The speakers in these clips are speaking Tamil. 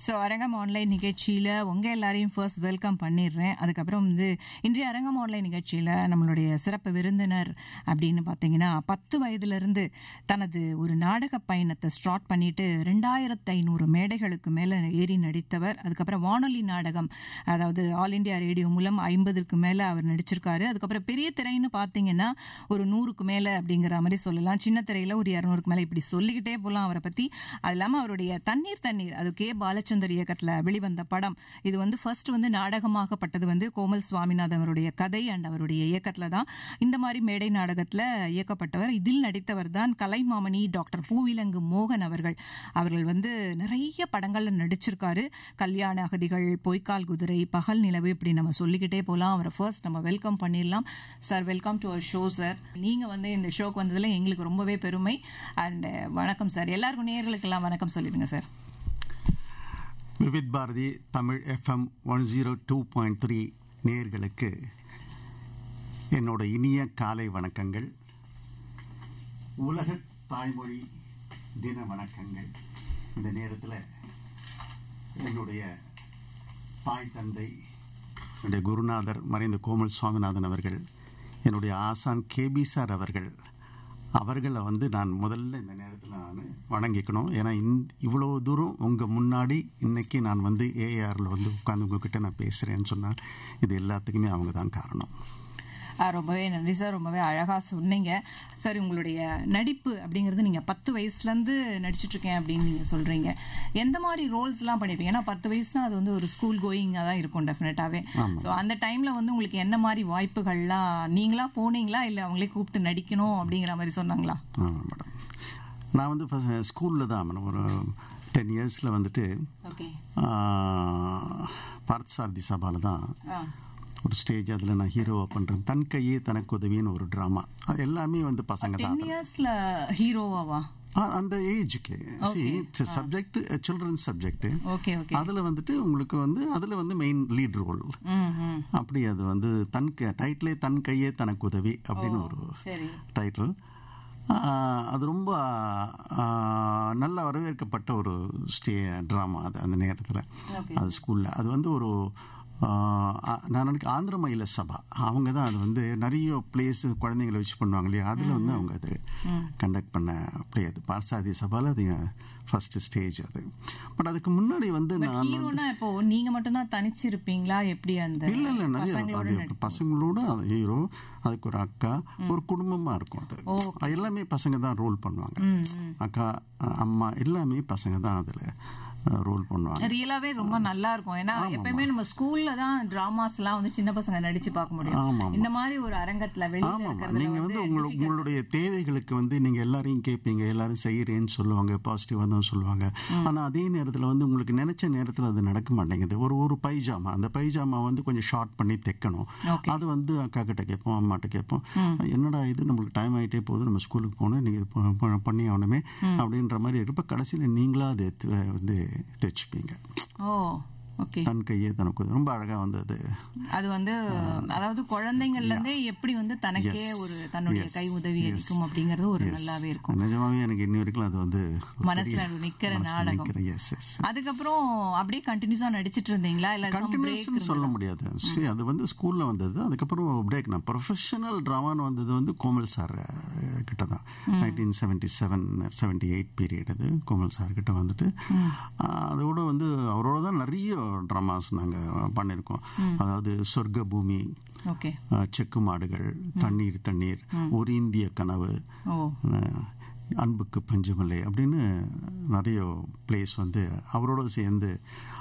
ஸோ அரங்கம் ஆன்லைன் நிகழ்ச்சியில் உங்கள் எல்லாரையும் ஃபர்ஸ்ட் வெல்கம் பண்ணிடுறேன் அதுக்கப்புறம் வந்து இன்றைய அரங்கம் ஆன்லைன் நிகழ்ச்சியில் நம்மளுடைய சிறப்பு விருந்தினர் அப்படின்னு பார்த்தீங்கன்னா பத்து வயதிலிருந்து தனது ஒரு நாடக பயணத்தை ஸ்டார்ட் பண்ணிட்டு ரெண்டாயிரத்து ஐநூறு மேடைகளுக்கு மேலே ஏறி நடித்தவர் அதுக்கப்புறம் வானொலி நாடகம் அதாவது ஆல் இண்டியா ரேடியோ மூலம் ஐம்பதுக்கு மேலே அவர் நடிச்சிருக்காரு அதுக்கப்புறம் பெரிய திரைன்னு பார்த்தீங்கன்னா ஒரு நூறுக்கு மேலே அப்படிங்கிற மாதிரி சொல்லலாம் சின்ன திரையில் ஒரு இரநூறுக்கு மேலே இப்படி சொல்லிக்கிட்டே போகலாம் அவரை பற்றி அது இல்லாமல் அவருடைய தண்ணீர் தண்ணீர் அது கே பாலச்சந்தர் இயக்கத்தில் வெளிவந்த படம் இது வந்து ஃபர்ஸ்ட் வந்து நாடகமாகப்பட்டது வந்து கோமல் சுவாமிநாதன் அவருடைய கதை அண்ட் அவருடைய இயக்கத்தில் தான் இந்த மாதிரி மேடை நாடகத்தில் இயக்கப்பட்டவர் இதில் நடித்தவர் தான் கலைமாமணி டாக்டர் பூவிலங்கு மோகன் அவர்கள் அவர்கள் வந்து நிறைய படங்கள்ல நடிச்சிருக்காரு கல்யாண அகதிகள் பொய்க்கால் குதிரை பகல் நிலவு இப்படி நம்ம சொல்லிக்கிட்டே போகலாம் அவரை ஃபர்ஸ்ட் நம்ம வெல்கம் பண்ணிடலாம் sir welcome to our show sir நீங்க வந்து இந்த ஷோக்கு வந்ததுல எங்களுக்கு ரொம்பவே பெருமை அண்ட் வணக்கம் சார் எல்லாருக்கும் நேர்களுக்கெல்லாம் வணக்கம் சொல்லிடுங்க sir Vividh Bharati Tamil FM one zero two point three நேர்களுக்கு என்னோட இனிய காலை வணக்கங்கள் உலக தாய்மொழி தின வணக்கங்கள் இந்த நேரத்தில் என்னுடைய தாய் தந்தை என்னுடைய குருநாதர் மறைந்த கோமல் சுவாமிநாதன் அவர்கள் என்னுடைய ஆசான் கேபி சார் அவர்கள் அவர்களை வந்து நான் முதல்ல இந்த நேரத்தில் நான் வணங்கிக்கணும் ஏன்னா இந்த இவ்வளோ தூரம் உங்கள் முன்னாடி இன்னைக்கு நான் வந்து ஏஆரில் வந்து உட்காந்து உங்ககிட்ட நான் பேசுகிறேன்னு சொன்னால் இது எல்லாத்துக்குமே அவங்க தான் காரணம் ரொம்பவே நன்றி சார் ரொம்பவே அழகா சொன்னீங்க சார் உங்களுடைய நடிப்பு அப்படிங்கிறது நீங்க பத்து வயசுல இருந்து நடிச்சிட்டு இருக்கேன் அப்படின்னு நீங்க சொல்றீங்க எந்த மாதிரி ரோல்ஸ் எல்லாம் பண்ணிருப்பீங்க ஏன்னா பத்து வயசுனா அது வந்து ஒரு ஸ்கூல் கோயிங்கா தான் இருக்கும் டெஃபினட்டாவே ஸோ அந்த டைம்ல வந்து உங்களுக்கு என்ன மாதிரி வாய்ப்புகள்லாம் நீங்களா போனீங்களா இல்ல அவங்களே கூப்பிட்டு நடிக்கணும் அப்படிங்கிற மாதிரி சொன்னாங்களா ஆமாம் மேடம் நான் வந்து ஸ்கூலில் தான் மேடம் ஒரு டென் இயர்ஸில் வந்துட்டு ஓகே பார்த்தசாரதி சபாவில் தான் ஒரு ஸ்டேஜ் அதில் நான் ஹீரோவை பண்ணுறேன் தன் கையே தனக்கு உதவின்னு ஒரு ட்ராமா அது எல்லாமே வந்து பசங்க தான் டென் இயர்ஸ்ல ஹீரோவாவா அந்த ஏஜுக்கு subject children's subject okay okay அதில் வந்துட்டு உங்களுக்கு வந்து அதில் வந்து மெயின் லீட் ரோல் அப்படி அது வந்து தன் டைட்டிலே தன் கையே தனக்கு உதவி அப்படின்னு ஒரு சரி டைட்டில் அது ரொம்ப நல்ல வரவேற்கப்பட்ட ஒரு ஸ்டே ட்ராமா அது அந்த நேரத்தில் அது ஸ்கூலில் அது வந்து ஒரு நான் நினைக்க ஆந்திர மயில சபா அவங்க தான் அது வந்து நிறைய பிளேஸ் குழந்தைங்களை வச்சு பண்ணுவாங்க இல்லையா அதில் வந்து அவங்க அது கண்டக்ட் பண்ண பிளே அது பார்சாதி சபாவில் அது ஃபர்ஸ்ட் ஸ்டேஜ் அது பட் அதுக்கு முன்னாடி வந்து நான் ஹீரோனா இப்போ நீங்க மட்டும் தான் தனிச்சு இருப்பீங்களா எப்படி அந்த இல்ல இல்ல நிறைய அது பசங்களோட அது ஹீரோ அதுக்கு ஒரு அக்கா ஒரு குடும்பமா இருக்கும் அது எல்லாமே பசங்க தான் ரோல் பண்ணுவாங்க அக்கா அம்மா எல்லாமே பசங்க தான் அதுல ரோல் பண்ணுவாங்க ரியலாவே ரொம்ப நல்லா இருக்கும் ஏன்னா எப்பயுமே நம்ம ஸ்கூல்ல தான் டிராமாஸ் எல்லாம் வந்து சின்ன பசங்க நடிச்சு பார்க்க முடியும் இந்த மாதிரி ஒரு அரங்கத்துல வெளியில நீங்க வந்து உங்களுடைய தேவைகளுக்கு வந்து நீங்க எல்லாரையும் கேட்பீங்க எல்லாரும் செய்யறேன்னு சொல்லுவாங்க பாசிட்டிவா தான் சொல்லுவாங்க ஆனா அதே நேரத்துல வந்து உங்களுக்கு நினைச்ச நேரத்துல அது நடக்க மாட்டேங்குது ஒரு ஒரு பைஜாமா அந்த பைஜாமா வந்து கொஞ்சம் ஷார்ட் பண்ணி தைக்கணும் அது வந்து அக்கா கிட்ட கேட்போம் அம்மாட்ட கேட்போம் என்னடா இது நம்மளுக்கு டைம் ஆகிட்டே போகுது நம்ம ஸ்கூலுக்கு போகணும் நீங்க பண்ணி ஆகணுமே அப்படின்ற மாதிரி இருப்ப கடைசியில் நீங்களா அது வந்து தைச்சுப்பீங்க ஓ ஓகே தன் கையே தனக்கு ரொம்ப அழகா வந்து அது அது வந்து அதாவது குழந்தைங்கள்ல இருந்தே எப்படி வந்து தனக்கே ஒரு தன்னுடைய கை உதவி அளிக்கும் அப்படிங்கறது ஒரு நல்லாவே இருக்கும் நிஜமாவே எனக்கு இன்னி வரைக்கும் அது வந்து மனசுல நிக்கிற நாடகம் அதுக்கப்புறம் அப்படியே கண்டினியூஸா நடிச்சிட்டு இருந்தீங்களா இல்ல கண்டினியூஸ் சொல்ல முடியாது சரி அது வந்து ஸ்கூல்ல வந்தது அதுக்கப்புறம் பிரேக் நான் ப்ரொஃபஷனல் டிராமான்னு வந்தது வந்து கோமல் சார் கிட்ட தான் nineteen seventy seven seventy eight period அது கோமல் சார் கிட்ட வந்துட்டு அதோட வந்து அவரோட தான் நிறைய ட்ராமாஸ் நாங்கள் பண்ணியிருக்கோம் அதாவது சொர்க்க பூமி செக்கு மாடுகள் தண்ணீர் தண்ணீர் ஒரு இந்திய கனவு அன்புக்கு பஞ்சமில்லை அப்படின்னு நிறைய பிளேஸ் வந்து அவரோட சேர்ந்து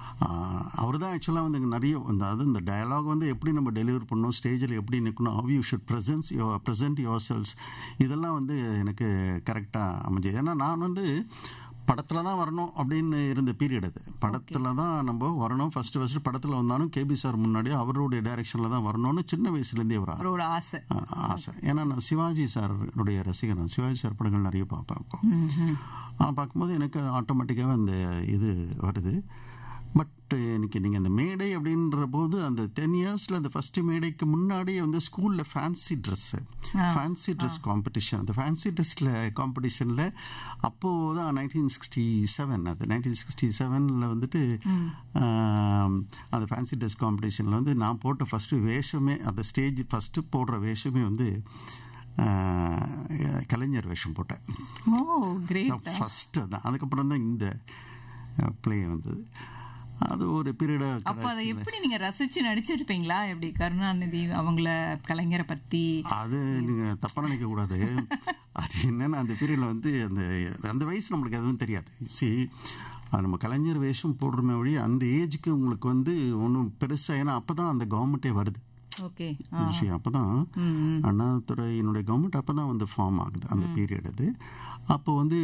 அவர் தான் ஆக்சுவலாக வந்து நிறைய இந்த அது இந்த டயலாக் வந்து எப்படி நம்ம டெலிவர் பண்ணணும் ஸ்டேஜில் எப்படி நிற்கணும் how you should presence you present yourself இதெல்லாம் வந்து எனக்கு கரெக்டாக அமைஞ்சது ஏன்னா நான் வந்து படத்தில் தான் வரணும் அப்படின்னு இருந்த பீரியட் அது படத்தில் தான் நம்ம வரணும் ஃபர்ஸ்ட் ஃபர்ஸ்ட் படத்தில் வந்தாலும் கேபி சார் முன்னாடி அவருடைய டைரக்ஷனில் தான் வரணும்னு சின்ன வயசுலேருந்தே ஒரு அவரோட ஆசை ஆசை ஏன்னா நான் சிவாஜி சாருடைய ரசிகர் சிவாஜி சார் படங்கள் நிறைய பார்ப்பேன் இப்போ பார்க்கும்போது எனக்கு ஆட்டோமேட்டிக்காகவே அந்த இது வருது பட் இன்னைக்கு நீங்கள் அந்த மேடை அப்படின்ற போது அந்த டென் இயர்ஸில் அந்த ஃபஸ்ட்டு மேடைக்கு முன்னாடியே வந்து ஸ்கூலில் fancy dress fancy dress competition அந்த ஃபேன்சி ட்ரெஸ்ஸில் காம்படிஷனில் அப்போது தான் நைன்டீன் சிக்ஸ்டி செவன் அது நைன்டீன் சிக்ஸ்டி செவனில் வந்துட்டு ஆம், அந்த ஃபேன்சி ட்ரெஸ் காம்படிஷனில் வந்து நான் போட்ட ஃபஸ்ட்டு வேஷமே அந்த ஸ்டேஜ் ஃபஸ்ட்டு போடுற வேஷமே வந்து ஆஹ், கலைஞர் வேஷம் போட்டேன் ஓ கிரேட் ஃபஸ்ட்டு தான் அதுக்கப்புறம் தான் இந்த ப்ளே வந்தது அது ஒரு பீரியடாக அப்ப அதை எப்படி நீங்க ரசிச்சு நடிச்சிருப்பீங்களா எப்படி கருணாநிதி அவங்கள கலைஞரை பத்தி அது நீங்கள் தப்பாக நினைக்கக்கூடாது அது என்னன்னா அந்த பீரியடில் வந்து அந்த அந்த வயசு நம்மளுக்கு எதுவும் தெரியாது சி அது நம்ம கலைஞர் வேஷம் போடுறமே வழி அந்த ஏஜுக்கு உங்களுக்கு வந்து ஒன்றும் பெருசாக ஏன்னா அப்போ தான் அந்த கவர்மெண்ட்டே வருது ஓகே விஷயம் அப்போ தான் அண்ணாதுறையினுடைய கவர்மெண்ட் அப்போ தான் வந்து ஃபார்ம் ஆகுது அந்த பீரியட் அது அப்போ வந்து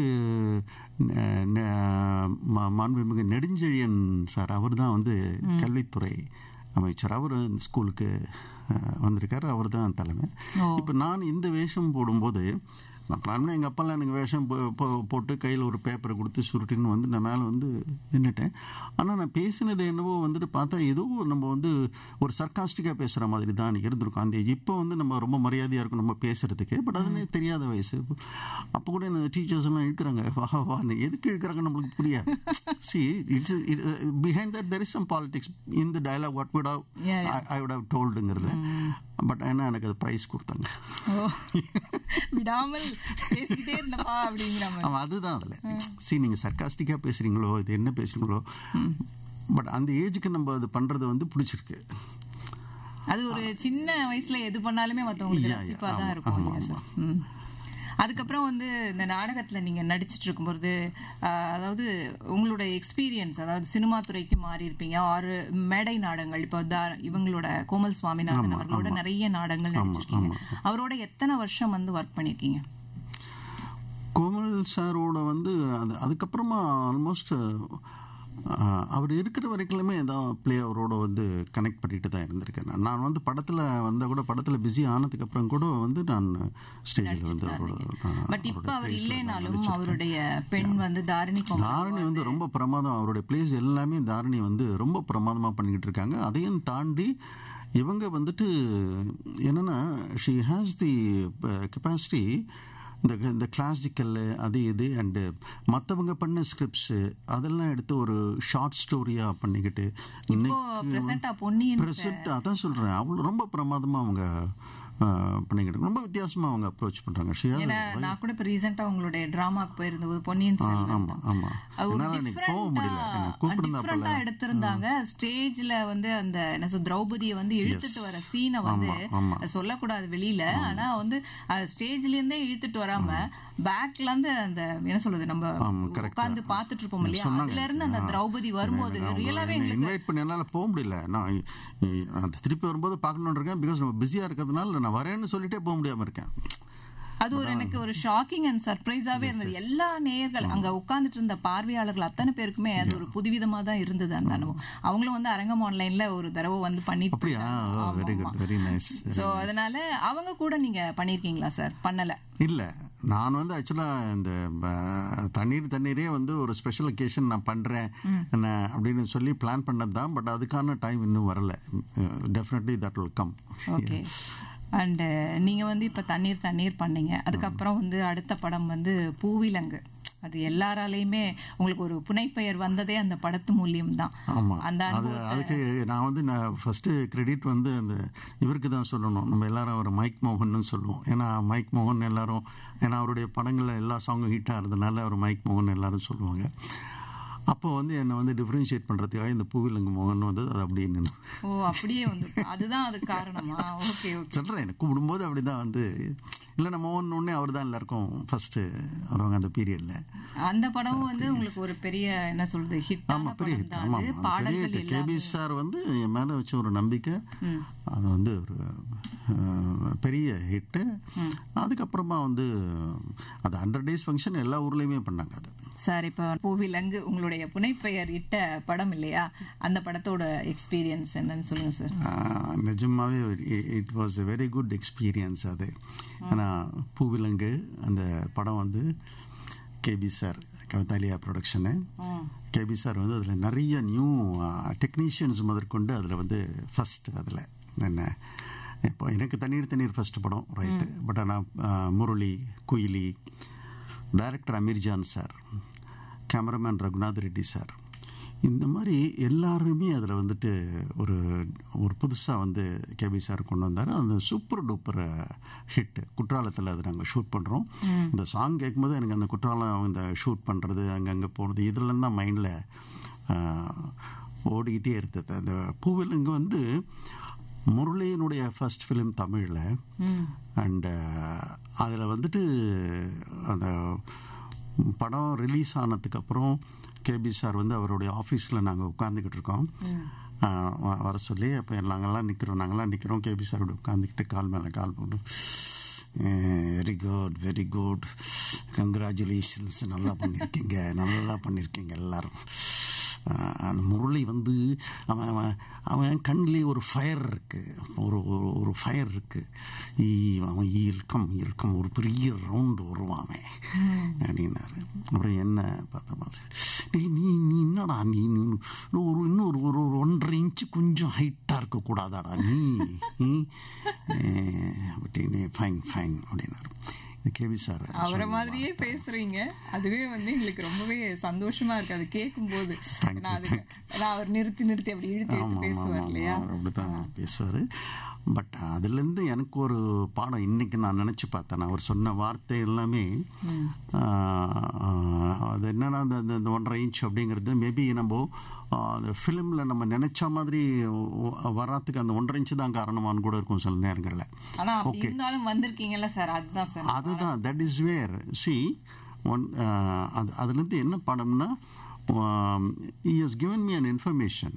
ந- ந- ம- மாண்புமிகு நெடுஞ்செழியன் சார் அவர் தான் வந்து கல்வித்துறை அமைச்சர் அவர் ஸ்கூலுக்கு அஹ், வந்திருக்காரு அவர் தான் தலைமை ஓ. இப்போ நான் இந்த வேஷம் போடும்போது நான் பிளான் பண்ணி எங்கள் அப்பாலாம் எனக்கு வேஷம் போ- போ- போட்டு கையில் ஒரு பேப்பரை கொடுத்து சுருட்டின்னு வந்து நான் மேலே வந்து நின்றுட்டேன் ஆனால் நான் பேசினது என்னவோ வந்துட்டு பார்த்தா ஏதோ நம்ம வந்து ஒரு சர்க்காஸ்டிக்காக பேசுகிற மாதிரி தான் அன்றைக்கி இருந்திருக்கும் அந்த இப்போ வந்து நம்ம ரொம்ப மரியாதையாக இருக்கும் நம்ம பேசுகிறதுக்கு பட் அதுனே தெரியாத வயசு அப்போ கூட இந்த டீச்சர்ஸ் எல்லாம் இழுக்கிறாங்க வா வான்னு எதுக்கு இழுக்கிறாங்க நம்மளுக்கு புரியாது see it's behind that there is some politics இந்த dialogue what would Yeah, I would have டோல்டுங்கிறது பட் ஏன்னா எனக்கு அது ப்ரைஸ் கொடுத்தாங்க ஓ விடாமல் பேசிக்கிட்டே இருந்தப்பா அப்படிங்கிற மாதிரி ஆமாம் அதுதான் அதில் சி நீங்கள் சர்க்காஸ்டிக்காக பேசுகிறீங்களோ இது என்ன பேசுகிறீங்களோ பட் அந்த ஏஜுக்கு நம்ம அது பண்ணுறது வந்து பிடிச்சிருக்கு அது ஒரு சின்ன வயசுல எது பண்ணாலுமே மத்தவங்களுக்கு Yeah, yeah. ரசிப்பா தான் ஆமா, இருக்கும் ஆமா, இல்லையா சார் ம். அதுக்கப்புறம் வந்து இந்த நாடகத்துல நீங்க நடிச்சிட்டு இருக்கும்போது ஆஹ், அதாவது உங்களோட எக்ஸ்பீரியன்ஸ் அதாவது சினிமா துறைக்கு மாறி இருப்பீங்க ஆறு மேடை நாடகங்கள் இப்போ தா- இவங்களோட கோமல் சுவாமிநாதன் அவர்களோட நிறைய நாடகங்கள் நடிச்சிருக்கீங்க அவரோட எத்தனை வருஷம் வந்து ஒர்க் பண்ணிருக்கீங்க கோமல் சாரோட வந்து அது அதுக்கப்புறமா ஆல்மோஸ்ட் அவர் இருக்கிற வரைக்குமே ஏதோ ப்ளே அவரோட வந்து கனெக்ட் பண்ணிட்டு தான் இருந்திருக்கேன் நான். நான் வந்து படத்தில் வந்தால் கூட படத்தில் பிஸி ஆனதுக்கப்புறம் கூட வந்து நான் ஸ்டேஜில் வந்து அவரோட நான் பட் இப்ப அவரோட அவர் plays ல நான் இல்லைனாலும் அவருடைய பெண் வந்து தாரிணி கோமல் தாரணி வந்து ரொம்ப பிரமாதம் அவருடைய பிளேஸ் எல்லாமே தாரணி வந்து ரொம்ப பிரமாதமாக பண்ணிக்கிட்டு இருக்காங்க அதையும் தாண்டி இவங்க வந்துட்டு என்னன்னா ஷி ஹேஸ் தி கெப்பாசிட்டி இந்த இந்த கிளாசிக்கல் அது இது அண்டு மற்றவங்க பண்ண ஸ்கிரிப்ட்ஸு அதெல்லாம் எடுத்து ஒரு ஷார்ட் ஸ்டோரியாக பண்ணிக்கிட்டு இப்போ பிரசண்டா பொன்னியின் ப்ரெசென்ட் அதான் சொல்கிறேன் அவ்வளோ ரொம்ப பிரமாதமாக அவங்க அஹ், பண்ணிக்கிட்டு இருக்காங்க. ரொம்ப வித்தியாசமாக அவங்க அப்ரோச் பண்ணுறாங்க ஷி ஏன்னா நான் கூட இப்ப ரீசெண்டா உங்களுடைய டிராமாக்கு போயிருந்தபோது பொன்னியின் செல்வன் ஆமாம் ஆமாம் அது ஒரு என்னால் இன்னைக்கு போக முடியல என்ன கூப்பிட்டுருந்தா டிஃப்ரெண்டா எடுத்திருந்தாங்க ஸ்டேஜ்ல வந்து அந்த என்ன சொல் திரௌபதிய வந்து இழுத்துட்டு வர சீனை வந்து ஆமா. அது சொல்லக்கூடாது வெளியில ஆனா வந்து ஸ்டேஜ்ல இருந்தே இழுத்துட்டு வராம பேக்ல இருந்து அந்த என்ன சொல்றது நம்ம உட்கார்ந்து பாத்துட்டு இருப்போம் இல்லையா அதுல இருந்து அந்த திரௌபதி வரும்போது ரியலாவே எங்களுக்கு இன்வைட் பண்ணி என்னால் போக முடியல நான் இ- இ- அது திருப்பி வரும்போது பார்க்கணுன்னு இருக்கேன் பிகாஸ் நம்ம பிஸியாக இருக்கிறதுனால நான் வரேன்னு சொல்லிட்டே போக முடியாமல் இருக்கேன் அது ஒரு எனக்கு ஒரு ஷாக்கிங் அண்ட் சர்ப்ரைஸாவே இருந்தது எல்லா நேயர்கள் அங்க உட்கார்ந்துட்டு இருந்த பார்வையாளர்கள் அத்தனை பேருக்குமே அது ஒரு புதுவிதமா தான் இருந்தது அந்த அனுபவம் அவங்களும் வந்து அரங்கம் ஆன்லைன்ல ஒரு தடவை வந்து பண்ணிட்டு அப்படியா போயிட்டாங்க. Very good very nice so அதனால அவங்க கூட நீங்க பண்ணிருக்கீங்களா சார் பண்ணல இல்லை நான் வந்து ஆக்சுவலாக இந்த ப- தண்ணீர் தண்ணீரே வந்து ஒரு ஸ்பெஷல் ஒகேஷன் நான் பண்ணுறேன் என்ன அப்படின்னு சொல்லி பிளான் பண்ணது தான் பட் அதுக்கான டைம் இன்னும் வரல definitely that will come okay and நீங்க வந்து இப்ப தண்ணீர் தண்ணீர் பண்ணீங்க அதுக்கப்புறம் வந்து அடுத்த படம் வந்து பூவிலங்கு அது எல்லாராலையுமே உங்களுக்கு ஒரு புனைப்பெயர் வந்ததே அந்த படத்து மூலியம் தான் ஆமாம் அந்த அது அதுக்கு நான் வந்து நான் ஃபஸ்ட்டு கிரெடிட் வந்து அந்த இவருக்கு தான் சொல்லணும் நம்ம எல்லாரும் அவர் மைக் மோகன்னு சொல்லுவோம் ஏன்னா மைக் மோகன் எல்லாரும் ஏன்னா அவருடைய படங்களில் எல்லா சாங்கும் ஹிட்டாக இருந்ததுனால அவர் மைக் மோகன் எல்லாரும் சொல்லுவாங்க அப்போ வந்து என்னை வந்து டிஃப்ரென்ஷியேட் பண்ணுறதுக்காக இந்த பூவிலங்கு மோகன் வந்து அது அப்படியே நின்று ஓ அப்படியே வந்து அதுதான் அது காரணமா ஓகே ஓகே சொல்கிறேன் எனக்கு கூப்பிடும்போது அப்படி தான் வந்து இல்லை நம்ம மோகன் உடனே அவர் தான் எல்லாருக்கும் ஃபஸ்ட்டு வருவாங்க அந்த பீரியடில் அந்த படமும் வந்து உங்களுக்கு ஒரு பெரிய என்ன சொல்றது ஹிட் ஆமாம் பெரிய படம் ஹிட் தான் ஆமாம் அது ஆமாம் பெரிய பாடல்கள் ஹிட் கேபி சார் வந்து என் மேலே வச்ச ஒரு நம்பிக்கை அது வந்து ஒரு அஹ், பெரிய ஹிட்டு அதுக்கப்புறமா வந்து அது ஹண்ட்ரட் டேஸ் ஃபங்க்ஷன் எல்லா ஊர்லேயுமே பண்ணாங்க அது சார் இப்போ பூவிலங்கு உங்களுடைய புனைப்பெயர் இட்ட படம் இல்லையா அந்த படத்தோட எக்ஸ்பீரியன்ஸ் என்னன்னு சொல்லுங்க சார் ஆஹ், நிஜமாவே it was a very good experience அது ஏன்னா பூவிலங்கு அந்த படம் வந்து கேபி சார் கவிதாலியா ப்ரொடக்ஷனு ம். கேபி சார் வந்து அதில் நிறைய நியூ டெக்னீஷியன்ஸ் முதற்கொண்டு அதில் வந்து ஃபஸ்ட் அதில் என்ன இப்போ எனக்கு தண்ணீர் தண்ணீர் ஃபஸ்ட் படம் ரைட்டு பட் ஆனால் Murali Kuyili director Ameerjan sir cameraman Raghunath Reddy sir இந்த மாதிரி எல்லாருமே அதில் வந்துட்டு ஒரு ஒரு புதுசாக வந்து கேபி சார் கொண்டு வந்தார் அந்த சூப்பர் டூப்பர் ஹிட் குற்றாலத்தில் அதை நாங்கள் ஷூட் பண்ணுறோம் இந்த சாங் கேட்கும்போது எனக்கு அந்த குற்றாலம் இந்த ஷூட் பண்ணுறது அங்கங்கே போனது இதெல்லாம் தான் மைண்டில் ஓடிக்கிட்டே இருந்தது அந்த பூவிலங்கு வந்து முரளியினுடைய ஃபர்ஸ்ட் ஃபிலிம் தமிழில் ம். அண்டு அதில் வந்துட்டு அந்த படம் ரிலீஸ் ஆனதுக்கப்புறம் கேபி சார் வந்து அவருடைய ஆஃபீஸில் நாங்கள் உட்காந்துக்கிட்டு இருக்கோம் ஆஹ் வ- வர சொல்லி அப்போ நாங்கள்லாம் நிற்கிறோம் நாங்கள்லாம் நிற்கிறோம் கேபி சார் உட்காந்துக்கிட்டு கால் மேலே கால் போட்டு very good very good congratulations நல்லா பண்ணியிருக்கீங்க நல்லா பண்ணியிருக்கீங்க எல்லாரும் ஆஹ் அந்த முரளி வந்து அவன் அவன் அவன் கண்ணிலே ஒரு ஃபயர் இருக்கு ஒரு ஒரு ஒரு ஃபயர் இருக்கு ஈ அவன் இல்கம் இல்கம் ஒரு பெரிய ரவுண்டு வருவான் அவன் அப்படின்னாரு அப்புறம் என்ன பார்த்தா பார்த்து டேய் நீ நீ என்னடா நீ நீ ஒரு இன்னும் ஒரு ஒரு ஒரு ஒன்றரை இன்ச்சு கொஞ்சம் ஹைட்டாக இருக்கக்கூடாதாடா நீ நீ அப்படின்னு ஃபைன் ஃபைன் அப்படின்னாரு இந்த கேவி சார் அவரை மாதிரியே பேசுறீங்க அதுவே வந்து எங்களுக்கு ரொம்பவே சந்தோஷமா இருக்கு அது கேட்கும் போது நான் அதுக்கு நான் அவர் நிறுத்தி நிறுத்தி அப்படி இழுத்து இழுத்து பேசுவார் இல்லையா அப்படித்தான் பேசுவார் பட் அதுலேருந்து எனக்கு ஒரு பாடம் இன்னைக்கு நான் நினச்சி பார்த்தேன் அவர் சொன்ன வார்த்தை எல்லாமே ஆஹ், அது என்னன்னா அந்த அந்த- அந்த ஒன்றரை இன்ச் அப்படிங்கிறது மேபி நம்ம ஆஹ், அந்த ஃபிலிமில் நம்ம நினச்ச மாதிரி வ- வராதுக்கு அந்த ஒன்றரை இன்ச்சு தான் காரணமானு கூட இருக்கும் சில நேரங்களில் ஆனா அப்படி இருந்தாலும் வந்திருக்கீங்கல்ல சார் அதுதான் சார் அதுதான் that is where see one அது அதுலேருந்து என்ன பாடம்னா he has given me an information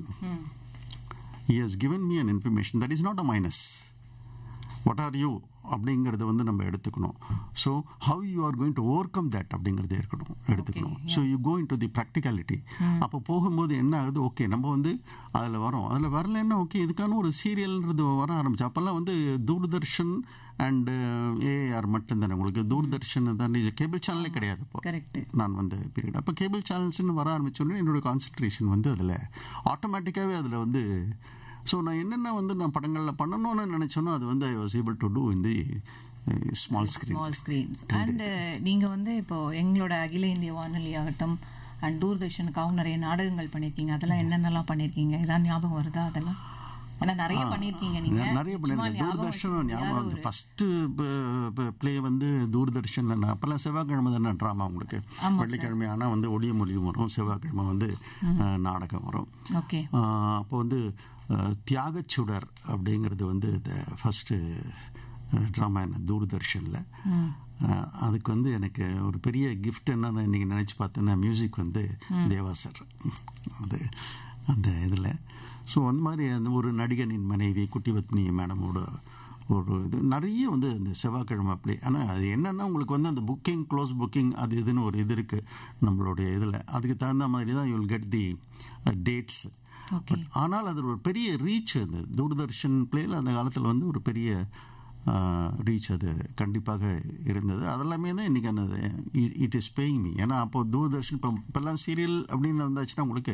he has given me an information that is not a minus what are you அப்படிங்கிறத வந்து நம்ம எடுத்துக்கணும் so how you are going to overcome that அப்படிங்கிறத இருக்கணும் எடுத்துக்கணும் so you going to the practicality அப்போ போகும்போது என்ன ஆகுது ஓகே நம்ம வந்து அதில் வரோம் அதில் வரலன்னா ஓகே இதுக்கான ஒரு சீரியல்ன்றது வர ஆரம்பிச்சு அப்போல்லாம் வந்து தூர்தர்ஷன் அண்டு ஏஆர் மட்டும்தானே உங்களுக்கு தூர்தர்ஷன் தான் கேபிள் சேனலே கிடையாது இப்போ கரெக்ட் நான் வந்து பீரியட் அப்போ கேபிள் சேனல்ஸ்னு வர ஆரம்பிச்சோடனே என்னோட கான்சன்ட்ரேஷன் வந்து அதில் ஆட்டோமேட்டிக்காகவே அதில் வந்து ஸோ நான் என்னென்ன வந்து நான் படங்களில் பண்ணணும்னு நினச்சேனோ அது வந்து I was able to do in the small screen small screens and நீங்க வந்து இப்போ எங்களோட அகில இந்திய வானொலி ஆகட்டும் அண்ட் தூர்தர்ஷனுக்காகவும் நிறைய நாடகங்கள் பண்ணிருக்கீங்க அதெல்லாம் என்னென்னலாம் பண்ணிருக்கீங்க ஏதாவது ஞாபகம் வருதா அதெல்லாம் ஏன்னா நிறைய பண்ணிருக்கீங்க நீங்க நிறைய சும்மா பண்ணியிருக்கேன் ஞாபகம் தூர்தர்ஷன் வச்சுக்க ஞாபகம் முடியாத வந்து ஒரு- ஃபஸ்ட்டு ப்ளே வந்து தூர்தர்ஷனில் நான் அப்போல்லாம் செவ்வாய்க்கிழமை தானே ட்ராமா உங்களுக்கு வெள்ளிக்கிழமை ஆனால் வந்து ஒடிய மொழியும் வரும் செவ்வாய்க்கிழமை வந்து அஹ், நாடகம் வரும் ஓகே அப்போ வந்து அஹ், தியாகச்சுடர் அப்படிங்கிறது வந்து இந்த ஃபஸ்ட்டு ட்ராமா என்ன தூர்தர்ஷனில் அதுக்கு வந்து எனக்கு ஒரு பெரிய கிஃப்ட் என்னன்னு இன்னைக்கு நினச்சி பார்த்தேன்னா மியூசிக் வந்து தேவா சார் அது அந்த இதில் ஸோ அந்த மாதிரி அந்த ஒரு நடிகனின் மனைவி குட்டி பத்மினி மேடமோட ஒரு இது நிறைய வந்து இந்த செவ்வாய்க்கிழமை அப்படி ஆனால் அது என்னென்னா உங்களுக்கு வந்து அந்த புக்கிங் க்ளோஸ் புக்கிங் அது இதுன்னு ஒரு இது இருக்குது நம்மளுடைய இதில் அதுக்கு தகுந்த மாதிரி தான் you will get the dates okay ஆனால் அது ஒரு பெரிய ரீச் அது தூர்தர்ஷன் பிளேயில் அந்த காலத்தில் வந்து ஒரு பெரிய ரீச் அது கண்டிப்பாக இருந்தது அதெல்லாமே தான் இன்றைக்கி அந்த இட் இஸ் பேயிங் மீ ஏன்னா அப்போ தூர்தர்ஷன் இப்போ இப்போல்லாம் சீரியல் அப்படின்னு வந்தாச்சுன்னா உங்களுக்கு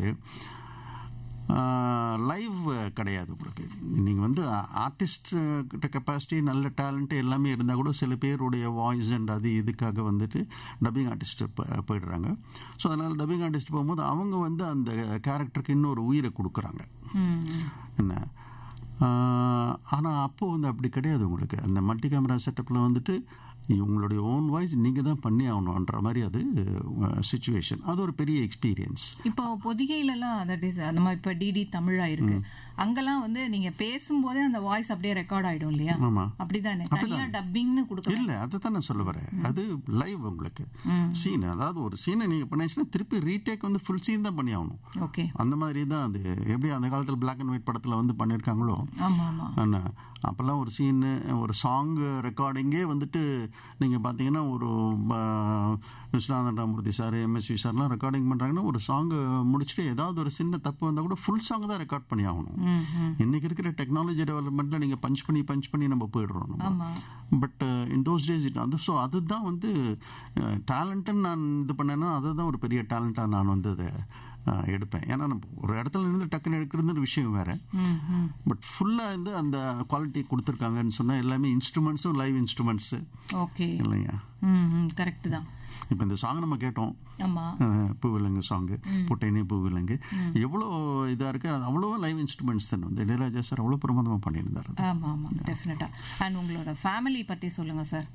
லைவ் கிடையாது உங்களுக்கு நீங்கள் வந்து ஆர்டிஸ்ட் கிட்ட கெப்பாசிட்டி நல்ல டேலண்ட் எல்லாமே இருந்தால் கூட சில பேருடைய வாய்ஸ் அண்ட் அது இதுக்காக வந்துட்டு டப்பிங் ஆர்டிஸ்ட் போயிடுறாங்க ஸோ அதனால் டப்பிங் ஆர்டிஸ்ட் போகும்போது அவங்க வந்து அந்த கேரக்டருக்கு இன்னொரு உயிரை கொடுக்குறாங்க என்ன ஆனால் அப்போது வந்து அப்படி கிடையாது உங்களுக்கு அந்த மல்டி கேமரா செட்டப்பில் வந்துட்டு உங்களுடைய ஓன் வாய்ஸ் நீங்கள் தான் பண்ணி ஆகணுன்ற மாதிரி அது சுச்சுவேஷன் அது ஒரு பெரிய எக்ஸ்பீரியன்ஸ் இப்போ பொதிகையிலலாம் தட் இஸ் நம்ம இப்போ டிடி தமிழா இருக்கு அங்கெல்லாம் வந்து நீங்க பேசும்போதே அந்த வாய்ஸ் அப்படியே ரெக்கார்ட் ஆயிடும் இல்லையா ஆமாம் அப்படிதானே தனியா டப்பிங்னு கொடுக்க இல்லை அதை தான் நான் சொல்ல வரேன் அது லைவ் உங்களுக்கு சீன் அதாவது ஒரு சீனை நீங்கள் பண்ணிச்சுன்னா திருப்பி ரீடேக் வந்து ஃபுல் சீன் தான் பண்ணி ஆகணும் ஓகே அந்த மாதிரி தான் அது எப்படி அந்த காலத்தில் பிளாக் அண்ட் ஒயிட் படத்தில் வந்து பண்ணியிருக்காங்களோ ஆமா ஆமா என்ன அப்போல்லாம் ஒரு சீனு ஒரு சாங் ரெக்கார்டிங்கே வந்துட்டு நீங்கள் பார்த்தீங்கன்னா ஒரு ப- விஸ்வநாதன் ராமூர்த்தி சார் எம்எஸ்வி சார்லாம் ரெக்கார்டிங் பண்ணுறாங்கன்னா ஒரு சாங் முடிச்சுட்டு ஏதாவது ஒரு சின்ன தப்பு வந்தால் கூட ஃபுல் சாங் தான் ரெக்கார்ட் பண்ணி ஆகணும் ம், ம். இன்னைக்கு இருக்கிற டெக்னாலஜி டெவலப்மெண்ட்ல நீங்க பஞ்ச் பண்ணி பஞ்ச் பண்ணி நம்ம போயிடுறோம் நம்ம ஆமா but in those days it அது ஸோ அதுதான் வந்து டேலண்ட்டுன்னு நான் இது பண்ணேன்னா அதுதான் ஒரு பெரிய டேலண்ட்டாக நான் வந்து அதை அஹ், எடுப்பேன் ஏன்னா நம்ம ஒரு இடத்துல இருந்து டக்குன்னு எடுக்கிறது ஒரு விஷயம் வேற ம், ம். பட் ஃபுல்லாக வந்து அந்த குவாலிட்டி கொடுத்துருக்காங்கன்னு சொன்னால் எல்லாமே இன்ஸ்ட்ருமெண்ட்ஸும் லைவ் இன்ஸ்ட்ருமெண்ட்ஸு ஓகே இல்லையா ம் ம் கரெக்ட் தான் இப்போ இந்த சாங் நம்ம கேட்டோம் ஆமா அஹ், பூவிலங்கு சாங்கு புட்டைனே பூவிலங்கு எவ்வளோ இதாக இருக்கு அது அவ்வளோ லைவ் இன்ஸ்ட்ருமெண்ட்ஸ் தான் வந்து இளையராஜா சார் அவ்வளோ பிரமாதமாக பண்ணியிருந்தார் அது ஆமா ஆமா டெஃபினட்டா அண்ட் உங்களோட ஃபேமிலி பத்தி சொல்லுங்க சார்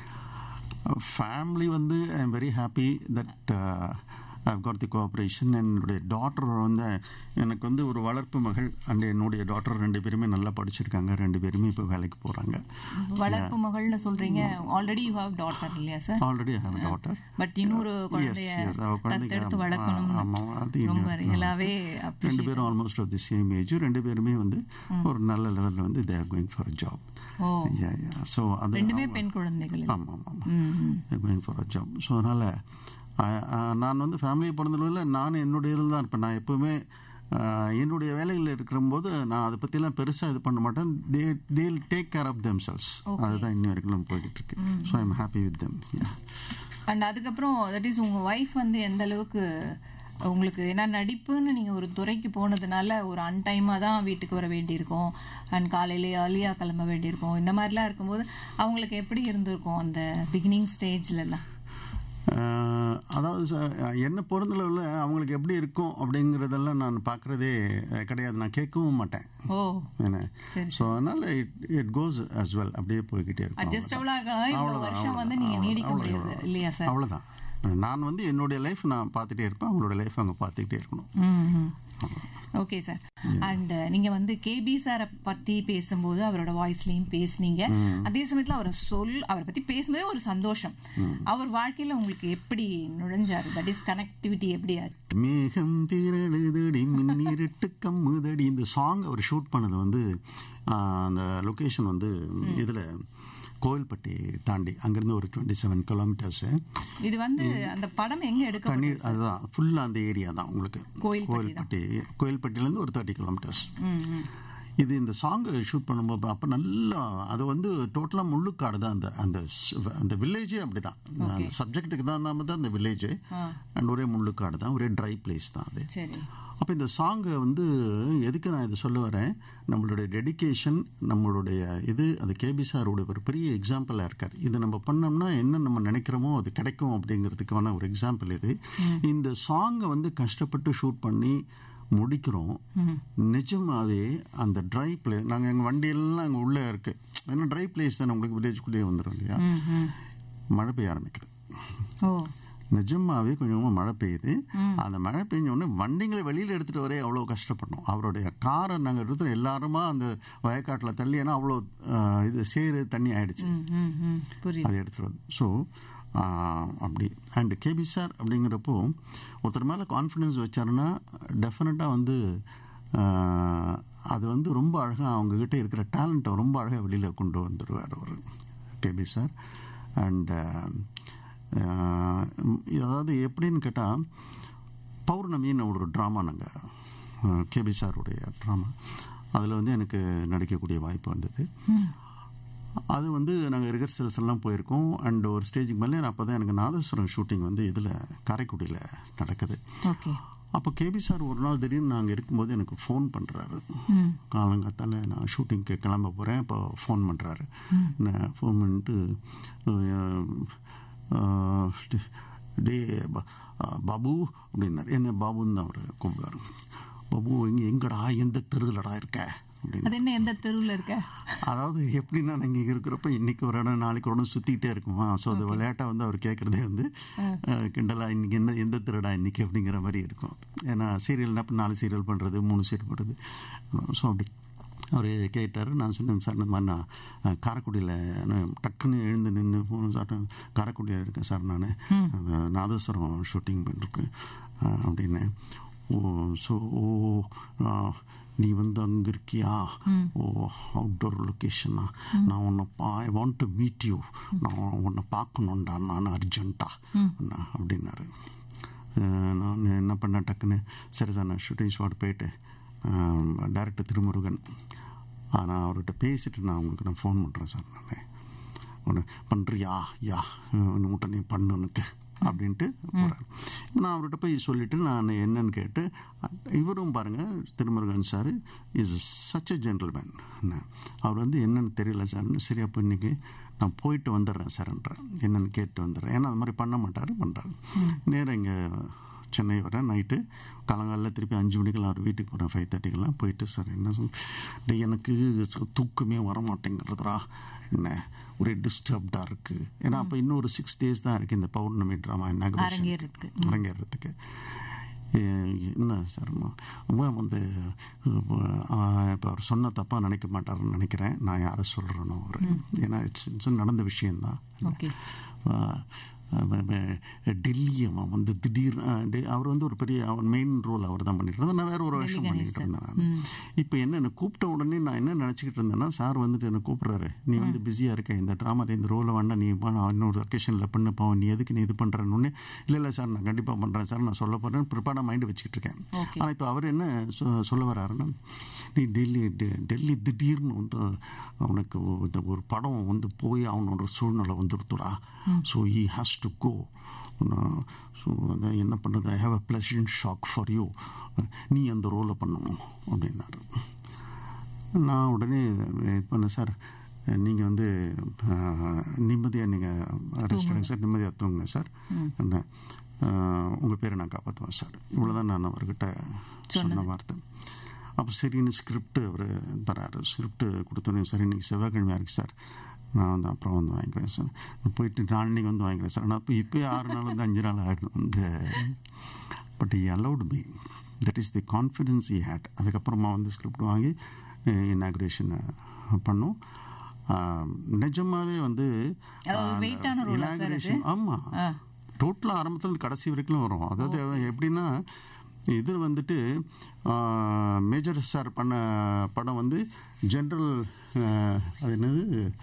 ஃபேமிலி வந்து I am very happy that I've got the cooperation என்னுடைய டாட்டர் வந்து எனக்கு வந்து ஒரு வளர்ப்பு மகள் அண்ட் என்னுடைய டாட்டர் ரெண்டு பேருமே நல்லா படிச்சிருக்காங்க ரெண்டு பேருமே இப்போ வேலைக்கு போகிறாங்க வளர்ப்பு மகள்னு சொல்றீங்க ஆல்ரெடி யூ ஹாவ் டாட்டர் இல்லையா sir already have daughter but இன்னொரு குழந்தைய yes, அவ குழந்தைக்கு தத்தெடுத்து ஆமா, வளர்க்கணும் ஆமா, அது ரொம்ப இன்னும் ரியலாவே ரெண்டு பேரும் almost of the same age ரெண்டு பேருமே வந்து ஒரு நல்ல லெவலில் வந்து they are going for job oh yeah yeah so அது ரெண்டுமே பெண் குழந்தைகள் ஆமாம் ஆமாம் ம், ம். Going for a job so அதனால் நான் வந்து ஃபேமிலியை பிறந்தளவில் நான் என்னுடைய இதில் தான் இருப்பேன் நான் எப்போவுமே ஆஹ், என்னுடைய வேலையில் இருக்கிறபோது நான் அதை பற்றிலாம் பெருசாக இது பண்ண மாட்டேன் they they'll take care of themselves அதுதான் இன்னி வரைக்கும் போய்கிட்டு இருக்கு so I'm happy with them and அதுக்கப்புறம் தட் இஸ் உங்க ஒய்ஃப் வந்து எந்த அளவுக்கு உங்களுக்கு ஏன்னா நடிப்புன்னு நீங்க ஒரு துறைக்கு போனதுனால ஒரு அன்டைமா தான் வீட்டுக்கு வர வேண்டியிருக்கும் அண்ட் காலையில ஏர்லியா கிளம்ப வேண்டியிருக்கும் இந்த மாதிரிலாம் இருக்கும்போது அவங்களுக்கு எப்படி இருந்திருக்கும் அந்த பிகினிங் ஸ்டேஜ்ல எல்லாம் ஆஹ் அதாவது ச- என்னை பொறுத்தளவில் அவங்களுக்கு எப்படி இருக்கும் அப்படிங்கிறதெல்லாம் நான் பார்க்குறதே கிடையாது நான் கேட்கவும் மாட்டேன் ஓ என்ன சரி. ஸோ அதனால் it it goes as well அப்படியே போய்கிட்டே இருக்கும் அட்ஜஸ்டபுளா இருக்கலாம் இவ்வளவு அவ்வளவுதான், வருஷம் வந்து நீங்க அவ்வளவுதான், நீடிக்க முடியாது அவ்வளவுதான். இல்லையா சார் அவ்வளோதான் நான் வந்து என்னுடைய லைஃப் நான் பார்த்துட்டே இருப்பேன் அவங்களோட லைஃப் அவங்க பார்த்துக்கிட்டே இருக்கணும் ஓகே சார் அண்ட் நீங்க வந்து கேபி சாரை பத்தி பேசும்போது அவரோட வாய்ஸ்லயும் பேசுனீங்க அதே சமயத்துல அவரை சொல் அவரை பத்தி பேசும்போதே ஒரு சந்தோஷம் அவர் வாழ்க்கையில உங்களுக்கு எப்படி நுழைஞ்சாரு தட் இஸ் கனெக்டிவிட்டி எப்படி ஆச்சு மேகம் திரழுதடி மின்னிருட்டு கம்முதடி இந்த சாங் அவர் ஷூட் பண்ணது வந்து ஆஹ், அந்த லொக்கேஷன் வந்து இதில் கோவில்பட்டி தாண்டி அங்கேருந்து ஒரு டுவெண்ட்டி செவன் கிலோமீட்டர்ஸு இது வந்து அந்த படம் எங்க எடுக்க தண்ணீர் அதுதான் ஃபுல்லாக அந்த ஏரியா தான் உங்களுக்கு கோயில்பட்டி கோவில்பட்டி கோவில்பட்டிலேருந்து ஒரு தேர்ட்டி கிலோமீட்டர்ஸ் ம், ம். இது இந்த சாங் ஷூட் பண்ணும்போது அப்போ நல்லா அது வந்து டோட்டலாக முள்ளுக்காடு தான் அந்த அந்த ஸ்- அந்த வில்லேஜே அப்படி தான் அந்த சப்ஜெக்ட்டுக்கு தான் நாம தான் அந்த வில்லேஜ் அண்ட் ஒரே முள்ளுக்காடு தான் ஒரே ட்ரை பிளேஸ் தான் அது சரி அப்போ இந்த சாங்கை வந்து எதுக்கு நான் இது சொல்ல வரேன் நம்மளுடைய டெடிகேஷன் நம்மளுடைய இது அது கேபி சாரோட ஒரு பெரிய எக்ஸாம்பிளாக இருக்கார் இது நம்ம பண்ணோம்னா என்ன நம்ம நினைக்கிறோமோ அது கிடைக்கும் அப்படிங்கிறதுக்கான ஒரு எக்ஸாம்பிள் இது இந்த சாங்கை வந்து கஷ்டப்பட்டு ஷூட் பண்ணி முடிக்கிறோம் நிஜமாவே அந்த ட்ரை பிளேஸ் நாங்கள் எங்கள் வண்டியெல்லாம் அங்கே உள்ளே இருக்கு ஏன்னா ட்ரை பிளேஸ் தானே உங்களுக்கு வில்லேஜ்குள்ளேயே வந்துடும் இல்லையா ம், ம். மழை பெய்ய ஆரம்பிக்குது ஓ நிஜமாவே கொஞ்சமாக மழை பெய்யுது அந்த மழை பெஞ்ச உடனே வண்டிங்களை வெளியில் எடுத்துகிட்டு வரே அவ்வளோ கஷ்டப்பட்டோம் அவருடைய காரை நாங்கள் எடுத்து எல்லாருமா அந்த வயக்காட்டில் தள்ளி ஏன்னா அவ்வளோ ஆஹ், இது சேறு தண்ணி ஆயிடுச்சு ம், ம், ம். புரியுது அதை எடுத்துகிட்டு வந்து ஸோ அப்படி அண்ட் கேபி சார் அப்படிங்கிறப்போ ஒருத்தர் மேலே கான்ஃபிடென்ஸ் வச்சாருன்னா டெஃபினட்டாக வந்து ஆஹ், அது வந்து ரொம்ப அழகாக அவங்கக்கிட்ட இருக்கிற டேலண்ட்டை ரொம்ப அழகாக வெளியில் கொண்டு வந்துடுவார் அவர் கேபி சார் அண்ட் அதாவது எப்படின்னு கேட்டால் பௌர்ணமின்னு ஒரு ட்ராமா நாங்கள் கேபி சாருடைய ட்ராமா அதில் வந்து எனக்கு நடிக்கக்கூடிய வாய்ப்பு வந்தது அது வந்து நாங்கள் ரிஹர்சல்ஸ் எல்லாம் போயிருக்கோம் அண்ட் ஒரு ஸ்டேஜுக்கு மேலே அப்போ தான் எனக்கு நாதஸ்வரம் ஷூட்டிங் வந்து இதில் காரைக்குடியில் நடக்குது ஓகே அப்போ கேபி சார் ஒரு நாள் திடீர்னு நாங்கள் இருக்கும்போது எனக்கு ஃபோன் பண்ணுறாரு காலங்காத்தால நான் ஷூட்டிங்க்கு கிளம்ப போகிறேன் இப்போ ஃபோன் பண்ணுறாரு நான் ஃபோன் பண்ணிட்டு அஹ், டே ப- அஹ், பாபு அப்படின்னாரு என்ன பாபுன்னு தான் அவர் கூப்பிடுவார் பாபு இங்கே எங்கடா எந்த தெருவுலடா இருக்க அப்படின்னு அது என்ன எந்த தெருவுல இருக்க அதாவது எப்படின்னா நாங்கள் இங்கே இருக்கிறப்ப இன்னைக்கு ஒரு இடம் நாளைக்கு ஒரு இடம் சுற்றிக்கிட்டே இருக்குமா ஸோ அது விளையாட்டாக வந்து அவர் கேட்குறதே வந்து அஹ், கிண்டலா இன்னைக்கு என்ன எந்த திருடா இன்னைக்கு அப்படிங்கிற மாதிரி இருக்கும் ஏன்னா சீரியல்னா இப்போ நாலு சீரியல் பண்ணுறது மூணு சீரியல் பண்ணுறது ஸோ அப்படி அவர் கேட்டார் நான் சொன்னேன் சார் இந்த மாதிரி நான் அஹ், காரைக்குடியில் நான் டக்குன்னு எழுந்து நின்று ஃபோன் சாப்பிட்டேன் காரைக்குடியில் இருக்கேன் சார் நான் நாதஸ்வரம் ஷூட்டிங் பண்ணிருக்கேன் அஹ், அப்படின்னேன் ஓ ஸோ ஓ ஆ, நீ வந்து அங்கே இருக்கியா ஓ அவுட்டோர் லொக்கேஷனா நான் உன்னை பா I want to meet you நான் உன்னை பார்க்கணுண்டா நான் அர்ஜென்ட்டா அப்படின்னாரு அஹ் நான் என்ன பண்ணேன் டக்குன்னு சரி சார் நான் ஷூட்டிங் ஸ்பாட் போயிட்டு டைரக்டர் திருமுருகன் நான் அவர்கிட்ட பேசிட்டு நான் உங்களுக்கு நான் ஃபோன் பண்ணுறேன் சார் நான் ஒன்று பண்ணுறியா யா ஒன்று மட்டும் நீ பண்ணுனுக்கு அப்படின்ட்டு போகிறார் நான் அவர்கிட்ட போய் சொல்லிவிட்டு நான் என்னன்னு கேட்டு இவரும் பாருங்கள் Thirumurugan sir is such a gentleman அவர் வந்து என்னன்னு தெரியல சார்னு சரி அப்போ இன்றைக்கி நான் போயிட்டு வந்துடுறேன் சார்ன்றேன் என்னென்னு கேட்டு வந்துடுறேன் ஏன்னா அது மாதிரி பண்ண மாட்டார் பண்ணுறாரு நேராக இங்கே சென்னை வரேன் நைட்டு காலங்காலில் திருப்பி அஞ்சு மணிக்கெல்லாம் அவர் வீட்டுக்கு போகிறேன் ஃபைவ் தேர்ட்டிக்கெல்லாம் போயிட்டு சார் என்ன சொல் எனக்கு தூக்கமே வர மாட்டேங்கிறதுரா என்ன ஒரே டிஸ்டர்ப்டாக இருக்குது ஏன்னா அப்போ இன்னும் ஒரு சிக்ஸ் டேஸ் தான் இருக்குது இந்த பௌர்ணமி ட்ராமா அரங்கேறதுக்கு. அரங்கேறதுக்கு என்ன சார் வந்து இப்போ அவர் சொன்ன தப்பாக நினைக்க மாட்டாருன்னு நினைக்கிறேன் நான் யாரை சொல்கிறேனோ அவர் ஏன்னா இட்ஸ் இட்ஸ் நடந்த விஷயந்தான் ஓகே டெல்லி அவன் வந்து திடீர் அவர் வந்து ஒரு பெரிய அவன் மெயின் ரோல் அவர் தான் பண்ணிட்டு இருந்தார் நான் வேற ஒரு வருஷம் பண்ணிட்டு இருந்தேன் நான் இப்போ என்ன என்னை கூப்பிட்ட உடனே நான் என்ன நினச்சிக்கிட்டு இருந்தேன்னா சார் வந்துட்டு என்னை கூப்பிட்றாரு நீ வந்து பிஸியாக இருக்க இந்த ட்ராமாவில் இந்த ரோலை வேண்டாம் நீ வா, நான் இன்னொரு அக்கேஷனில் பண்ணுப்பா நீ எதுக்கு நீ இது பண்ணுறேன்னு இல்லை இல்லை சார் நான் கண்டிப்பாக பண்ணுறேன் சார் நான் சொல்ல போகிறேன் ப்ரிப்பேர்டாக மைண்டு வச்சுக்கிட்டு இருக்கேன் Okay. ஆனால் இப்போ அவர் என்ன சொ- சொல்ல வர்றாருன்னா நீ டெல்லி டெ- டெல்லி திடீர்னு வந்து அவனுக்கு இந்த ஒரு படம் வந்து போய் அவனோட சூழ்நிலை வந்துருத்துடா so he has to go so அதான் என்ன பண்ணுறது I have a pleasant shock for you நீ அந்த ரோலை பண்ணணும் அப்படின்னாரு நான் உடனே இது பண்ணேன் சார் நீங்கள் வந்து நிம்மதியாக நீங்கள் ரெஸ்ட் எடுங்க சார் நிம்மதியாக தூங்குங்க சார் என்ன உங்கள் பேரை நான் காப்பாற்றுவேன் சார் இவ்வளோதான் நான் அவர்கிட்ட சொன்ன வார்த்தை அப்போ சரின்னு ஸ்கிரிப்ட் அவர் தராரு ஸ்கிரிப்ட் கொடுத்தோன்னே சரி இன்னைக்கு செவ்வாய்க்கிழமையாக இருக்குது சார் நான் வந்து அப்புறம் வந்து வாங்கிக்கிறேன் சார் நான் போயிட்டு நாளைக்கு வந்து வாங்கிக்கிறேன் சார் நான் இப்போ இப்போ ஆறு நாள் வந்து அஞ்சு நாள் ஆகிடும் இந்த but he allowed me that is the confidence he had அதுக்கப்புறமா வந்து ஸ்கிரிப்ட் வாங்கி இனாக்ரேஷன் பண்ணோம் ஆஹ், நிஜமாவே வந்து அதாவது weight ஆன role ஆ sir அது? ஆமாம் ஆ. டோட்டலாக ஆரம்பத்துல இருந்து கடைசி வரைக்கும் வரும் அதாவது எப்படின்னா இது வந்துட்டு மேஜர் சார் பண்ண படம் வந்து ஜென்ரல் அது என்னது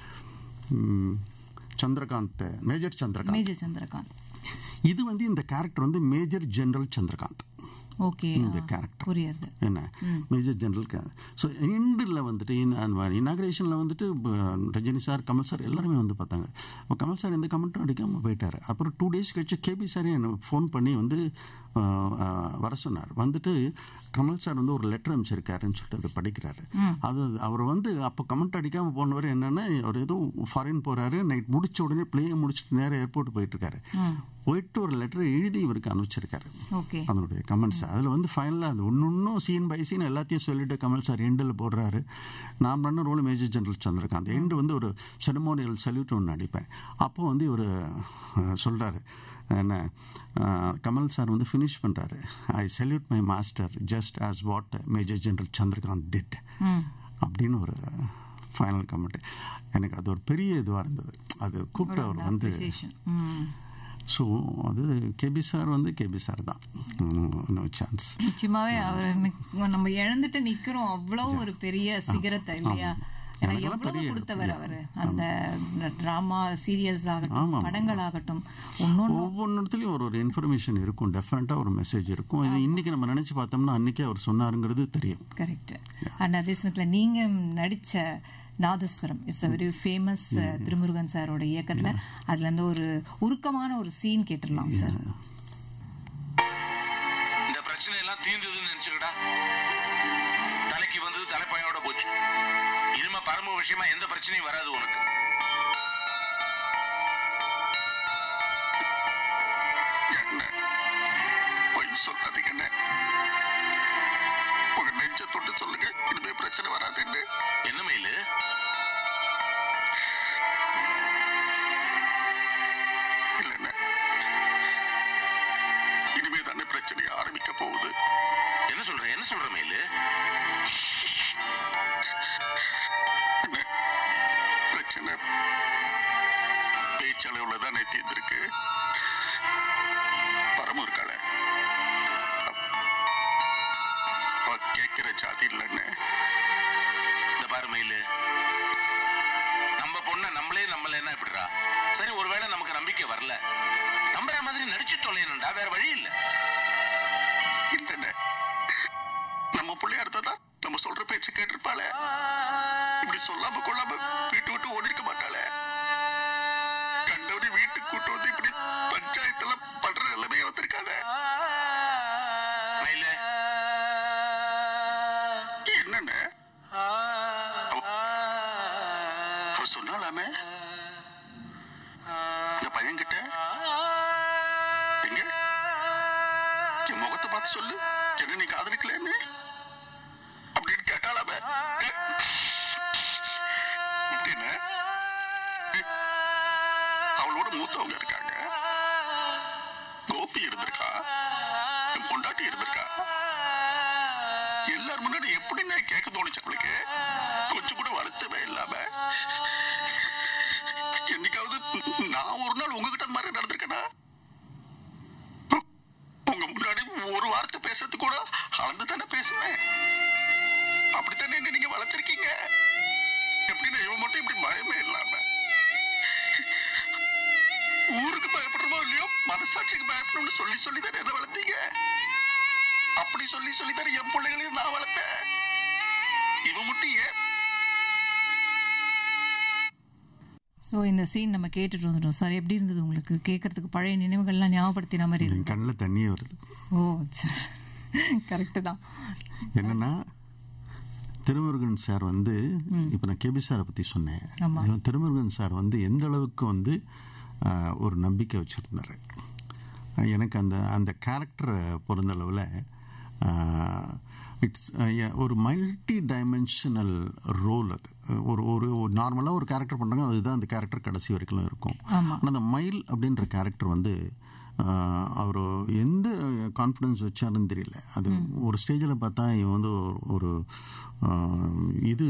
ம், சந்திரகாந்த் மேஜர் சந்திரகாந்த் மேஜர் சந்திரகாந்த் இது வந்து இந்த கேரக்டர் வந்து மேஜர் ஜெனரல் சந்திரகாந்த் ஓகே இந்த கேரக்டர் புரியுது என்ன மேஜர் ஜெனரல் ஸோ எண்டில் வந்துட்டு இனாகிரேஷனில் வந்துட்டு ப- ரஜினி சார் கமல் சார் எல்லாருமே வந்து பார்த்தாங்க அப்போ கமல் சார் எந்த கமெண்ட்டும் அடிக்காமல் போயிட்டார் அப்புறம் டூ டேஸ் கழிச்சு கேபி சாரே எனக்கு ஃபோன் பண்ணி வந்து ஆஹ், ஆஹ், வர சொன்னார் வந்துட்டு கமல் சார் வந்து ஒரு லெட்டர் அமைச்சிருக்காருன்னு சொல்லிட்டு அதை படிக்கிறாரு அது அவர் வந்து அப்போ கமெண்ட் அடிக்காமல் போனவர் என்னன்னா அவர் ஏதோ ஃபாரின் போகிறாரு நைட் முடிச்ச உடனே பிளேயை முடிச்சுட்டு நேராக ஏர்போர்ட் போயிட்டு இருக்காரு போயிட்டு ஒரு லெட்டர் எழுதி இவருக்கு அனுப்பிச்சிருக்காரு ஓகே அதனுடைய கமெண்ட்ஸ் அதில் வந்து ஃபைனலாக அது ஒன்று ஒன்றும் சீன் பை சீன் எல்லாத்தையும் சொல்லிட்டு கமல் சார் எண்டில் போடுறாரு நான் பண்ண role major general Chandrakant end வந்து ஒரு செரமோனியல் சல்யூட் ஒன்று அடிப்பேன் அப்போ வந்து இவர் சொல்கிறாரு என்ன அஹ், கமல் சார் வந்து ஃபினிஷ் பண்ணுறாரு I salute my master just as what major general Chandrakant did ம் அப்படின்னு ஒரு ஃபைனல் கமெண்ட் எனக்கு அது ஒரு பெரிய இதுவாக இருந்தது அது கூப்பிட்டு அவர் வந்து appreciation. ம் ஸோ அது கேபி சார் வந்து கேபி சார் தான் நோ சான்ஸ் நிச்சயமாவே அவர் எனக்கு- நம்ம இழந்துட்டு நிக்கிறோம் அவ்வளவு ஒரு பெரிய சிகரத்தை இல்லையா ஏன்னா எனக்கெல்லாம் எவ்வளவு பெரிய- கொடுத்தவர் அவரு அந்த டிராமா சீரியல்ஸ் ஆகட்டும் ஆமாம். படங்கள் ஆகட்டும் ஒன்னொன்னு ஒவ்வொன்றுத்துலையும் ஒரு ஒரு இன்ஃபர்மேஷன் இருக்கும் டெஃபினட்டாக ஒரு மெசேஜ் இருக்கும் இது இன்னைக்கு நம்ம நினச்சி பார்த்தோம்னா அன்னைக்கே அவர் சொன்னாருங்கிறது தெரியும் கரெக்ட் அண்ட் அதே சமயத்துல நீங்க நடிச்ச Nadaswaram it's a very famous Thirumurugan சாரோட இயக்கத்துல அதுல இருந்து ஒரு உருக்கமான ஒரு சீன் கேட்டுடலாம் சார் இந்த பிரச்சனை எல்லாம் தீர்ந்ததுன்னு நினைச்சுக்கடா தலைக்கு வந்தது தலைப்பாயோட போச்சு இனிமே பரம விஷயமா எந்த பிரச்சனையும் வராது உனக்கு என்ன பொய் சொல்லாதீங்க என்ன உங்க நெஞ்ச தொட்டு சொல்லுங்க இனிமே பிரச்சனை வராதுன்னு என்ன மயிலு இல்லைண்ண இனிமே தானே பிரச்சனை ஆரம்பிக்க போகுது என்ன சொல்ற என்ன சொல்ற மயிலு என்ன பிரச்சனை பேச்சளவுல தானே தீர்ந்திருக்கு பரமும் இருக்காள அவ கேட்கிற ஜாதி இல்லைன்னு இந்த பாரு மயிலு நம்ம பொண்ண நம்மளே நம்மளேன்னா எப்படிடா சரி ஒருவேளை நமக்கு நம்பிக்கை வரல நம்புற மாதிரி நடிச்சு தொலையணும்டா வேற வழி இல்ல இல்லைண்ண நம்ம பிள்ளையா இருந்தா சொல்லாம கொள்ளாம வீட்டு விட்டு ஓடி இருக்க மாட்டாளே கண்டவனி வீட்டுக்கு கூட்டு வந்து இப்படி பஞ்சாயத்துல பண்ற நிலைமையே வந்திருக்காத மயிலு என்னன்னு அவ- அவ சொன்னாலாமே இந்த பையன்கிட்ட எங்க என் முகத்தை பார்த்து சொல்லு என்ன நீ காதலிக்கலன்னு அப்படின்னு கேட்டாலாமே அப்படின்னு அவளோட மூத்தவங்க இருக்காங்க கோபி இருந்திருக்கா என் பொண்டாட்டி இருந்திருக்கா எல்லார் முன்னாடி எப்படி நான் கேட்க தோணுச்சு அவளுக்கு கொஞ்சம் கூட வருத்தமே இல்லாம என்னைக்காவது நான் ஒரு நாள் உங்ககிட்ட அந்த மாதிரி நடந்திருக்கேனா உங்க முன்னாடி ஒரு வார்த்தை பேசுறது கூட அளந்து தானே பேசுவேன் அப்படித்தானே என்ன நீங்க வளர்த்திருக்கீங்க எப்படின்னா இவன் மட்டும் இப்படி பயமே இல்லாம ஊருக்கு பயப்படுறமோ இல்லையோ மனசாட்சிக்கு பயப்படணும்னு சொல்லி சொல்லி தானே என்ன வளர்த்தீங்க அப்படி சொல்லி சொல்லி தானே என் பிள்ளைகளையும் நான் வளர்த்தேன் இவன் மட்டும் ஏன் ஸோ இந்த சீன் நம்ம கேட்டுட்டு வந்துட்டோம் சார் எப்படி இருந்தது உங்களுக்கு கேட்கறதுக்கு பழைய நினைவுகள்லாம் ஞாபகப்படுத்தின மாதிரி என் இருக்கு கண்ணில் தண்ணியே வருது ஓ கரெக்டு தான் என்னன்னா திருமுருகன் சார் வந்து இப்போ நான் கேபி சாரை பற்றி சொன்னேன் ஆமா. இவன் திருமுருகன் சார் வந்து எந்த அளவுக்கு வந்து ஆஹ், ஒரு நம்பிக்கை வச்சுருந்தாரு எனக்கு அந்த அந்த கேரக்டரை பொறுந்தளவில் இட்ஸ் ஒரு மல்டி டைமென்ஷனல் ரோல் அது ஒரு ஒரு நார்மலாக ஒரு கேரக்டர் பண்ணுறாங்க அதுதான் அந்த கேரக்டர் கடைசி வரைக்கும் இருக்கும் ஆமா. ஆனால் அந்த மயில் அப்படின்ற கேரக்டர் வந்து அவர் எந்த கான்ஃபிடன்ஸ் வச்சாருன்னு தெரியல அது ஒரு ஸ்டேஜில் பார்த்தா இவன் வந்து ஒரு- ஒரு ஆஹ், இது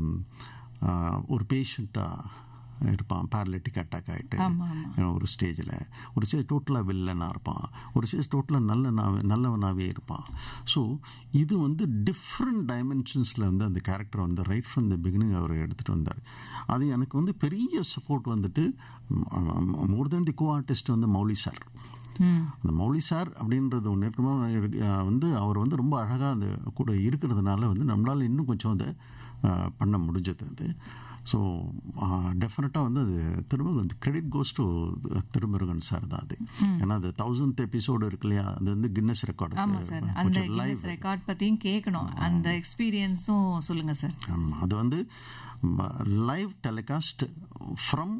ஆஹ், ஒரு பேஷண்ட்டாக இருப்பான் பேரலிட்டிக் அட்டாக் ஆகிட்டு ஆமா, ஆமா. ஒரு ஸ்டேஜில் ஒரு ஸ்டேஜ் டோட்டலாக வில்லனாக இருப்பான் ஒரு ஸ்டேஜ் டோட்டலாக நல்ல நல்லவனாகவே இருப்பான் ஸோ இது வந்து டிஃப்ரெண்ட் டைமென்ஷன்ஸில் வந்து அந்த கேரக்டர் வந்து ரைட் ஃப்ரம் த பிகினிங் அவர் எடுத்துகிட்டு வந்தார் அது எனக்கு வந்து பெரிய சப்போர்ட் வந்துட்டு மோர் தென் தி கோ ஆர்டிஸ்ட் வந்து மௌலி சார் ம் அந்த மௌலி சார் அப்படின்றது ஒன்று இருக்குமோ இருக்கு- அஹ் வந்து அவர் வந்து ரொம்ப அழகாக அந்த கூட இருக்கிறதுனால வந்து நம்மளால் இன்னும் கொஞ்சம் அதை அஹ், பண்ண முடிஞ்சது அது ஸோ டெஃபினட்டாக வந்து அது திருமுருகன் வந்து credit goes to Thirumurugan sir தான் அது ஏன்னா அது தௌசண்ட் எபிசோடு இருக்கு இல்லையா அது வந்து கின்னஸ் ரெக்கார்டு ஆமா சார் அந்த கின்னஸ் ரெக்கார்ட் பத்தியும் கேட்கணும் அந்த எக்ஸ்பீரியன்ஸும் சொல்லுங்க சார் ஆமாம் அது வந்து live telecast from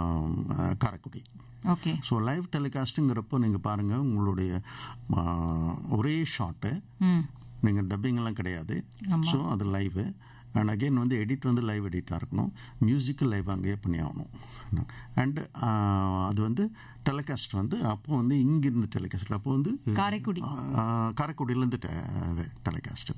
Karaikudi okay so live டெலிகாஸ்ட்டுங்கிறப்போ நீங்கள் பாருங்கள் உங்களுடைய ஆ, ஒரே ஷாட்டு ம் நீங்கள் டப்பிங்லாம் கிடையாது ஸோ அது லைவு அண்ட் அகெயின் வந்து எடிட் வந்து லைவ் எடிட்டாக இருக்கணும் மியூசிக்கு லைவ் அங்கேயே பண்ணி ஆகணும் அண்டு அது வந்து டெலிகாஸ்ட் வந்து அப்போ வந்து இங்கிருந்து டெலிகாஸ்ட் அப்போ வந்து காரைக்குடி ஆஹ் காரைக்குடியிலேருந்து அது டெலிகாஸ்ட்டு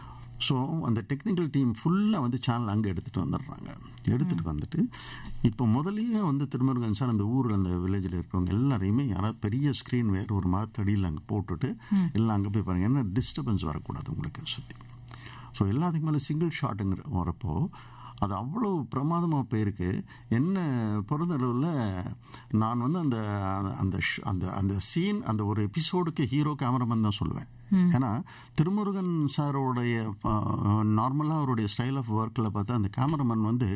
ஸோ அந்த டெக்னிக்கல் டீம் ஃபுல்லாக வந்து சேனல் அங்கே எடுத்துகிட்டு வந்துடுறாங்க எடுத்துகிட்டு வந்துட்டு இப்போ முதல்லயே வந்து திருமுருகன் சார் அந்த ஊரில் அந்த வில்லேஜில் இருக்கிறவங்க எல்லாரையுமே யாராவது பெரிய ஸ்க்ரீன் வேறு ஒரு மரத்தடியில் அங்கே போட்டுட்டு எல்லாம் அங்கே போய் பாருங்க ஏன்னா டிஸ்டர்பன்ஸ் வரக்கூடாது உங்களுக்கு சுற்றி ஸோ எல்லாத்துக்கு மேலே சிங்கிள் ஷாட்டுங்கிற வரப்போ அது அவ்வளோ பிரமாதமாக போயிருக்கு என்ன பொறுத்தளவில் நான் வந்து அந்த அந்த ஷ்- அந்த அந்த சீன் அந்த ஒரு எபிசோடுக்கு ஹீரோ கேமராமேன் தான் சொல்லுவேன் ஏன்னா திருமுருகன் சாரோடைய நார்மலாக அவருடைய ஸ்டைல் ஆஃப் ஒர்க்கில் பார்த்தா அந்த கேமராமேன் வந்து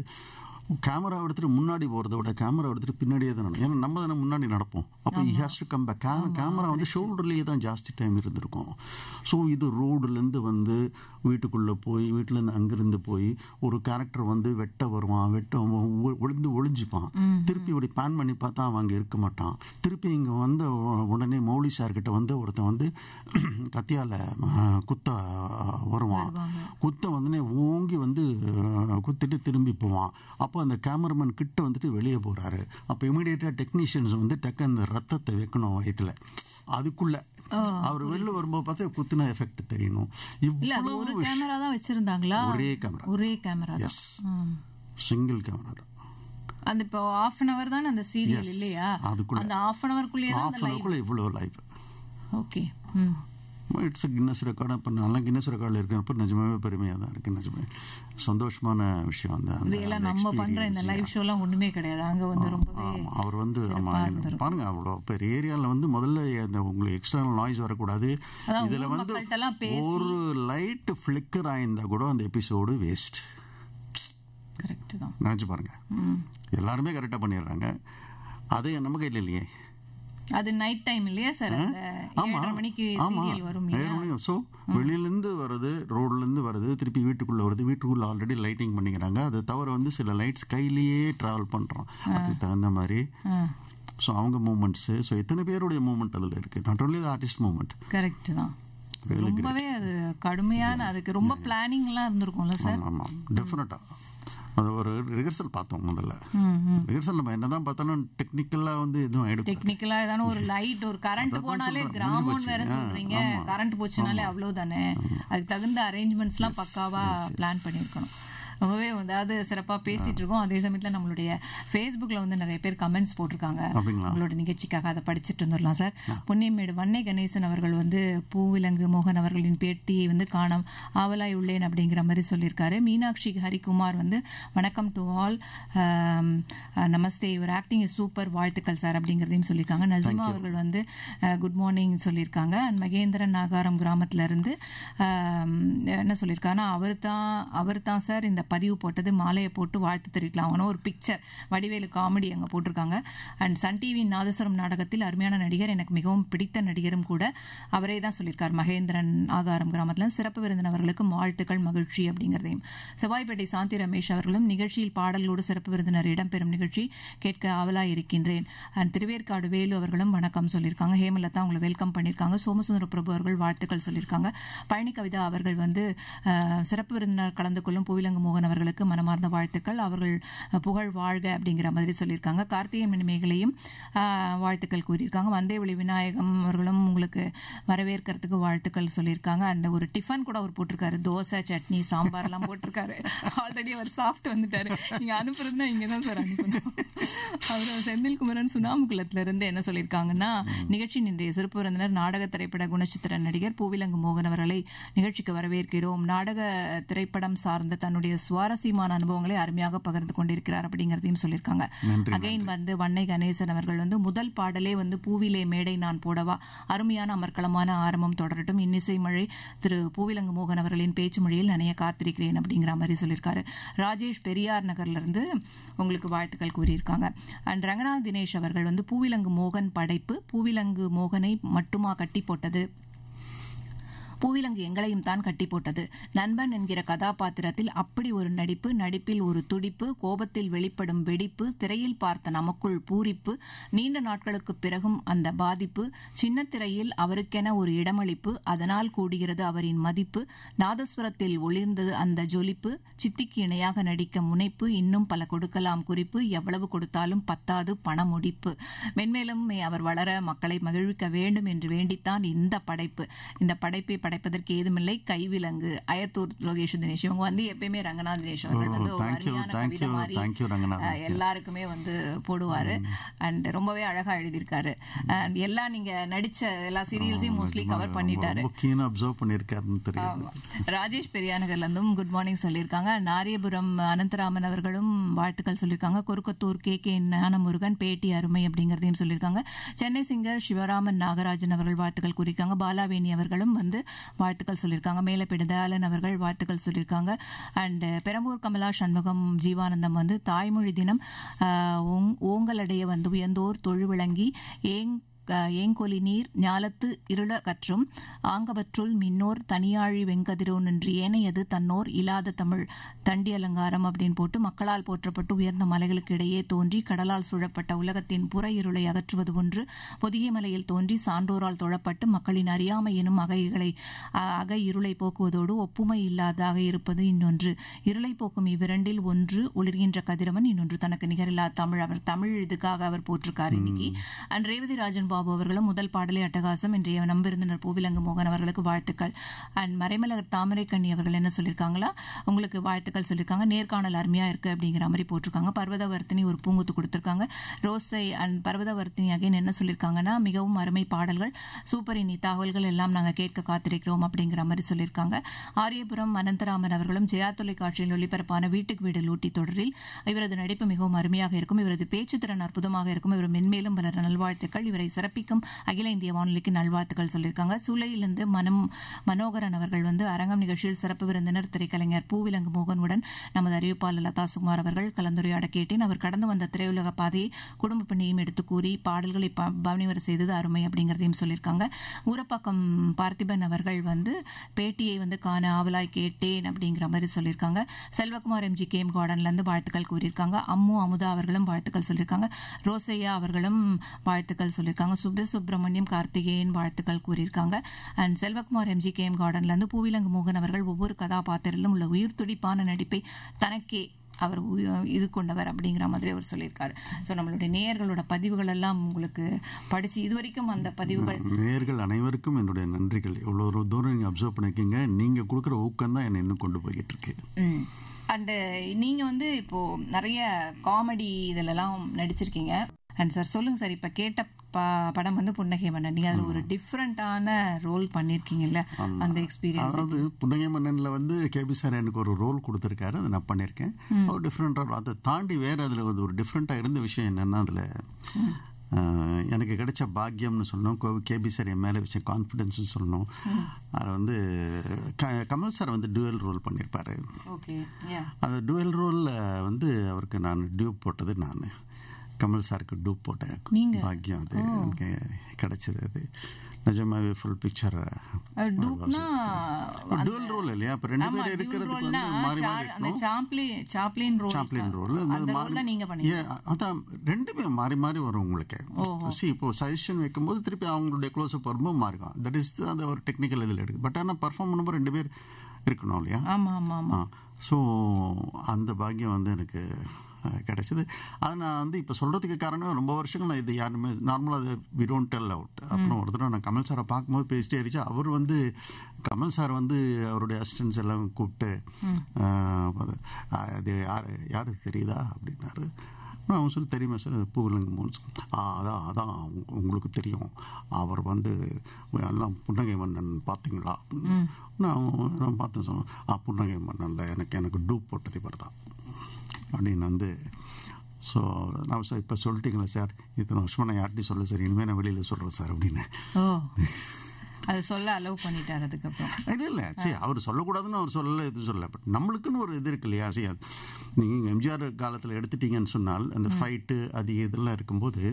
கேமரா எடுத்துட்டு முன்னாடி போகிறத விட கேமரா எடுத்துட்டு பின்னாடியே தான் நடக்கும் ஏன்னா நம்ம தானே முன்னாடி நடப்போம் அப்போ he has to come back camera வந்து ஷோல்டர்லேயே தான் ஜாஸ்தி டைம் இருந்திருக்கும் ஸோ இது ரோடுலேருந்து வந்து வீட்டுக்குள்ளே போய் வீட்டிலேருந்து அங்கேருந்து போய் ஒரு கேரக்டர் வந்து வெட்ட வருவான் வெட்ட அவன் ஒ- ஒளிந்து ஒளிஞ்சுப்பான் திருப்பி இப்படி பேன் பண்ணி பார்த்தா அவன் அங்கே இருக்க மாட்டான் திருப்பி இங்கே வந்த உ- உடனே மௌலி சார்கிட்ட வந்து ஒருத்தன் வந்து கத்தியால் குத்த வருவான் குத்த வந்து ஓங்கி வந்து அஹ், குத்திட்டு திரும்பி போவான் அப்போ அந்த கேமராமேன் கிட்ட வந்துட்டு வெளியே போறாரு அப்போ இமீடியட்டாக டெக்னீஷியன்ஸ் வந்து டக்கு அந்த ரத்தத்தை வைக்கணும் வயிற்றுல அதுக்குள்ள அவர் வெளில வரும்போது பார்த்தா குத்துன எஃபெக்ட் தெரியணும் இல்ல அது ஒரு இவ்வளவு கேமரா தான் வச்சிருந்தாங்களா ஒரே கேமரா ஒரே கேமரா தான் எஸ் சிங்கிள் கேமரா தான் அந்த இப்போ ஆஃப் அன் அவர் தான் அந்த சீரியல் Yes. இல்லையா அதுக்குள்ள. அந்த ஆஃப் அன் அவர்க்குள்ளேயே தான் ஆஃப் அந்த அன் அவருக்குள்ள இவ்வளோ லைவ் ஓகே ம் இட்ஸ் கின்னஸ் ரெக்கார்டு இப்போ நல்லா கின்னஸ் ரெக்கார்டில் இருக்கிறப்ப நிஜமாவே பெருமையாக தான் இருக்குது நிஜமே சந்தோஷமான விஷயம் அந்த அந்த- இதெல்லாம் அந்த நம்ம பண்ற இந்த experience. லைவ் ஷோலாம் ஒண்ணுமே கிடையாது அங்க வந்து ரொம்பவே ஆமா, அவர் வந்து ஆமா சிறப்பா இருந்திருக்கும். பாருங்க அவ்வளோ பெரிய ஏரியாவில் வந்து முதல்ல அந்த உங்களுக்கு எக்ஸ்டர்னல் நாய்ஸ் வரக்கூடாது அதான் இதில் ஊர் வந்து மக்கள்கிட்டலாம் பேசி- ஒரு லைட் ஃப்ளிக்கர் ஆயிருந்தா கூட அந்த எபிசோடு வேஸ்ட் கரெக்ட் தான் நினச்சி பாருங்க எல்லாருமே கரெக்டாக பண்ணிடுறாங்க அது நம்ம கையில் இல்லையே அது நைட் டைம் இல்லையா சார் அந்த ஆமா ஏழரை மணிக்கு ஆமா சீரியல் வரும் இல்லையா ஏழு மணி ஸோ வெளியிலேருந்து வருது ரோட்லேருந்து வருது திருப்பி வீட்டுக்குள்ளே வருது வீட்டுக்குள்ளே ஆல்ரெடி லைட்டிங் பண்ணிக்கிறாங்க அது தவிர வந்து சில லைட்ஸ் கையிலேயே ட்ராவல் பண்ணுறோம் அதுக்கு தகுந்த மாதிரி ஆ ஸோ அவங்க மூமெண்ட்ஸு ஸோ எத்தனை பேருடைய மூமெண்ட் அதில் இருக்குது not only the artist moment correct தான் ரொம்பவே அது கடுமையான அதுக்கு ரொம்ப பிளானிங் எல்லாம் இருந்திருக்கும்ல சார் ஆமாம் ஆமாம் டெஃபினட்டாக அது ஒரு ரிஹர்சல் பார்த்தோம் முதல்ல ம் ம் ரிஹர்சல் நம்ம என்னதான் பார்த்தாலும் டெக்னிக்கலாக வந்து எதுவும் ஆகிடும் டெக்னிக்கலா ஏதான ஒரு லைட் ஒரு கரண்ட் அதான் போனாலே சொல்றேன். கிராமம்னு முடிஞ்சு வேற போச்சு. ஆ, சொல்றீங்க ஆமா. கரண்ட் போச்சுனாலே அவ்வளவுதானே அதுக்கு தகுந்த அரேஞ்ச்மெண்ட்ஸ் எல்லாம் பக்காவா பிளான் பண்ணிருக்கணும் ரொம்பவே அதாவது சிறப்பா பேசிட்டு இருக்கோம் அதே சமயத்துல நம்மளுடைய ஃபேஸ்புக்ல வந்து நிறைய பேர் கமெண்ட்ஸ் போட்டிருக்காங்க அப்படிங்களா? உங்களோட நிகழ்ச்சிக்காக அதை படிச்சுட்டு வந்துடலாம் சார் புண்ணியமேடு வன்னை கணேசன் அவர்கள் வந்து பூவிலங்கு மோகன் அவர்களின் பேட்டியை வந்து காணம் ஆவலாய் உள்ளேன் அப்படிங்கிற மாதிரி சொல்லியிருக்காரு மீனாட்சி ஹரிகுமார் வந்து வணக்கம் to all namaste your acting is super வாழ்த்துக்கள் சார் அப்படிங்கிறதையும் சொல்லியிருக்காங்க நசிமா அவர்கள் வந்து குட் மார்னிங் சொல்லியிருக்காங்க அண்ட் மகேந்திரன் நாகாரம் கிராமத்துல இருந்து ஆம், என்ன சொல்லியிருக்காங்கன்னா அவர் தான் அவர் தான் சார் இந்த பதிவு போட்டது மாலையை போட்டு வாழ்த்து தெரிவிக்கலாம் அவனும் ஒரு பிக்சர் வடிவேலு காமெடி அங்கே போட்டிருக்காங்க அண்ட் சன் டிவி நாதஸ்வரம் நாடகத்தில் அருமையான நடிகர் எனக்கு மிகவும் பிடித்த நடிகரும் கூட அவரே தான் சொல்லியிருக்கார் மகேந்திரன் ஆகாரம் கிராமத்தில் சிறப்பு விருந்தினவர்களுக்கு வாழ்த்துக்கள் மகிழ்ச்சி அப்படிங்கிறதையும் செவ்வாய்ப்பேட்டை சாந்தி ரமேஷ் அவர்களும் நிகழ்ச்சியில் பாடல்களோடு சிறப்பு விருந்தினர் இடம்பெறும் நிகழ்ச்சி கேட்க ஆவலாய் இருக்கின்றேன் அண்ட் திருவேற்காடு வேலு அவர்களும் வணக்கம் சொல்லியிருக்காங்க ஹேமலதா அவங்களை வெல்கம் பண்ணியிருக்காங்க சோமசுந்தர பிரபு அவர்கள் வாழ்த்துக்கள் சொல்லியிருக்காங்க பழனி கவிதா அவர்கள் வந்து அஹ், சிறப்பு விருந்தினர் கலந்து கொள்ளும் புவிலங்கு மோகன் அவர்களுக்கு மனமார்ந்த வாழ்த்துக்கள் அவர்கள் அஹ், புகழ் வாழ்க அப்படிங்கிற மாதிரி சொல்லியிருக்காங்க கார்த்திகேயன் மணி மேகலையும் அஹ், வாழ்த்துக்கள் கூறியிருக்காங்க வந்தேவெளி விநாயகம் அவர்களும் உங்களுக்கு வரவேற்கிறதுக்கு வாழ்த்துக்கள் சொல்லியிருக்காங்க அண்ட் ஒரு டிஃபன் கூட அவர் போட்டிருக்காரு தோசை சட்னி சாம்பார்லாம் போட்டிருக்காரு ஆல்ரெடி அவர் சாப்பிட்டு வந்துட்டாரு நீங்க அனுப்புறதுன்னா இங்க தான் சார் அனுப்பணும் அவர் செந்தில்குமரன் சுனாமுகுலத்துல இருந்து என்ன சொல்லியிருக்காங்கன்னா நிகழ்ச்சியின் இன்றைய சிறப்பு விருந்தினர் நாடக திரைப்பட குணச்சித்திர நடிகர் பூவிலங்கு மோகன் அவர்களை நிகழ்ச்சிக்கு வரவேற்கிறோம் நாடக திரைப்படம் சார்ந்த தன்னுடைய சுவாரஸ்யமான அனுபவங்களை அருமையாக பகிர்ந்து கொண்டிருக்கிறார் அப்படிங்கிறதையும் சொல்லியிருக்காங்க நன்றி, அகைன் வந்து வன்னை கணேசன் அவர்கள் வந்து முதல் பாடலே வந்து பூவிலே மேடை நான் போடவா அருமையான அமர்க்களமான ஆரம்பம் தொடரட்டும் இன்னிசை மழை திரு பூவிலங்கு மோகன் அவர்களின் பேச்சு மொழியில் நனைய காத்திருக்கிறேன் அப்படிங்கிற மாதிரி சொல்லியிருக்காரு ராஜேஷ் பெரியார் நகர்ல இருந்து உங்களுக்கு வாழ்த்துக்கள் கூறியிருக்காங்க அண்ட் ரங்கநாத் தினேஷ் அவர்கள் வந்து பூவிலங்கு மோகன் படைப்பு பூவிலங்கு மோகனை மட்டுமா கட்டி போட்டது பூவிலங்கு எங்களையும் தான் கட்டி போட்டது நண்பன் என்கிற கதாபாத்திரத்தில் அப்படி ஒரு நடிப்பு நடிப்பில் ஒரு துடிப்பு கோபத்தில் வெளிப்படும் வெடிப்பு திரையில் பார்த்த நமக்குள் பூரிப்பு நீண்ட நாட்களுக்கு பிறகும் அந்த பாதிப்பு சின்ன திரையில் அவருக்கென ஒரு இடமளிப்பு அதனால் கூடுகிறது அவரின் மதிப்பு நாதஸ்வரத்தில் ஒளிர்ந்தது அந்த ஜொலிப்பு சித்திக்கு இணையாக நடிக்க முனைப்பு இன்னும் பல கொடுக்கலாம் குறிப்பு எவ்வளவு கொடுத்தாலும் பத்தாது பண முடிப்பு மென்மேலும் அவர் வளர மக்களை மகிழ்விக்க வேண்டும் என்று வேண்டித்தான் இந்த படைப்பு இந்த படைப்பை படைப்பதற்கு ஏதுமில்லை கைவிலங்கு அயத்தூர் லோகேஷ் தினேஷ் இவங்க வந்து எப்பயுமே ரங்கநாத் தினேஷ் அவர்கள் ஓ, வந்து ஒரு thank you, அருமையான thank கவிதை you, மாதிரி thank you, ரங்கநாதன். அஹ், எல்லாருக்குமே வந்து போடுவாரு அண்ட் ரொம்பவே அழகா எழுதியிருக்காரு அண்ட் எல்லாம் நீங்க நடிச்ச எல்லா சீரியல்ஸையும் மோஸ்ட்லி கவர் பண்ணிட்டாரு ரொம்ப கீனாக அப்சர்வ் பண்ணியிருக்காருன்னு தெரியுது ஆமா. ராஜேஷ் பெரியானகர்ல இருந்தும் குட் மார்னிங் சொல்லியிருக்காங்க நாரியபுரம் அனந்தராமன் அவர்களும் வாழ்த்துக்கள் சொல்லியிருக்காங்க கொருக்கத்தூர் கே கே ஞானமுருகன் பேட்டி அருமை அப்படிங்கறதையும் சொல்லியிருக்காங்க சென்னை சிங்கர் சிவராமன் நாகராஜன் அவர்கள் வாழ்த்துக்கள் கூறியிருக்காங்க பாலாவேணி அவர்களும் வந்து வாழ்த்துக்கள் சொல்லியிருக்காங்க மேலப்பேடு தயாளன் அவர்கள் வாழ்த்துக்கள் சொல்லியிருக்காங்க அண்ட் பெரம்பூர் கமலா சண்முகம் ஜீவானந்தம் வந்து தாய்மொழி தினம் ஆஹ், ஓங்- ஓங்கலடைய வந்து உயர்ந்தோர் தொழுவிளங்கி ஏங் க- ஏங்கொலி நீர் ஞாலத்து இருள கற்றும் ஆங்கவற்றுள் மின்னோர் தனியாழி வெங்கதிரோன் என்று ஏனையது தன்னோர் இல்லாத தமிழ் தண்டி அலங்காரம் அப்படின்னு போட்டு மக்களால் போற்றப்பட்டு உயர்ந்த மலைகளுக்கு இடையே தோன்றி கடலால் சூழப்பட்ட உலகத்தின் புற இருளை அகற்றுவது ஒன்று பொதிகை மலையில் தோன்றி சான்றோரால் தொழப்பட்டு மக்களின் அறியாமை எனும் அகைகளை அ- அக இருளை போக்குவதோடு ஒப்புமை இல்லாதாக இருப்பது இன்னொன்று இருளை போக்கும் இவ்விரண்டில் ஒன்று ஒளிர்கின்ற கதிரவன் இன்னொன்று தனக்கு நிகரில்லா தமிழ் அவர் தமிழ் இதுக்காக அவர் போட்டிருக்காரு இன்னைக்கு அண்ட் ரேவதி ராஜன் பாபு அவர்களும் முதல் பாடலே அட்டகாசம் இன்றைய நம்பிருந்தனர் பூவிலங்கு மோகன் அவர்களுக்கு வாழ்த்துக்கள் அண்ட் மறைமலர் தாமரை கண்ணி அவர்கள் என்ன சொல்லியிருக்காங்களா உங்களுக்கு வாழ்த்துக்கள் சொல்லியிருக்காங்க நேர்காணல் அருமையா இருக்கு அப்படிங்கிற மாதிரி போட்டிருக்காங்க பர்வதவர்த்தினி ஒரு பூங்குத்து கொடுத்திருக்காங்க ரோசை அண்ட் பர்வதவர்த்தினி அகைன் என்ன சொல்லியிருக்காங்கன்னா மிகவும் அருமை பாடல்கள் சூப்பர் இனி தகவல்கள் எல்லாம் நாங்க கேட்க காத்திருக்கிறோம் அப்படிங்கிற மாதிரி சொல்லியிருக்காங்க ஆரியபுரம் அனந்தராமன் அவர்களும் ஜெயா தொலைக்காட்சியில் ஒளிபரப்பான வீட்டுக்கு வீடு லூட்டி தொடரில் இவரது நடிப்பு மிகவும் அருமையாக இருக்கும் இவரது பேச்சு திறன் அற்புதமாக இருக்கும் இவர் மென்மேலும் பல நல்வாழ்த்துக்கள் இவரை சிறப்பு சிறப்பிக்கும் அகில இந்திய வானொலிக்கு நல்வாழ்த்துக்கள் சொல்லியிருக்காங்க சூளையிலிருந்து மனம் மனோகரன் அவர்கள் வந்து அரங்கம் நிகழ்ச்சியில் சிறப்பு விருந்தினர் திரைக்கலைஞர் பூவிலங்கு மோகனுடன் நமது அறிவிப்பாளர் லதா சுகுமார் அவர்கள் கலந்துரையாட கேட்டேன் அவர் கடந்து வந்த திரையுலக பாதையை குடும்ப பெண்ணையும் எடுத்து கூறி பாடல்களை ப- பவனிவர செய்தது அருமை அப்படிங்கிறதையும் சொல்லியிருக்காங்க ஊரப்பாக்கம் பார்த்திபன் அவர்கள் வந்து பேட்டியை வந்து காண ஆவலாய் கேட்டேன் அப்படிங்கிற மாதிரி சொல்லியிருக்காங்க செல்வகுமார் எம்ஜி கேம் கார்டன்ல இருந்து வாழ்த்துக்கள் கூறியிருக்காங்க அம்மு அமுதா அவர்களும் வாழ்த்துக்கள் சொல்லியிருக்காங்க ரோசையா அவர்களும் வாழ்த்துக்கள் சொல்லியிருக்காங்க சுப சுப்பிரமணியம் கார்த்திகேயன் வாழ்த்துக்கள் கூறியிருக்காங்க அண்ட் செல்வகுமார் எம்ஜி கேம் கார்டன்ல இருந்து பூவிலங்கு மோகன் அவர்கள் ஒவ்வொரு கதாபாத்திரத்திலும் உள்ள உயிர் துடிப்பான நடிப்பை தனக்கே அவர் உய- இது கொண்டவர் அப்படிங்கிற மாதிரி அவர் சொல்லியிருக்காரு ஸோ நம்மளுடைய நேயர்களோட பதிவுகள் எல்லாம் உங்களுக்கு படிச்சு இதுவரைக்கும் அந்த பதிவுகள் நேயர்கள் அனைவருக்கும் என்னுடைய நன்றிகள் இவ்வளோ ஒரு தூரம் நீங்கள் அப்சர்வ் பண்ணிருக்கீங்க நீங்கள் கொடுக்குற ஊக்கம் தான் என்னை இன்னும் கொண்டு போய்கிட்டு இருக்கு அண்டு நீங்க வந்து இப்போ நிறைய காமெடி இதுலலாம் நடிச்சிருக்கீங்க அண்ட் சார் சொல்லுங்க சார் இப்ப கேட்ட ப- படம் வந்து புன்னகை மன்னன் நீங்க அதுல ஒரு டிஃப்ரெண்டான ரோல் பண்ணிருக்கீங்கல்ல அந்த எக்ஸ்பீரியன்ஸ் அதாவது புன்னகை மன்னன்ல வந்து கேபி சார் எனக்கு ஒரு ரோல் கொடுத்துருக்காரு அதை நான் பண்ணியிருக்கேன் ஒரு டிஃப்ரெண்டாக அதை தாண்டி வேற அதில் வந்து ஒரு டிஃப்ரெண்ட்டாக இருந்த விஷயம் என்னன்னா அதில் எனக்கு கிடைச்ச பாக்கியம்னு சொல்லணும் கேபி சார் என் மேலே வச்ச கான்ஃபிடென்ஸ்னு சொல்லணும் அதில் வந்து க- கமல் சார் வந்து டுவெல் ரோல் பண்ணியிருப்பாரு ஓகே யா அந்த டுவெல் ரோலில் வந்து அவருக்கு நான் டியூப் போட்டது நான் கமல் சாருக்கு டூப் போட்டேன் நீங்க? பாக்கியம் அது எனக்கு கிடைச்சது அது நிஜமாவே ஃபுல் பிக்சர் டூப்னா டுவல் ரோல் இல்லையா இப்போ ரெண்டு ஆமா பேர் டியூல் இருக்கிறதுக்கு ரோல்னா வந்து மாறி மாறி அந்த இருக்கணும் Chaplin Chaplin role Chaplin role அந்த ரோல்ல நீங்க பண்ணீங்க அதான் ரெண்டுமே மாறி மாறி வரும் உங்களுக்கு சி இப்போ சஜஷன் வைக்கும்போது திருப்பி அவங்களுடைய க்ளோஸ்அப் வரும்போது மாறிக்கும் தட் இஸ் அந்த ஒரு டெக்னிக்கல் இதில் எடுக்குது பட் ஆனால் பர்ஃபார்ம் பண்ணும்போது ரெண்டு பேர் இருக்கணும் இல்லையா ஆமா ஆமா ஆமா ஸோ அந்த பாக்கியம் வந்து எனக்கு அஹ், கிடைச்சது அதை நான் வந்து இப்போ சொல்கிறதுக்கு காரணம் ரொம்ப வருஷங்கள் நான் இது யாருமே நார்மலாக அது வி டோன்ட் டெல் அவுட் அப்புறம் ஒரு தடவை நான் கமல் சாரை பார்க்கும்போது பேசிட்டே இருந்துச்சு அவர் வந்து கமல் சார் வந்து அவருடைய அசிஸ்டன்ஸ் எல்லாம் கூப்பிட்டு அஹ், அது அது யார் யாருக்கு தெரியுதா அப்படின்னாரு நான் அவன் சொல்லி தெரியுமா சார் அது பூவிலங்கு மோன்ஸ் ஆ அதான் அதான் உங்க- உங்களுக்கு தெரியும் அவர் வந்து எல்லாம் புன்னகை மன்னன் பார்த்தீங்களா நான் நான் பார்த்து சொன்னேன் ஆ புன்னகை மன்னனில் எனக்கு எனக்கு டூப் போட்டது இவர் தான் அப்படின்னு வந்து ஸோ நான் சார் இப்போ சொல்லிட்டீங்களா சார் இத்தனை வருஷமா நான் யார்கிட்டையும் சொல்ல சார் இனிமேல் நான் வெளியில் சொல்கிறேன் சார் அப்படின்னு ஓ அது சொல்ல அலோவ் பண்ணிட்டார் அதுக்கப்புறம் இல்லை இல்லை சரி அவர் சொல்லக்கூடாதுன்னு அவர் சொல்லலை எதுவும் சொல்லலை பட் நம்மளுக்குன்னு ஒரு இது இருக்கு இல்லையா சரி நீங்கள் எம்ஜிஆர் காலத்தில் எடுத்துட்டீங்கன்னு சொன்னால் அந்த ஃபைட்டு அது இதெல்லாம் இருக்கும்போது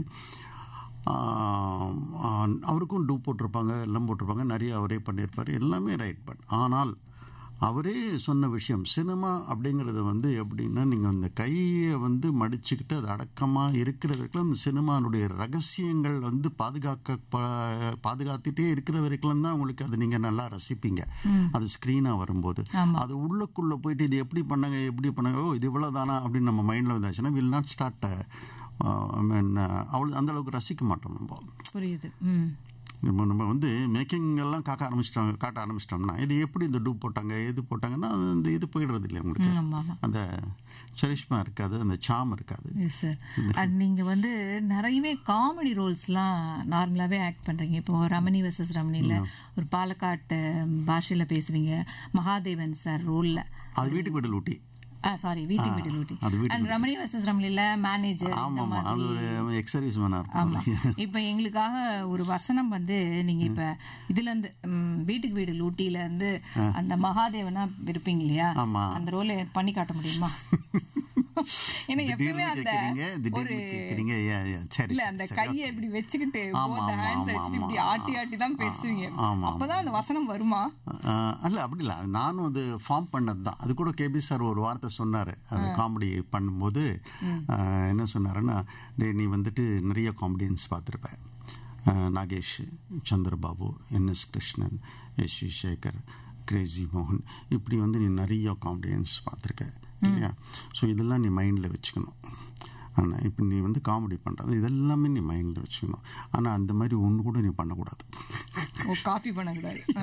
ஆஹ், ஆஹ், அவருக்கும் டூ போட்டிருப்பாங்க எல்லாம் போட்டிருப்பாங்க நிறைய அவரே பண்ணியிருப்பார் எல்லாமே ரைட் பட் ஆனால் அவரே சொன்ன விஷயம் சினிமா அப்படிங்கிறது வந்து எப்படின்னா நீங்கள் அந்த கையை வந்து மடிச்சுக்கிட்டு அது அடக்கமாக இருக்கிற வரைக்கும் அந்த சினிமானுடைய ரகசியங்கள் வந்து பாதுகாக்க ப- பாதுகாத்துட்டே இருக்கிற வரைக்கும் தான் உங்களுக்கு அது நீங்கள் நல்லா ரசிப்பீங்க அது ஸ்க்ரீனாக வரும்போது அது உள்ளுக்குள்ளே போயிட்டு இது எப்படி பண்ணாங்க எப்படி பண்ணாங்க ஓ இது இவ்வளோதானா அப்படின்னு நம்ம மைண்டில் வந்தாச்சுன்னா will not start I mean அவ்வளோ அந்த அளவுக்கு ரசிக்க மாட்டோம் நம்ம புரியுது ம் நம்ம நம்ம வந்து மேக்கிங் எல்லாம் காக்க ஆரம்பிச்சிட்டோம் காட்ட ஆரம்பிச்சிட்டோம்னா இது எப்படி இந்த டூப் போட்டாங்க எது போட்டாங்கன்னா அது இந்த இது போயிடுறது இல்லை உங்களுக்கு ஆமா ஆமா அந்த சரிஷ்மா இருக்காது அந்த சாம் இருக்காது எஸ் சார் அண்ட் நீங்க வந்து நிறையவே காமெடி ரோல்ஸ்லாம் நார்மலாவே ஆக்ட் பண்றீங்க இப்போ ரமணி வர்சஸ் ரமணில ஒரு பாலக்காட்டு பாஷையில பேசுவீங்க மகாதேவன் சார் ரோல்ல அது வீட்டுக்கு வீடு ஊட்டி சாரி வீட்டுக்கு வீட்டில் ஊட்டி அது வீட்டுக்கு அண்ட் ரமணி வர்சஸ் ரமணில மேனேஜர் ஆமாம் ஆமாம் அது ஒரு எக்ஸர்சைஸ் மேனாக இருக்கும் இப்ப எங்களுக்காக ஒரு வசனம் வந்து நீங்க இப்ப இதுல இருந்து ம், வீட்டுக்கு வீடு லூட்டில இருந்து அந்த மகாதேவனா இருப்பீங்க இல்லையா ஆமா. அந்த ரோலை பண்ணி காட்ட முடியுமா ஏன்னா எப்பவுமே திடீர்னு அந்த கேட்குறீங்க ஒரு திடீர்னு கேட்குறீங்க ஏ ஏ சரி இல்ல சரி, அந்த சரி, கையை okay. இப்படி வச்சுக்கிட்டு ஆமா, both ஆமா, hands ஆமா, வச்சுட்டு இப்படி ஆமா. ஆட்டி ஆட்டி தான் பேசுவீங்க ஆமா, அப்பதான் அந்த வசனம் வருமா ஆஹ் அல்ல அப்படி இல்லை நானும் அது ஃபார்ம் பண்ணது தான் அது கூட கேபி சார் ஒரு வார்த்தை சொன்னார் அது காமெடி பண்ணும்போது ஆஹ் என்ன சொன்னாருன்னா டேய் நீ வந்துட்டு நிறைய காமெடியன்ஸ் பார்த்துருப்ப ஆஹ் Nagesh Chandrababu NS Krishnan S V Sekhar Crazy மோகன் இப்படி வந்து நீ நிறைய காமெடியன்ஸ் பார்த்துருக்க இல்லையா ஸோ இதெல்லாம் நீ மைண்டில் வச்சுக்கணும் ஆனால் இப்போ நீ வந்து காமெடி பண்ணுறது இதெல்லாமே நீ மைண்டில் வச்சுக்கணும் ஆனால் அந்த மாதிரி ஒன்று கூட நீ பண்ணக்கூடாது ஓ காப்பி பண்ணக்கூடாது ஆ.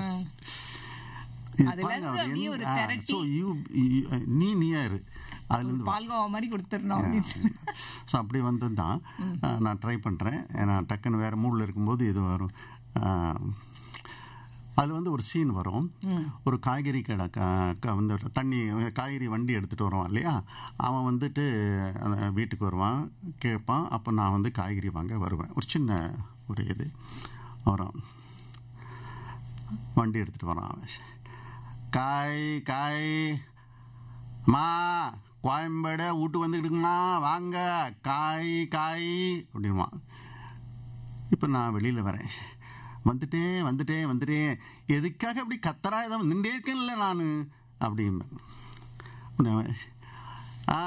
இது அதுல பாருங்க, இருந்து அவர் அப்படியே ஒரு எந்த- ஆ, திரட்டி. so you- you- நீ நீயா இரு அதுலேருந்து பால்கோவா மாதிரி கொடுத்துடணும் அப்படின்னு சொல்லி. ஸோ அப்படி வந்தது தான் நான் ட்ரை பண்ணுறேன் நான் டக்குன்னு வேறு மூடில் இருக்கும்போது இது வரும் அதில் வந்து ஒரு சீன் வரும் ஒரு காய்கறி கடை க- க- வந்து தண்ணி காய்கறி வண்டி எடுத்துகிட்டு வருவான் இல்லையா அவன் வந்துட்டு அந்த வீட்டுக்கு வருவான் கேட்பான் அப்போ நான் வந்து காய்கறி வாங்க வருவேன் ஒரு சின்ன ஒரு இது வரான் வண்டி எடுத்துகிட்டு வரான் அவன் காய் காய் மா கோயம்பேடு வீட்டு வந்துக்கிட்டுங்கம்மா வாங்க காய் காய் அப்படின்வான் இப்போ நான் வெளியில் வரேன் வந்துட்டேன் வந்துட்டேன் வந்துட்டேன் எதுக்காக அப்படி கத்தரா ஏதோ நின்றே இருக்கேன்ல நான் அப்படிம்பேன் உடனே அவன், ஆ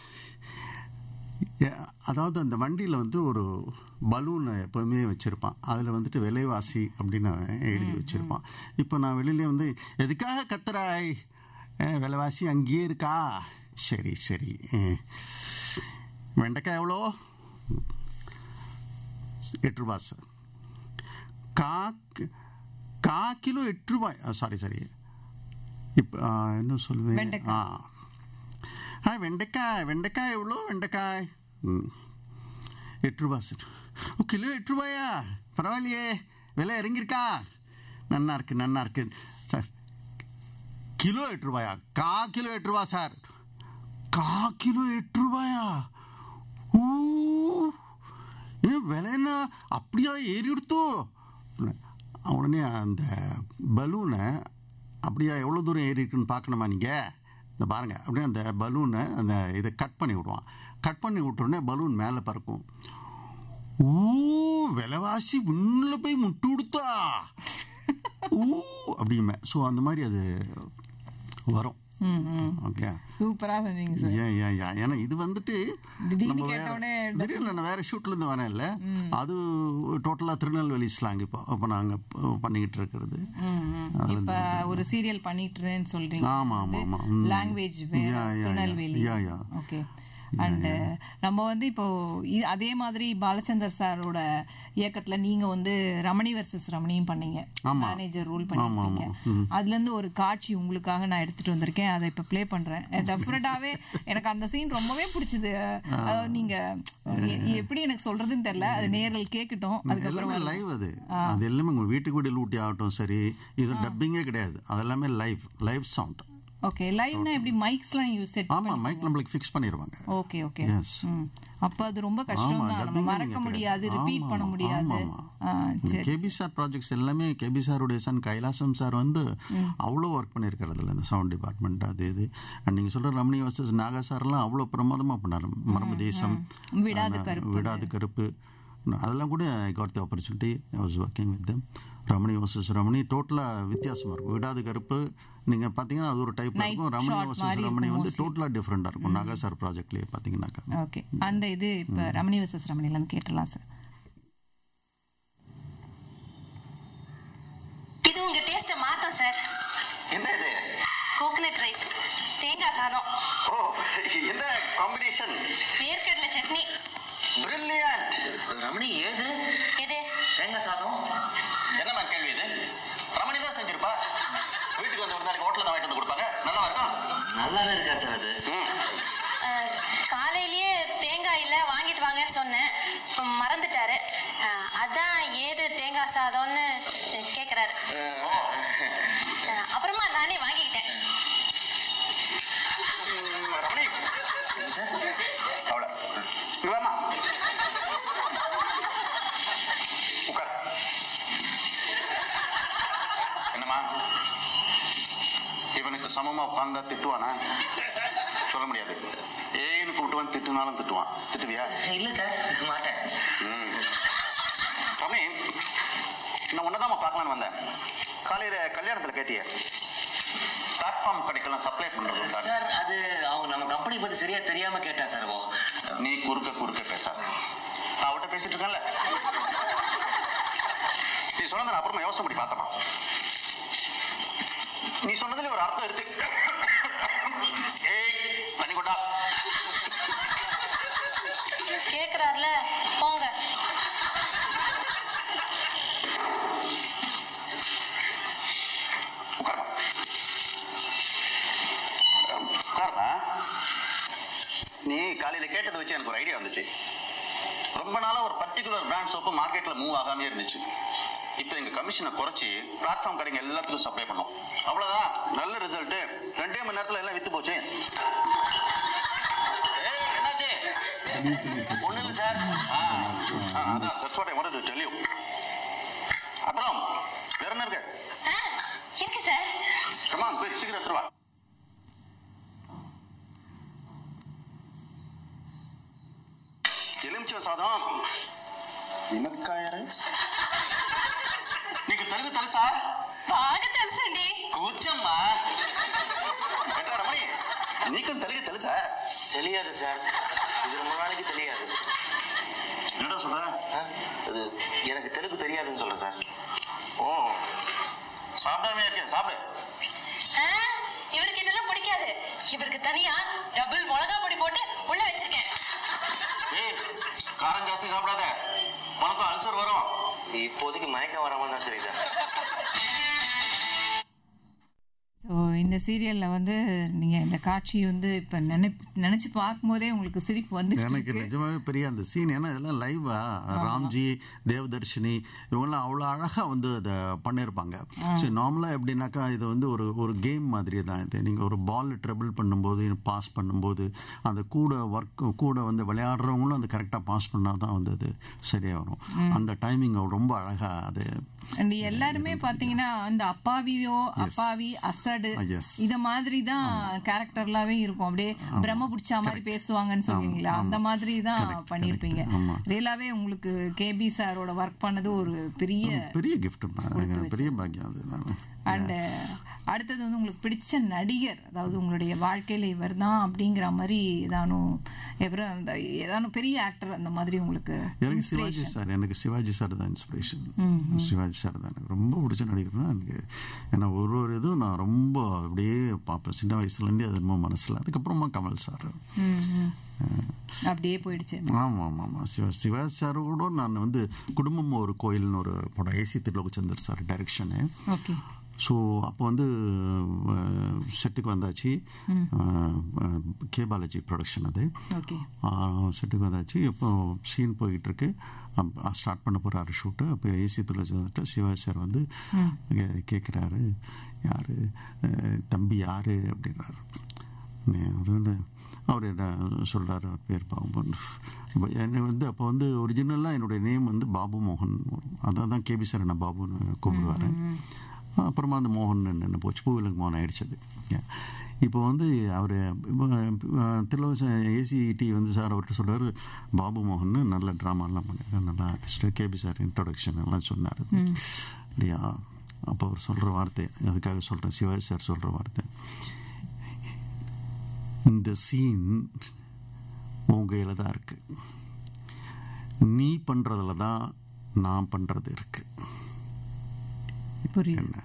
ஏ, அதாவது அந்த வண்டியில் வந்து ஒரு பலூன் எப்போவுமே வச்சுருப்பான் அதில் வந்துட்டு விலைவாசி அப்படின்னு அவன் எழுதி வச்சுருப்பான் இப்போ நான் வெளியில வந்து எதுக்காக கத்துறாய் ஏ, விலைவாசி அங்கேயே இருக்கா சரி சரி ஏ. வெண்டைக்காய் எவ்வளோ எட்டு ரூபா சார் கா கா கிலோ எட்டு ரூபாய் சாரி சாரி இப்போ என்ன சொல்லுவேன் வெண்டைக்காய். ஆ ஆ வெண்டைக்காய் வெண்டைக்காய் எவ்வளோ வெண்டைக்காய் ம் எட்டு ரூபா சார் ஓ கிலோ எட்டு ரூபாயா பரவாயில்லையே விலை இறங்கியிருக்கா நன்னா இருக்கு நன்னா இருக்கு சார் கிலோ எட்டு ரூபாயா கா கிலோ எட்டு ரூபா சார் கா கிலோ எட்டு ரூபாயா ஊ ஏன் விலை என்ன அப்படியா ஏறி எடுத்தோ உடனே அந்த பலூனை அப்படியா எவ்வளோ தூரம் ஏறி இருக்குன்னு பார்க்கணுமா நீங்கள் இந்த பாருங்க அப்படியே அந்த பலூனை அந்த இதை கட் பண்ணி விடுவான் கட் பண்ணி விட்ட உடனே பலூன் மேலே பறக்கும் ஊ விலைவாசி உள்ள போய் முட்டு கொடுத்தா ஊ அப்படிமே ஸோ அந்த மாதிரி அது வரும் ம், ம். ஓகே சூப்பரா செஞ்சீங்க சார் ஏன் ஏன் ஏன் ஏன்னா இது வந்துட்டு திடீர்னு நம்ம வேற கேட்டவுடனே திடீர்னு நான் வேற ஷூட்ல இருந்து வரேன் இல்ல அது டோட்டலா திருநெல்வேலி ஸ்லாங் இப்போ அப்போ நாங்க ப- பண்ணிக்கிட்டு இருக்கிறது ம், ம். இப்ப ஒரு சீரியல் பண்ணிட்டுறேன்னு சொல்றீங்க ஆமா ஆமா ஆமா ம். லாங்குவேஜ் வேற Yeah, yeah, yeah. Tirunelveli Yeah, yeah. Okay and நம்ம வந்து இப்போ இ- அதே மாதிரி பாலச்சந்தர் சாரோட இயக்கத்துல நீங்க வந்து ரமணி வர்சஸ் ரமணியும் பண்ணீங்க ஆமா. மேனேஜர் ரூல் ஆமா, பண்ணிருக்கீங்க ஆமா. அதுல இருந்து ஒரு காட்சி உங்களுக்காக நான் எடுத்துட்டு வந்திருக்கேன் அதை இப்ப ப்ளே பண்றேன் டெஃபினட்டாவே எனக்கு அந்த சீன் ரொம்பவே பிடிச்சது அதாவது நீங்க எ- எப்படி எனக்கு சொல்றதுன்னு தெரியல அது நேரில் கேட்கட்டும் அதுக்கப்புறம் எல்லாமே லைவ் அது அது எல்லாமே உங்க வீட்டுக்கு வீடு லூட்டி ஆகட்டும் சரி இது டப்பிங்கே கிடையாது அது எல்லாமே லைவ் லைவ் சவுண்ட் ஓகே லைவ்னா எப்படி மைக்ஸ்லாம் யூஸ் செட் ஆமா மைக் நம்மளுக்கு ஃபிக்ஸ் பண்ணிடுவாங்க ஓகே ஓகே எஸ் ம். அப்ப அது ரொம்ப கஷ்டம் ஆமா, தான் நம்ம dubbing மறக்க நீங்க முடியாது கிடையாது. ரிப்பீட் ஆமா, பண்ண ஆமா, முடியாது ஆமா, ஆ, சரி கேபி சார் ப்ராஜெக்ட்ஸ் எல்லாமே கேபி சாருடைய சன் கைலாசம் சார் வந்து அவ்வளோ ஒர்க் பண்ணியிருக்கிறதுல இந்த சவுண்ட் டிபார்ட்மெண்ட் அது இது அண்ட் நீங்கள் சொல்கிற ரமணி வர்சஸ் நாகா சார்லாம் அவ்வளோ பிரமாதமாக பண்ணார் மரபு தேசம் விடாது ஆனா, கருப்பு விடாது கருப்பு அதெல்லாம் கூட I got the opportunity I was working with them Ramani versus Ramani டோட்டலாக வித்தியாசமா இருக்கும் விடாது கருப்பு நீங்க பார்த்தீங்கன்னா அது ஒரு டைப் இருக்கும் ரமணி shot வர்சஸ் மாதிரி ரமணி இருக்கும் வந்து டோட்டலாக டிஃப்ரெண்டாக இருக்கும் நாகா சார் ப்ராஜெக்ட்லேயே பார்த்தீங்கன்னாக்கா ஓகே அந்த இது இப்ப ரமணி வர்சஸ் ரமணில இருந்து கேட்டலாம் சார் இது உங்க டேஸ்ட மாத்தம் சார் என்ன இது கோகனட் ரைஸ் தேங்காய் சாதம் ஓ என்ன காம்பினேஷன் வேர்க்கடலை சட்னி பிரில்லியன்ட் ரமணி ஏது எது தேங்காய் சாதம் என்னம்மா கேள்வி இது ரமணி தான் செஞ்சிருப்பா வீட்டுக்கு வந்து ஒரு நாளைக்கு ஹோட்டலில் தான் வாங்கிட்டு வந்து கொடுப்பாங்க நல்லா இருக்கும் நல்லாவே இருக்கா சார் அது அஹ், காலையிலேயே தேங்காய் இல்ல வாங்கிட்டு வாங்கன்னு சொன்னேன் அப்புறம் மறந்துட்டாரு அஹ், அதான் ஏது தேங்காய் சாதம்னு கேக்குறாரு அஹ், அப்புறமா நானே வாங்கிக்கிட்டேன் ரமணி சார் அவ்வளோ இங்க வாம்மா உட்கார் என்னம்மா இவனுக்கு சமமா உட்கார்ந்தா திட்டுவானா சொல்ல முடியாது ஏன்னு கூப்பிட்டுவான் திட்டுனாலும் திட்டுவான் திட்டுவியா இல்ல சார் மாட்டேன் ம். ரமணி நான் உன்னதாம்மா பார்க்கலான்னு வந்தேன் காலையில கல்யாணத்துல கேட்டியே பிளாட்ஃபார்ம் கடைக்கெல்லாம் சப்ளை பண்றது சார் சார் அது அவங்க நம்ம கம்பெனி பத்தி சரியா தெரியாம கேட்டா சார் ஓ நீ குறுக்க குறுக்க பேசாத நான் அவட்ட பேசிட்டு இருக்கேன்ல நீ சொன்னதை நான் அப்புறமா யோசனை பண்ணி பார்த்தமா நீ சொன்னதுல ஒரு அர்த்தம் இருக்கு ஏய் தண்ணி கொண்டா கேக்குறாருல போங்க உட்காருமா உட்காருமா நீ காலையில கேட்டதை வச்சு எனக்கு ஒரு ஐடியா வந்துச்சு ரொம்ப நாளா ஒரு பர்டிகுலர் பிராண்ட் சோப்பு மார்க்கெட்ல மூவ் ஆகாமே இருந்துச்சு இப்போ எங்க கமிஷனை குறைச்சி பிளாட்ஃபார்ம் கடைங்க எல்லாத்துக்கும் சப்ளை பண்ணோம் அவ்வளவுதான் நல்ல ரிசல்ட் ரெண்டே மணி நேரத்துல எல்லாம் வித்து போச்சு ஏய், என்னாச்சு ஒண்ணும் இல்ல சார் ஆ, ஆ, அதான் that's what I wanted to tell you. அப்புறம் வேற என்ன இருக்கு ஆ, இருக்கு சார் கமான் போய் சீக்கிரம் எடுத்துட்டு வா எலுமிச்சை சாதம் మునక్కాయ రైస్ నీకు తెలుగు తెలుసా బాగా తెలుసండి కూర్చోమ్మా ఎట్లా రమణి నీకు తెలుగు తెలుసా தெரியாது சார் இது ரொம்ப நாளைக்கு தெரியாது என்னடா சொல்ற ஆ? அது எனக்கு தெலுங்கு தெரியாதுன்னு சொல்றேன் சார் ஓ சாப்பிடாம இருக்கேன் சாப்பிடு ஆ, இவருக்கு இதெல்லாம் பிடிக்காது இவருக்கு தனியா டபுள் மிளகா பொடி போட்டு உள்ள வச்சிருக்கேன் ஏய் காரம் ஜாஸ்தி சாப்பிடாத உனக்கும் அல்சர் வரும் இப்போதைக்கு மயக்கம் வராம தான் சரி சார் ஸோ இந்த சீரியல்ல வந்து நீங்க இந்த காட்சி வந்து இப்ப நினை நினைச்சு பார்க்கும்போதே உங்களுக்கு சிரிப்பு வந்து எனக்கு நிஜமாவே பெரிய அந்த சீன் ஏன்னா இதெல்லாம் லைவா ராம்ஜி தேவதர்ஷினி இவங்கெல்லாம் அவ்வளோ அழகாக வந்து அதை பண்ணியிருப்பாங்க சரி நார்மலாக எப்படின்னாக்கா இது வந்து ஒரு ஒரு கேம் மாதிரி தான் இது நீங்கள் ஒரு பால் ட்ரபிள் பண்ணும்போது பாஸ் பண்ணும்போது அந்த கூட ஒர்க் கூட வந்து விளையாடுறவங்களும் அந்த கரெக்டாக பாஸ் பண்ணால் தான் வந்து அது சரியாக வரும் அந்த டைமிங் ரொம்ப அழகாக அது அண்ட் எல்லாருமே பாத்தீங்கன்னா அந்த அப்பாவியோ அப்பாவி அசடு Ah, yes. இத மாதிரி தான் கேரக்டர்லாவே இருக்கும் அப்படியே பிரம்ம பிடிச்ச மாதிரி பேசுவாங்கன்னு சொல்லுவீங்களா அந்த மாதிரி தான் பண்ணிருப்பீங்க ஆமா. ரியலாவே உங்களுக்கு கேபி சாரோட ஒர்க் பண்ணது ஒரு பெரிய பெரிய கிஃப்ட் பெரிய பாக்கியம் அது நான் அண்ட் அடுத்தது வந்து உங்களுக்கு பிடிச்ச நடிகர் அதாவது உங்களுடைய வாழ்க்கையில இவர் தான் அப்படிங்கிற மாதிரி ஏதானும் எவரும் அந்த ஏதானும் பெரிய ஆக்டர் அந்த மாதிரி உங்களுக்கு எனக்கு சிவாஜி சார் எனக்கு சிவாஜி சார் தான் இன்ஸ்பிரேஷன் சிவாஜி சார் தான் எனக்கு ரொம்ப பிடிச்ச நடிகர்னா எனக்கு ஏன்னா ஒரு ஒரு இதுவும் நான் ரொம்ப அப்படியே பார்ப்பேன் சின்ன வயசுலேருந்தே அது ரொம்ப மனசில் அதுக்கப்புறமா கமல் சார் ம், ம். அப்படியே போயிடுச்சு ஆமாம் ஆமாம் ஆமாம் சிவா சிவாஜி சார் கூட நான் வந்து குடும்பம் ஒரு கோயில்னு ஒரு படம் AC Thirulokchandar sir direction okay so அப்போ வந்து செட்டுக்கு வந்தாச்சு கே பாலாஜி ப்ரொடக்ஷன் அது ஓகே செட்டுக்கு வந்தாச்சு இப்போ சீன் போய்கிட்டு இருக்கு ஸ்டார்ட் பண்ண போகிறாரு ஷூட்டு அப்போ ஏசி வந்துட்டு சிவாஜி சார் வந்து கேட்குறாரு யார் தம்பி யார் அப்படின்றாரு அவர் வந்து அவர் என்ன சொல்கிறாரு அவர் பேர் பாபு இப்போ என்னை வந்து அப்போ வந்து ஒரிஜினலாக என்னுடைய நேம் வந்து பாபு மோகன் வரும் அதான் தான் கேபி சார் நான் பாபுன்னு கூப்பிடுவார் அப்புறமா அந்த மோகன் என்ன போச்சு பூவிலங்கு மோகன் ஆயிடுச்சு அது இப்போ வந்து அவர் திருலோச ஏசிடி வந்து சார் அவர்கிட்ட சொல்கிறார் பாபு மோகன் நல்ல ட்ராமாலாம் பண்ணியிருக்காரு நல்லா ஆர்டிஸ்ட்டு கேபி சார் இன்ட்ரொடக்ஷன் எல்லாம் சொன்னார் அப்படியா அப்போ அவர் சொல்கிற வார்த்தை அதுக்காக சொல்கிறேன் சிவாஜி சார் சொல்கிற வார்த்தை இந்த சீன் உன் கையில் தான் இருக்கு நீ பண்ணுறதுல தான் நான் பண்ணுறது இருக்கு புரியுது என்ன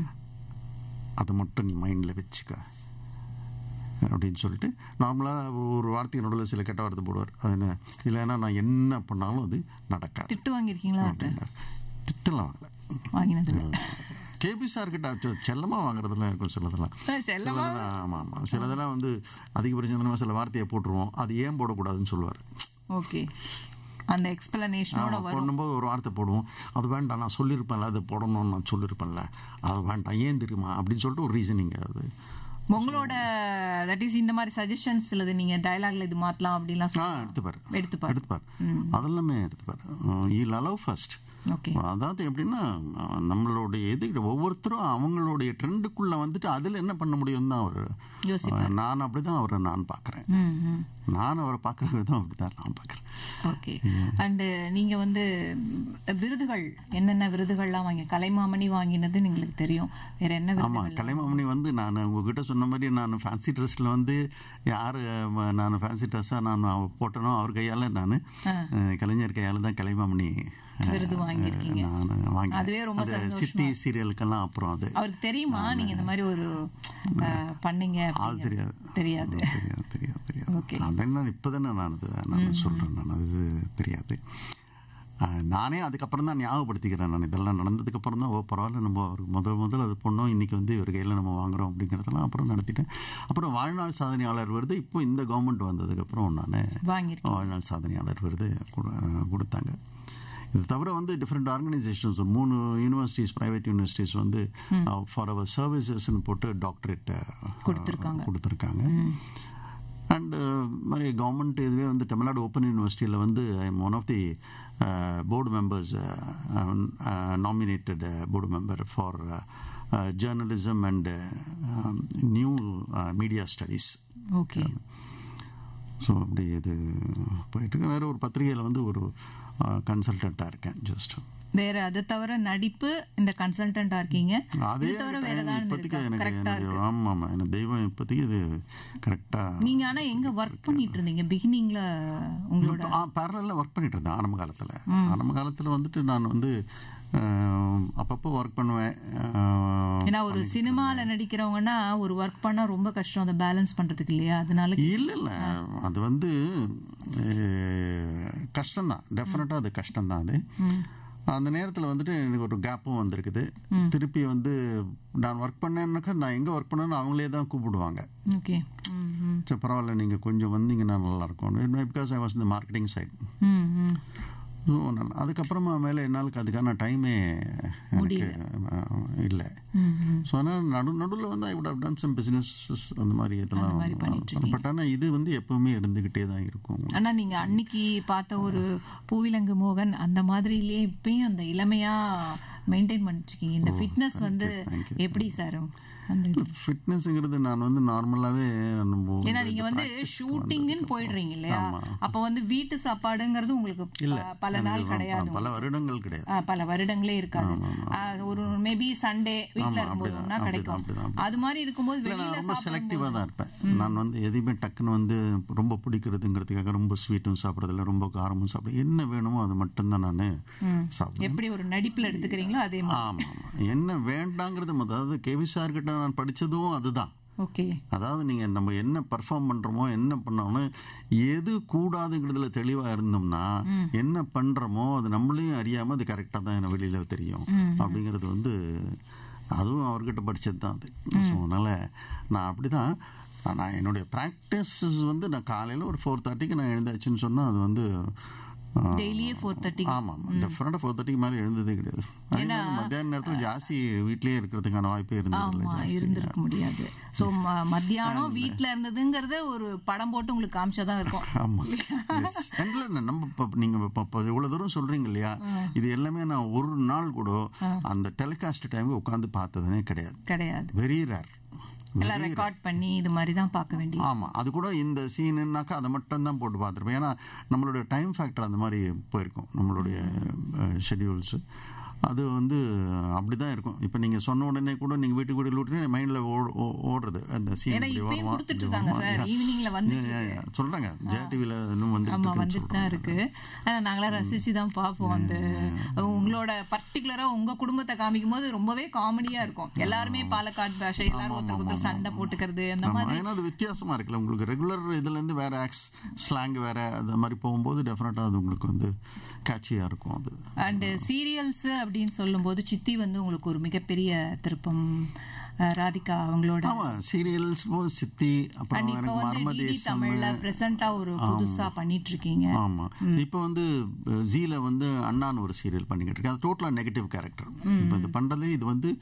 அதை மட்டும் நீ மைண்டில் வச்சுக்க அப்படின்னு சொல்லிட்டு நார்மலாக ஒரு வார்த்தை நடுவில் சில கெட்ட வார்த்தை போடுவார் அது என்ன இல்லைன்னா நான் என்ன பண்ணாலும் அது நடக்காது திட்டு வாங்கியிருக்கீங்களா அப்படின்னார் திட்டலாம் வாங்கல வாங்கினது கேபி சார் கிட்ட செல்லமா வாங்குறதுலாம் இருக்கும் சிலதெல்லாம் செல்லமா? சிலதெல்லாம் ஆமா ஆமா சிலதெல்லாம் வந்து அதிகபட்சம் சில வார்த்தையை போட்டுருவோம் அது ஏன் போடக்கூடாதுன்னு சொல்லுவார் ஓகே அந்த எக்ஸ்பிளனேஷனோட ஆமா, வரும் பண்ணும்போது ஒரு வார்த்தை போடுவோம் அது வேண்டாம் நான் சொல்லியிருப்பேன்ல அது போடணும்னு நான் சொல்லியிருப்பேன்ல அது வேண்டாம் ஏன் தெரியுமா அப்படின்னு சொல்லிட்டு ஒரு ரீசனிங் அது உங்களோட தட் இஸ் இந்த மாதிரி சஜஷன்ஸ் இல்லது நீங்க டயலாக்ல இது மாத்தலாம் அப்படிலாம் ஆ சொல்லி எடுத்துப்பார் எடுத்துப்பார். எடுத்துப்பார் அதெல்லாமே எடுத்துப்பார் இல் அலவ் ஃபர்ஸ்ட் ஓகே அதாவது எப்படின்னா அஹ், நம்மளுடைய இது ஒவ்வொருத்தரும் அவங்களுடைய ட்ரெண்டுக்குள்ள வந்துட்டு அதில் என்ன பண்ண முடியும் தான் அவர் யோசிப்பார். நான் அப்படிதான் அவரை நான் பார்க்குறேன் ம் ம் நான் அவரை பார்க்குற விதம் அப்படிதான் நான் பார்க்குறேன் ஓகே அண்டு நீங்க வந்து ம், விருதுகள் என்னென்ன விருதுகள்லாம் வாங்கி கலைமாமணி வாங்கினது உங்களுக்கு தெரியும் வேற என்ன ஆமாம் விருதுகள் கலைமாமணி வந்து நான் உங்ககிட்ட சொன்ன மாதிரி நான் ஃபேன்சி ட்ரெஸ்ஸில் வந்து யார் நான் ஃபேன்சி ட்ரெஸ்ஸாக நான் அவ போட்டனோ அவர் கையால் நான் கலைஞர் கையால் தான் கலைமாமணி அஹ், விருது வாங்கியிருக்கீங்க. நான் வாங்கி அதுவே ரொம்ப அந்த சந்தோஷமா சித்தி சீரியலுக்கெல்லாம் அப்புறம் அது அவருக்கு தெரியுமா நீங்க இந்த மாதிரி ஒரு அஹ், பண்ணீங்க அது அப்படிங்கிறது? தெரியாது தெரியாது தெரியாது தெரியாது Okay. தெரியாது அதெல்லாம் இப்போதானே நான் அது நான் சொல்கிறேன் நான் அது தெரியாது அஹ், நானே அதுக்கப்புறம் தான் ஞாபகப்படுத்திக்கிறேன் நான் இதெல்லாம் நடந்ததுக்கப்புறம் தான் ஓ பரவாயில்ல நம்ம ஒரு முதல் முதல் அது பண்ணோம் இன்றைக்கி வந்து இவர் கையில் நம்ம வாங்குறோம் அப்படிங்கிறதெல்லாம் அப்புறம் நடத்திட்டேன் அப்புறம் வாழ்நாள் சாதனையாளர் விருது இப்போ இந்த கவர்மெண்ட் வந்ததுக்கப்புறம் நான் வாங்கியிருக்கீங்க வாழ்நாள் சாதனையாளர் விருது கொடு- கொடுத்தாங்க இது தவிர வந்து டிஃப்ரெண்ட் ஆர்கனைசேஷன்ஸ் மூணு யூனிவர்சிட்டிஸ் ப்ரைவேட் யூனிவர்சிட்டிஸ் வந்து ஃபார் அவர் சர்வீசஸ்ன்னு போட்டு டாக்டரேட் கொடுத்திருக்காங்க. கொடுத்துருக்காங்க அண்ட் அண்ட் மாதிரி கவர்மெண்ட் இதுவே வந்து தமிழ்நாடு ஓப்பன் யூனிவர்சிட்டியில் வந்து I am one of the board members nominated board member for journalism and new media studies okay so அப்படி இது போயிட்டு இருக்கு. வேற ஒரு பத்திரிகையில் வந்து ஒரு கன்சல்டண்ட்டாக இருக்கேன் ஜஸ்ட் வேற அதை தவிர நடிப்பு இந்த கன்சல்டன்டா இருக்கீங்க அதே இது தவிர வேற time ஏதாவது இப்போதைக்கு இருக்கா எனக்கு கரெக்டா எனக்கு இருக்கு ஆமாம் ஆமாம் எனக்கு தெய்வம் இப்போதைக்கு இது கரெக்டாக நீங்க ஆனா எங்க ஒர்க் பண்ணிட்டு இருந்தீங்க பிகினிங்ல உங்களோட பேரலில் ஒர்க் பண்ணிட்டு இருந்தேன் ஆரம்ப காலத்தில் ஆரம்ப காலத்தில் வந்துட்டு நான் வந்து அஹ், அப்பப்போ ஒர்க் பண்ணுவேன் அஹ், ஏன்னா ஒரு சினிமால நடிக்கிறவங்கன்னா ஒரு ஒர்க் பண்ணா ரொம்ப கஷ்டம் அதை பேலன்ஸ் பண்றதுக்கு இல்லையா அதனால இல்லை இல்லை அது வந்து அஹ், கஷ்டம்தான் டெஃபினட்டாக அது கஷ்டம்தான் அது அந்த நேரத்தில் வந்துட்டு எனக்கு ஒரு கேப்பும் வந்திருக்குது திருப்பி வந்து நான் ஒர்க் பண்ணேன்னாக்கா நான் எங்கே ஒர்க் பண்ணேன்னு அவங்களே தான் கூப்பிடுவாங்க ஓகே ம் ம் சரி பரவாயில்ல நீங்கள் கொஞ்சம் வந்தீங்கன்னா நல்லாயிருக்கும் பிகாஸ் ஐ வாஸ் இந்த மார்க்கெட்டிங் சைட் ம் ம் ஸோ அதுக்கப்புறமா மேலே என்னாலுக்கு அதுக்கான டைமே எனக்கு இல்லை ம் ம் ஸோ ஆனால் நடு நடுவில் வந்து I would have done some businesses அந்த மாதிரி இதெல்லாம் மாதிரி பண்ணிட்டு பட் ஆனால் இது வந்து எப்பவுமே இருந்துக்கிட்டே தான் இருக்கும் ஆனா நீங்க அன்னைக்கு பார்த்த ஒரு பூவிலங்கு மோகன் அந்த மாதிரிலயே இப்பயும் அந்த இளமையா மெயின்டைன் பண்ணிருக்கீங்க இந்த ஃபிட்னஸ் வந்து thank you. எப்படி சார் அந்த இது? ஃபிட்னஸ்ங்கிறது நான் வந்து நார்மலாகவே ஏன்னா நீங்க வந்து ஷூட்டிங்னு போயிடுறீங்க இல்லையா அப்ப வந்து வீட்டு சாப்பாடுங்கிறது உங்களுக்கு ப- பல நாள் கிடையாது பல வருடங்கள் கிடையாது ஆ, பல வருடங்களே இருக்காது ஆ, ஒரு மேபி சண்டே வீட்ல ஆமா, இருக்கும்போது அப்படிதான், ஒண்ணா கிடைக்கும் அப்படிதான், அப்படிதான். அது மாதிரி இருக்கும்போது இல்லை நான் வெளியில ரொம்ப சாப்பிடும் செலக்டிவாக தான் இருப்பேன் நான் வந்து எதையுமே டக்குன்னு வந்து ரொம்ப பிடிக்கிறதுங்கிறதுக்காக ரொம்ப ஸ்வீட்டும் சாப்பிட்றதில்ல ரொம்ப காரமும் சாப்பிட என்ன வேணுமோ அது மட்டும்தான் நான் சாப்பிடுவேன் எப்படி ஒரு நடிப்புல எடுத்துக்கிறீங்களோ அதே மாதிரி ஆமாம் ஆமாம் என்ன வேண்டாங்கிறது மொத- அதாவது கேவி சார்கிட்ட நான் படித்ததும் அதுதான் ஓகே அதாவது நீங்கள் நம்ம என்ன பர்ஃபார்ம் பண்ணுறோமோ என்ன பண்ணோம்னு எது கூடாதுங்கிறதுல தெளிவாக இருந்தோம்னா என்ன பண்ணுறோமோ அது நம்மளையும் அறியாமல் அது கரெக்டாக தான் எனக்கு வெளியில் தெரியும் அப்படிங்கிறது வந்து அதுவும் அவர்கிட்ட படிச்சது தான் அது ஸோ அதனால் நான் அப்படி தான் நான் என்னுடைய ப்ராக்டிஸ் வந்து நான் காலையில் ஒரு ஃபோர் தேர்ட்டிக்கு நான் எழுந்தாச்சுன்னு சொன்னால் அது வந்து டெய்லியே ஃபோர் தேர்ட்டி ஆமாம் டெஃபினட்டாக ஃபோர் தேர்ட்டிக்கு மேலே எழுந்ததே கிடையாது அதே மாதிரி மத்தியான நேரத்தில் ஜாஸ்தி வீட்லேயே இருக்கிறதுக்கான வாய்ப்பே இருந்ததில்லை ஆமா ஜாஸ்தி இருந்திருக்க முடியாது சோ ம- மத்தியானம் வீட்ல இருந்ததுங்கிறது ஒரு படம் போட்டு உங்களுக்கு காமிச்சாதான் இருக்கும் ஆமா எஸ் இல்லை நம்ம இப்போ நீங்கள் இப்போ இவ்வளோ தூரம் சொல்கிறீங்க இல்லையா இது எல்லாமே நான் ஒரு நாள் கூட அந்த டெலிகாஸ்ட் டைம் உட்காந்து பார்த்ததுனே கிடையாது கிடையாது வெரி ரேர் எல்லாம் ரெக்கார்ட் பண்ணி இது மாதிரி தான் பார்க்க வேண்டியது ஆமாம் அது கூட இந்த சீனுன்னாக்கா அதை மட்டும் தான் போட்டு பார்த்துருப்பேன் ஏன்னா நம்மளுடைய டைம் ஃபேக்டர் அந்த மாதிரி போயிருக்கும் நம்மளுடைய ஷெட்யூல்ஸு அது வந்து அப்படி தான் இருக்கும் இப்போ நீங்கள் சொன்ன உடனே கூட நீங்கள் வீட்டுக்கு கூட லூட்டி மைண்டில் ஓடுறது அந்த சீன் ஏன்னா இப்படி இப்பயும் வருமா கொடுத்துட்டு இப்படி இருக்காங்க வருமா? சார் ஈவினிங்ல வந்து சொல்கிறாங்க ஜெயா டிவியில் இன்னும் வந்துட்டு ஆமா இருக்குன்னு வந்துட்டு தான் சொல்றாங்க. இருக்கு ஆனா நாங்களாம் ரசிச்சு தான் பார்ப்போம் அந்த உங்களோட பர்டிகுலரா உங்க குடும்பத்தை காமிக்கும் போது ரொம்பவே காமெடியா இருக்கும் எல்லாருமே பாலக்காடு பாஷை எல்லாரும் ஒருத்தருக்கு ஒருத்தர் சண்டை போட்டுக்கிறது அந்த ஆமா, மாதிரி ஏன்னா அது வித்தியாசமா இருக்குல்ல உங்களுக்கு ரெகுலர் இதுல இருந்து வேற ஆக்ஸ் ஸ்லாங் வேற அந்த மாதிரி போகும்போது டெஃபினட்டா அது உங்களுக்கு வந்து கேட்சியா இருக்கும் அது அண்ட் சீரியல்ஸ் அப்படின்னு சொல்லும்போது சித்தி வந்து உங்களுக்கு ஒரு மிகப்பெரிய திருப்பம் அஹ், ராதிகா அவங்களோட ஆமா சீரியல்ஸ் சித்தி அப்புறம் அண்ட் இப்ப எனக்கு வந்து டிடி மர்மதேசம் தமிழ்ல பிரசன்டா ஒரு புதுசா பண்ணிட்டு இருக்கீங்க ஆமா இப்போ வந்து ஜீல வந்து அண்ணான்னு ஒரு சீரியல் பண்ணிக்கிட்டு இருக்கேன் அது டோட்டலா நெகட்டிவ் கேரக்டர் இப்போ இது பண்றது இது வந்து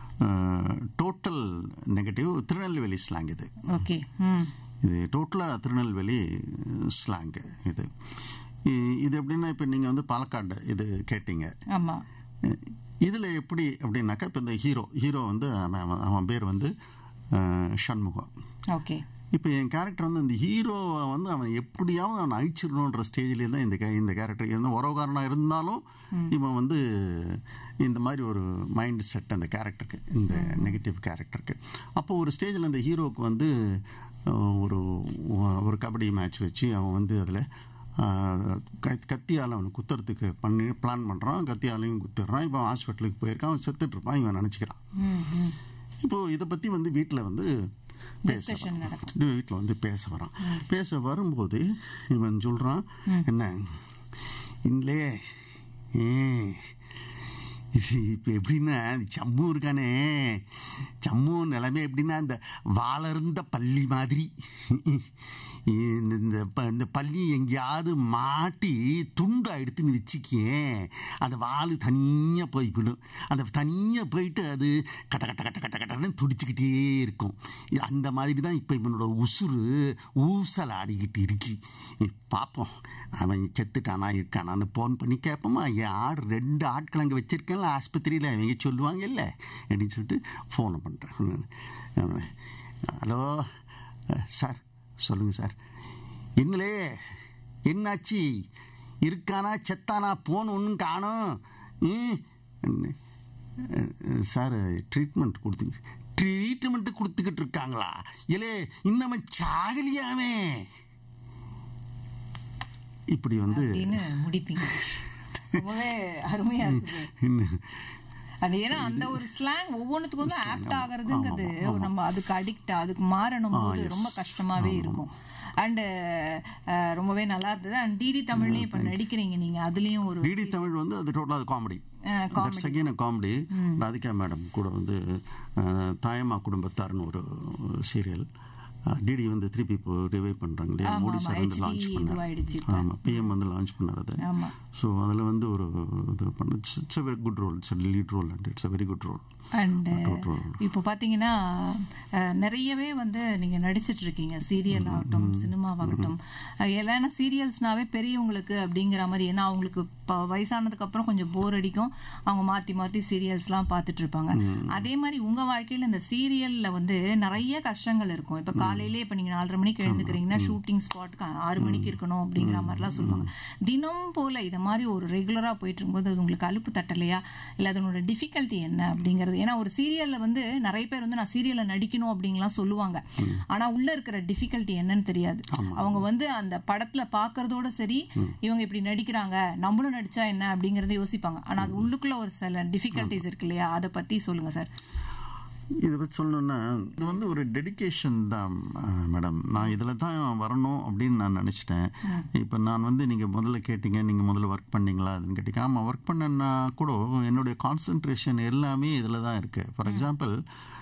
டோட்டல் நெகட்டிவ் திருநெல்வேலி ஸ்லாங் இது ஓகே ம் இது டோட்டலாக திருநெல்வேலி ஸ்லாங் இது இ- இது எப்படின்னா இப்போ நீங்கள் வந்து பாலக்காடு இது கேட்டீங்க ஆமா இதில் எப்படி அப்படின்னாக்கா இப்போ இந்த ஹீரோ ஹீரோ வந்து அவன் அவன் அவன் பேர் வந்து அஹ், சண்முகம் ஓகே இப்போ என் கேரக்டர் வந்து இந்த ஹீரோவை வந்து அவன் எப்படியாவது அவன் அழிச்சிடணுன்ற ஸ்டேஜ்லேயே தான் இந்த கே- இந்த கேரக்டர் எந்த உறவுக்காரனாக இருந்தாலும் இவன் வந்து இந்த மாதிரி ஒரு மைண்ட் செட் அந்த கேரக்டருக்கு இந்த நெகட்டிவ் கேரக்டருக்கு அப்போ ஒரு ஸ்டேஜில் இந்த ஹீரோவுக்கு வந்து அஹ், ஒரு ஒரு கபடி மேட்ச் வச்சு அவன் வந்து அதில் கத்தியால் அவனை குத்துறதுக்கு பண்ணி பிளான் பண்ணுறான் கத்தியாலையும் குத்துறான் இப்போ ஹாஸ்பிட்டலுக்கு போயிருக்கான் அவன் செத்துட்டு இருப்பான் இவன் நினச்சிக்கிறான் ம் ம் இப்போ இதை பற்றி வந்து வீட்டில் வந்து பேச Discussion வரான். நடக்கும். வீட்டில் வந்து பேச வரான் பேச வரும்போது இவன் சொல்கிறான் என்ன இல்லையே ஏ இது இப்போ எப்படின்னா இந்த ஜம்மு இருக்கானே ஜம்மு நிலைமை எப்படின்னா இந்த வாளர்ந்த பள்ளி மாதிரி இந்த இந்த ப- இந்த பள்ளி எங்கேயாவது மாட்டி துண்டா எடுத்துன்னு வச்சுக்கேன் அந்த வால் தனியாக போய்விடும் அந்த தனியாக போயிட்டு அது கட்ட கட்ட கட்ட கட்ட கட்டன்னு துடிச்சுக்கிட்டே இருக்கும் இது அந்த மாதிரி தான் இப்போ இவனோட உசுறு ஊசல் ஆடிக்கிட்டு இருக்கு பார்ப்போம் அவன் செத்துட்டானா இருக்கானான்னு ஃபோன் பண்ணி கேட்போமா என் ஆடு ரெண்டு ஆட்கள் அங்கே வச்சிருக்கேன்ல ஆஸ்பத்திரியில் அவங்க சொல்லுவாங்க இல்லை அப்படின்னு சொல்லிட்டு ஃபோனை பண்ணுறேன் ஹலோ சார் சொல்லுங்கள் சார் என்னலே என்னாச்சு இருக்கானா செத்தானா போன் ஒன்றும் காணும் ம் சார் ட்ரீட்மெண்ட் கொடுத்து ட்ரீட்மெண்ட்டு கொடுத்துக்கிட்டு இருக்காங்களா இல்லே இன்னமே சாகலியாமே இப்படி வந்து அப்படின்னு முடிப்பீங்க ரொம்பவே அருமையா இருக்குது இன்னும் அது ஏன்னா அந்த ஒரு ஸ்லாங் ஒவ்வொன்றுத்துக்கும் வந்து ஆப்ட் ஆகுறதுங்கிறது நம்ம அதுக்கு அடிக்ட் அதுக்கு மாறணும் போது ரொம்ப கஷ்டமாவே இருக்கும் அண்ட் ரொம்பவே நல்லா இருந்தது அண்ட் டிடி தமிழ்லயும் இப்ப நடிக்கிறீங்க நீங்க அதுலயும் ஒரு டிடி தமிழ் வந்து அது டோட்டலாக அது காமெடி அஹ், that's again comedy Radhika madam கூட வந்து அஹ், தாயம்மா குடும்பத்தார்னு ஒரு சீரியல் டிடி வந்து திருப்பி இப்போ ரிவைவ் பண்ணுறாங்க இல்லையா ஆமா, மோடி ஆமா, சார் வந்து HD லான்ச் பண்ணார் இதுவாயிடுச்சு இப்ப. ஆமாம் பிஎம் வந்து லான்ச் பண்ணார் அது ஆமா ஸோ அதில் வந்து ஒரு இது பண்ண it's a very good role it's lead role and it's a very good role and Total. இப்போ பார்த்தீங்கன்னா அஹ், நிறையவே வந்து நீங்க நடிச்சிட்டு இருக்கீங்க சீரியல் ஆகட்டும் சினிமாவாகட்டும் அஹ், எல்லா சீரியல்ஸ்னாவே பெரியவங்களுக்கு அப்படிங்கிற மாதிரி ஏன்னா அவங்களுக்கு இப்போ வயசானதுக்கு அப்புறம் கொஞ்சம் போர் அடிக்கும் அவங்க மாத்தி மாத்தி சீரியல்ஸ்லாம் பார்த்துட்டு இருப்பாங்க அதே மாதிரி உங்க வாழ்க்கையில இந்த சீரியல்ல வந்து நிறைய கஷ்டங்கள் இருக்கும் இப்போ காலையிலே இப்போ நீங்க நாலரை மணிக்கு எழுந்துக்கிறீங்கன்னா ஷூட்டிங் ஸ்பாட்டுக்கு ஆறு மணிக்கு இருக்கணும் அப்படிங்கிற மாதிரிலாம் சொல்லுவாங்க தினம் போல இதை மாதிரி ஒரு ரெகுலரா போயிட்டு இருக்கும்போது அது உங்களுக்கு அலுப்பு தட்டலையா இல்ல அதனோட டிஃபிகல்ட்டி என்ன அப்படிங்கிறது ஏன்னா ஒரு சீரியல்ல வந்து நிறைய பேர் வந்து நான் சீரியல்ல நடிக்கணும் அப்படின்லாம் சொல்லுவாங்க ஆனா உள்ள இருக்கிற டிஃபிகல்ட்டி என்னன்னு தெரியாது அவங்க வந்து அந்த படத்துல பாக்குறதோட சரி இவங்க இப்படி நடிக்கிறாங்க நம்மளும் நடிச்சா என்ன அப்படிங்கறத யோசிப்பாங்க ஆனா அது உள்ளுக்குள்ள ஒரு சில டிஃபிகல்ட்டிஸ் இருக்கு இல்லையா அதை பத்தி சொல்லுங்க சார் இதை பற்றி சொல்லணும்னா இது வந்து ஒரு டெடிகேஷன் தான் மேடம் நான் இதில் தான் வரணும் அப்படின்னு நான் நினச்சிட்டேன் இப்போ நான் வந்து நீங்கள் முதல்ல கேட்டீங்க நீங்கள் முதல்ல ஒர்க் பண்ணீங்களா அதுன்னு கேட்டீங்க ஆமாம் ஒர்க் பண்ணேன்னா கூட என்னுடைய கான்சன்ட்ரேஷன் எல்லாமே இதில் தான் இருக்குது ஃபார் எக்ஸாம்பிள்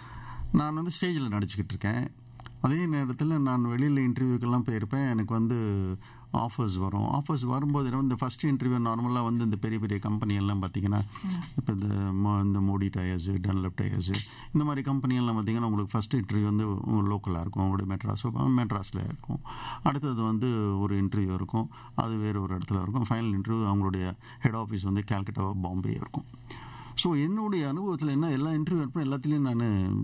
நான் வந்து ஸ்டேஜில் நடிச்சுக்கிட்டு இருக்கேன் அதே நேரத்தில் நான் வெளியில் இன்டர்வியூக்கெல்லாம் போயிருப்பேன் எனக்கு வந்து ஆஃபர்ஸ் வரும் ஆஃபர்ஸ் வரும்போது என்ன இந்த ஃபஸ்ட் இன்டர்வியூ நார்மலாக வந்து இந்த பெரிய பெரிய கம்பெனி எல்லாம் பார்த்தீங்கன்னா இப்போ இந்த மோ- இந்த மோடி டயர்ஸ் டன்லப் டயர்ஸ் இந்த மாதிரி company எல்லாம் பார்த்தீங்கன்னா உங்களுக்கு ஃபஸ்ட் இன்டர்வியூ வந்து லோக்கலாக இருக்கும் உங்களுடைய மெட்ராஸ் மெட்ராஸில் இருக்கும் அடுத்தது வந்து ஒரு இன்டர்வியூ இருக்கும் அது வேறு ஒரு இடத்துல இருக்கும் ஃபைனல் இன்டர்வியூ அவங்களுடைய ஹெட் ஆஃபீஸ் வந்து கேல்கட்டா பாம்பே இருக்கும் ஸோ என்னுடைய அனுபவத்தில் என்ன எல்லா இன்டர்வியூ எடுப்பேன் எல்லாத்துலேயும் நான்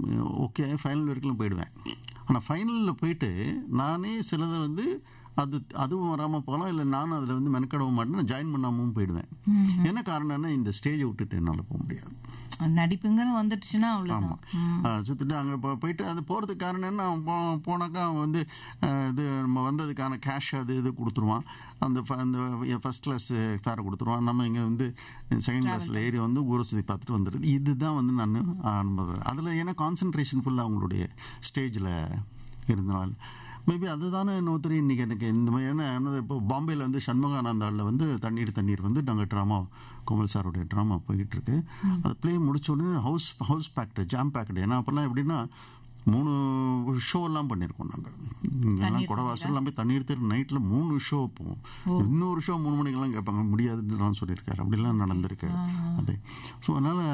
ஓகே ஃபைனல் வரைக்கும் போயிடுவேன் ஆனால் ஃபைனலில் போயிட்டு நானே சிலதை வந்து அது அதுவும் வராமல் போகலாம் இல்லை நானும் அதில் வந்து மெனக்கடவும் மாட்டேன் ஜாயின் பண்ணாமல் போயிடுவேன் என்ன காரணம்னா இந்த ஸ்டேஜை விட்டுட்டு என்னால் போக முடியாது நடிப்புங்கிற வந்துடுச்சுன்னா அவ்வளவுதான் ஆமாம் சுற்றிட்டு அங்கே போ போயிட்டு அது போகிறதுக்கு காரணம் என்ன அவன் போ போனாக்கா அவன் வந்து அஹ், இது நம்ம வந்ததுக்கான கேஷ் அது இது கொடுத்துருவான் அந்த ஃப- அந்த ஃபஸ்ட் கிளாஸ் ஃபேரை கொடுத்துருவான் நம்ம இங்கே வந்து செகண்ட் கிளாஸில் ஏறி வந்து ஊரை சுற்றி பார்த்துட்டு வந்துடுது இதுதான் வந்து நான் ஆரம்பது அதில் ஏன்னா கான்சன்ட்ரேஷன் ஃபுல்லாக அவங்களுடைய ஸ்டேஜில் இருந்தனால மேபி அதுதானே இன்னும் தெரியும் இன்றைக்கி எனக்கு இந்த மாதிரி ஏன்னா என்னது இப்போ பாம்பேயில் வந்து சண்முகானந்தாவில் வந்து தண்ணீர் தண்ணீர் வந்து நாங்கள் ட்ராமா கோமல் சாருடைய ட்ராமா போயிட்டு இருக்கு அது ப்ளே முடிச்ச உடனே house house packed jam packed ஏன்னா அப்போல்லாம் எப்படின்னா மூணு ஷோலாம் பண்ணியிருக்கோம் நாங்கள் இங்கெல்லாம் குடவாசல்லாம் போய் தண்ணீர் தேர் நைட்டில் மூணு ஷோ போவோம் இன்னொரு ஷோ மூணு மணிக்கெல்லாம் கேட்பாங்க முடியாதுன்னு நான் சொல்லியிருக்காரு அப்படிலாம் நடந்திருக்கு அது ஸோ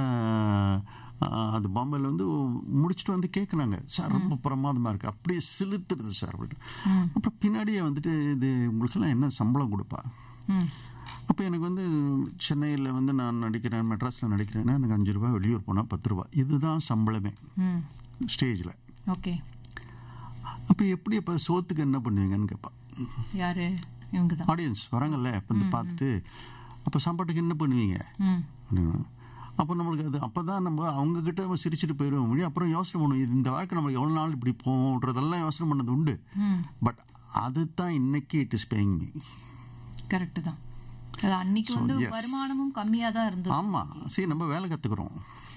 அதனால் அது பாம்பேல வந்து முடிச்சுட்டு வந்து கேட்குறாங்க சார் ரொம்ப பிரமாதமாக இருக்குது அப்படியே சிலுத்துடுது சார் அப்படின்னு அப்புறம் பின்னாடியே வந்துட்டு இது உங்களுக்கெல்லாம் என்ன சம்பளம் கொடுப்பா ம். அப்போ எனக்கு வந்து சென்னையில் வந்து நான் நடிக்கிறேன் மெட்ராஸில் நடிக்கிறேன்னா எனக்கு அஞ்சு ரூபா வெளியூர் போனால் பத்து ரூபா இதுதான் சம்பளமே ம் ஸ்டேஜில் ஓகே அப்போ எப்படி அப்போ சோத்துக்கு என்ன பண்ணுவீங்கன்னு கேட்பா யாரு இவங்க தான் ஆடியன்ஸ் வராங்கல்ல இப்போ வந்து பார்த்துட்டு அப்போ சாப்பாட்டுக்கு என்ன பண்ணுவீங்க ம் அப்படின்னு அப்போ நம்மளுக்கு அது அப்போ தான் நம்ம அவங்கக்கிட்ட நம்ம சிரிச்சுட்டு போயிடுவோம் முடியும் அப்புறம் யோசனை பண்ணுவோம் இது இந்த வாழ்க்கை நம்மளுக்கு எவ்வளோ நாள் இப்படி போகுன்றதெல்லாம் யோசனை பண்ணது உண்டு ம் பட் அது தான் இன்னைக்கு it is paying me correct தான் அது அன்னைக்கு வந்து yes. வருமானமும் கம்மியா தான் இருந்தது ஆமாம் சரி நம்ம வேலை கற்றுக்குறோம்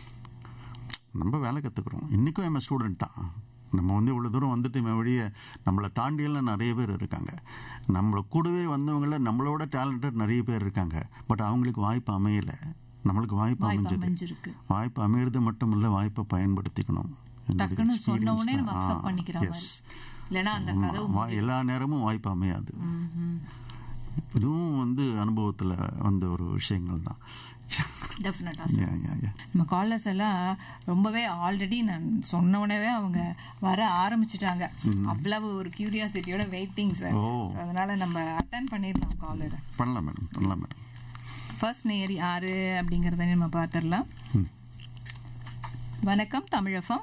நம்ம வேலை கற்றுக்குறோம் இன்றைக்கும் எம் ஸ்டூடெண்ட் தான் நம்ம வந்து இவ்வளோ தூரம் வந்துட்டு இவன் வழிய நம்மளை தாண்டியெல்லாம் நிறைய பேர் இருக்காங்க நம்மளை கூடவே வந்தவங்கள நம்மளோட டேலண்டட் நிறைய பேர் இருக்காங்க பட் அவங்களுக்கு வாய்ப்பு அமையலை நம்மளுக்கு வாய்ப்பு வாய்ப்பு அமைஞ்சது அமைஞ்சிருக்கு வாய்ப்பு அமையிறது மட்டும் இல்லை வாய்ப்பை பயன்படுத்திக்கணும் என்னுடைய டக்குன்னு சொன்ன உடனே experience நம்ம தான். அக்செப்ட் ஆ, பண்ணிக்கிற yes. மாதிரி இல்லைன்னா அந்த ஆமா. கதவு வா- எல்லா நேரமும் வாய்ப்பு அமையாது இதுவும் வந்து அனுபவத்துல வந்த ஒரு விஷயங்கள் தான் டெஃபினட்டா Yeah, yeah, yeah. நம்ம காலர்ஸ் எல்லாம் ரொம்பவே ஆல்ரெடி நான் சொன்ன உடனே அவங்க வர ஆரம்பிச்சிட்டாங்க அவ்வளவு ஒரு கியூரியாசிட்டியோட வெயிட்டிங் சார் ஓ. அதனால நம்ம அட்டன் பண்ணிடலாம் காலரை பண்ணலாம் மேடம் பண்ணலாம் மேடம் ஃபர்ஸ்ட் நேயர் யாரு அப்படிங்கறத நம்ம பார்த்துடலாம் வணக்கம் தமிழஃபம்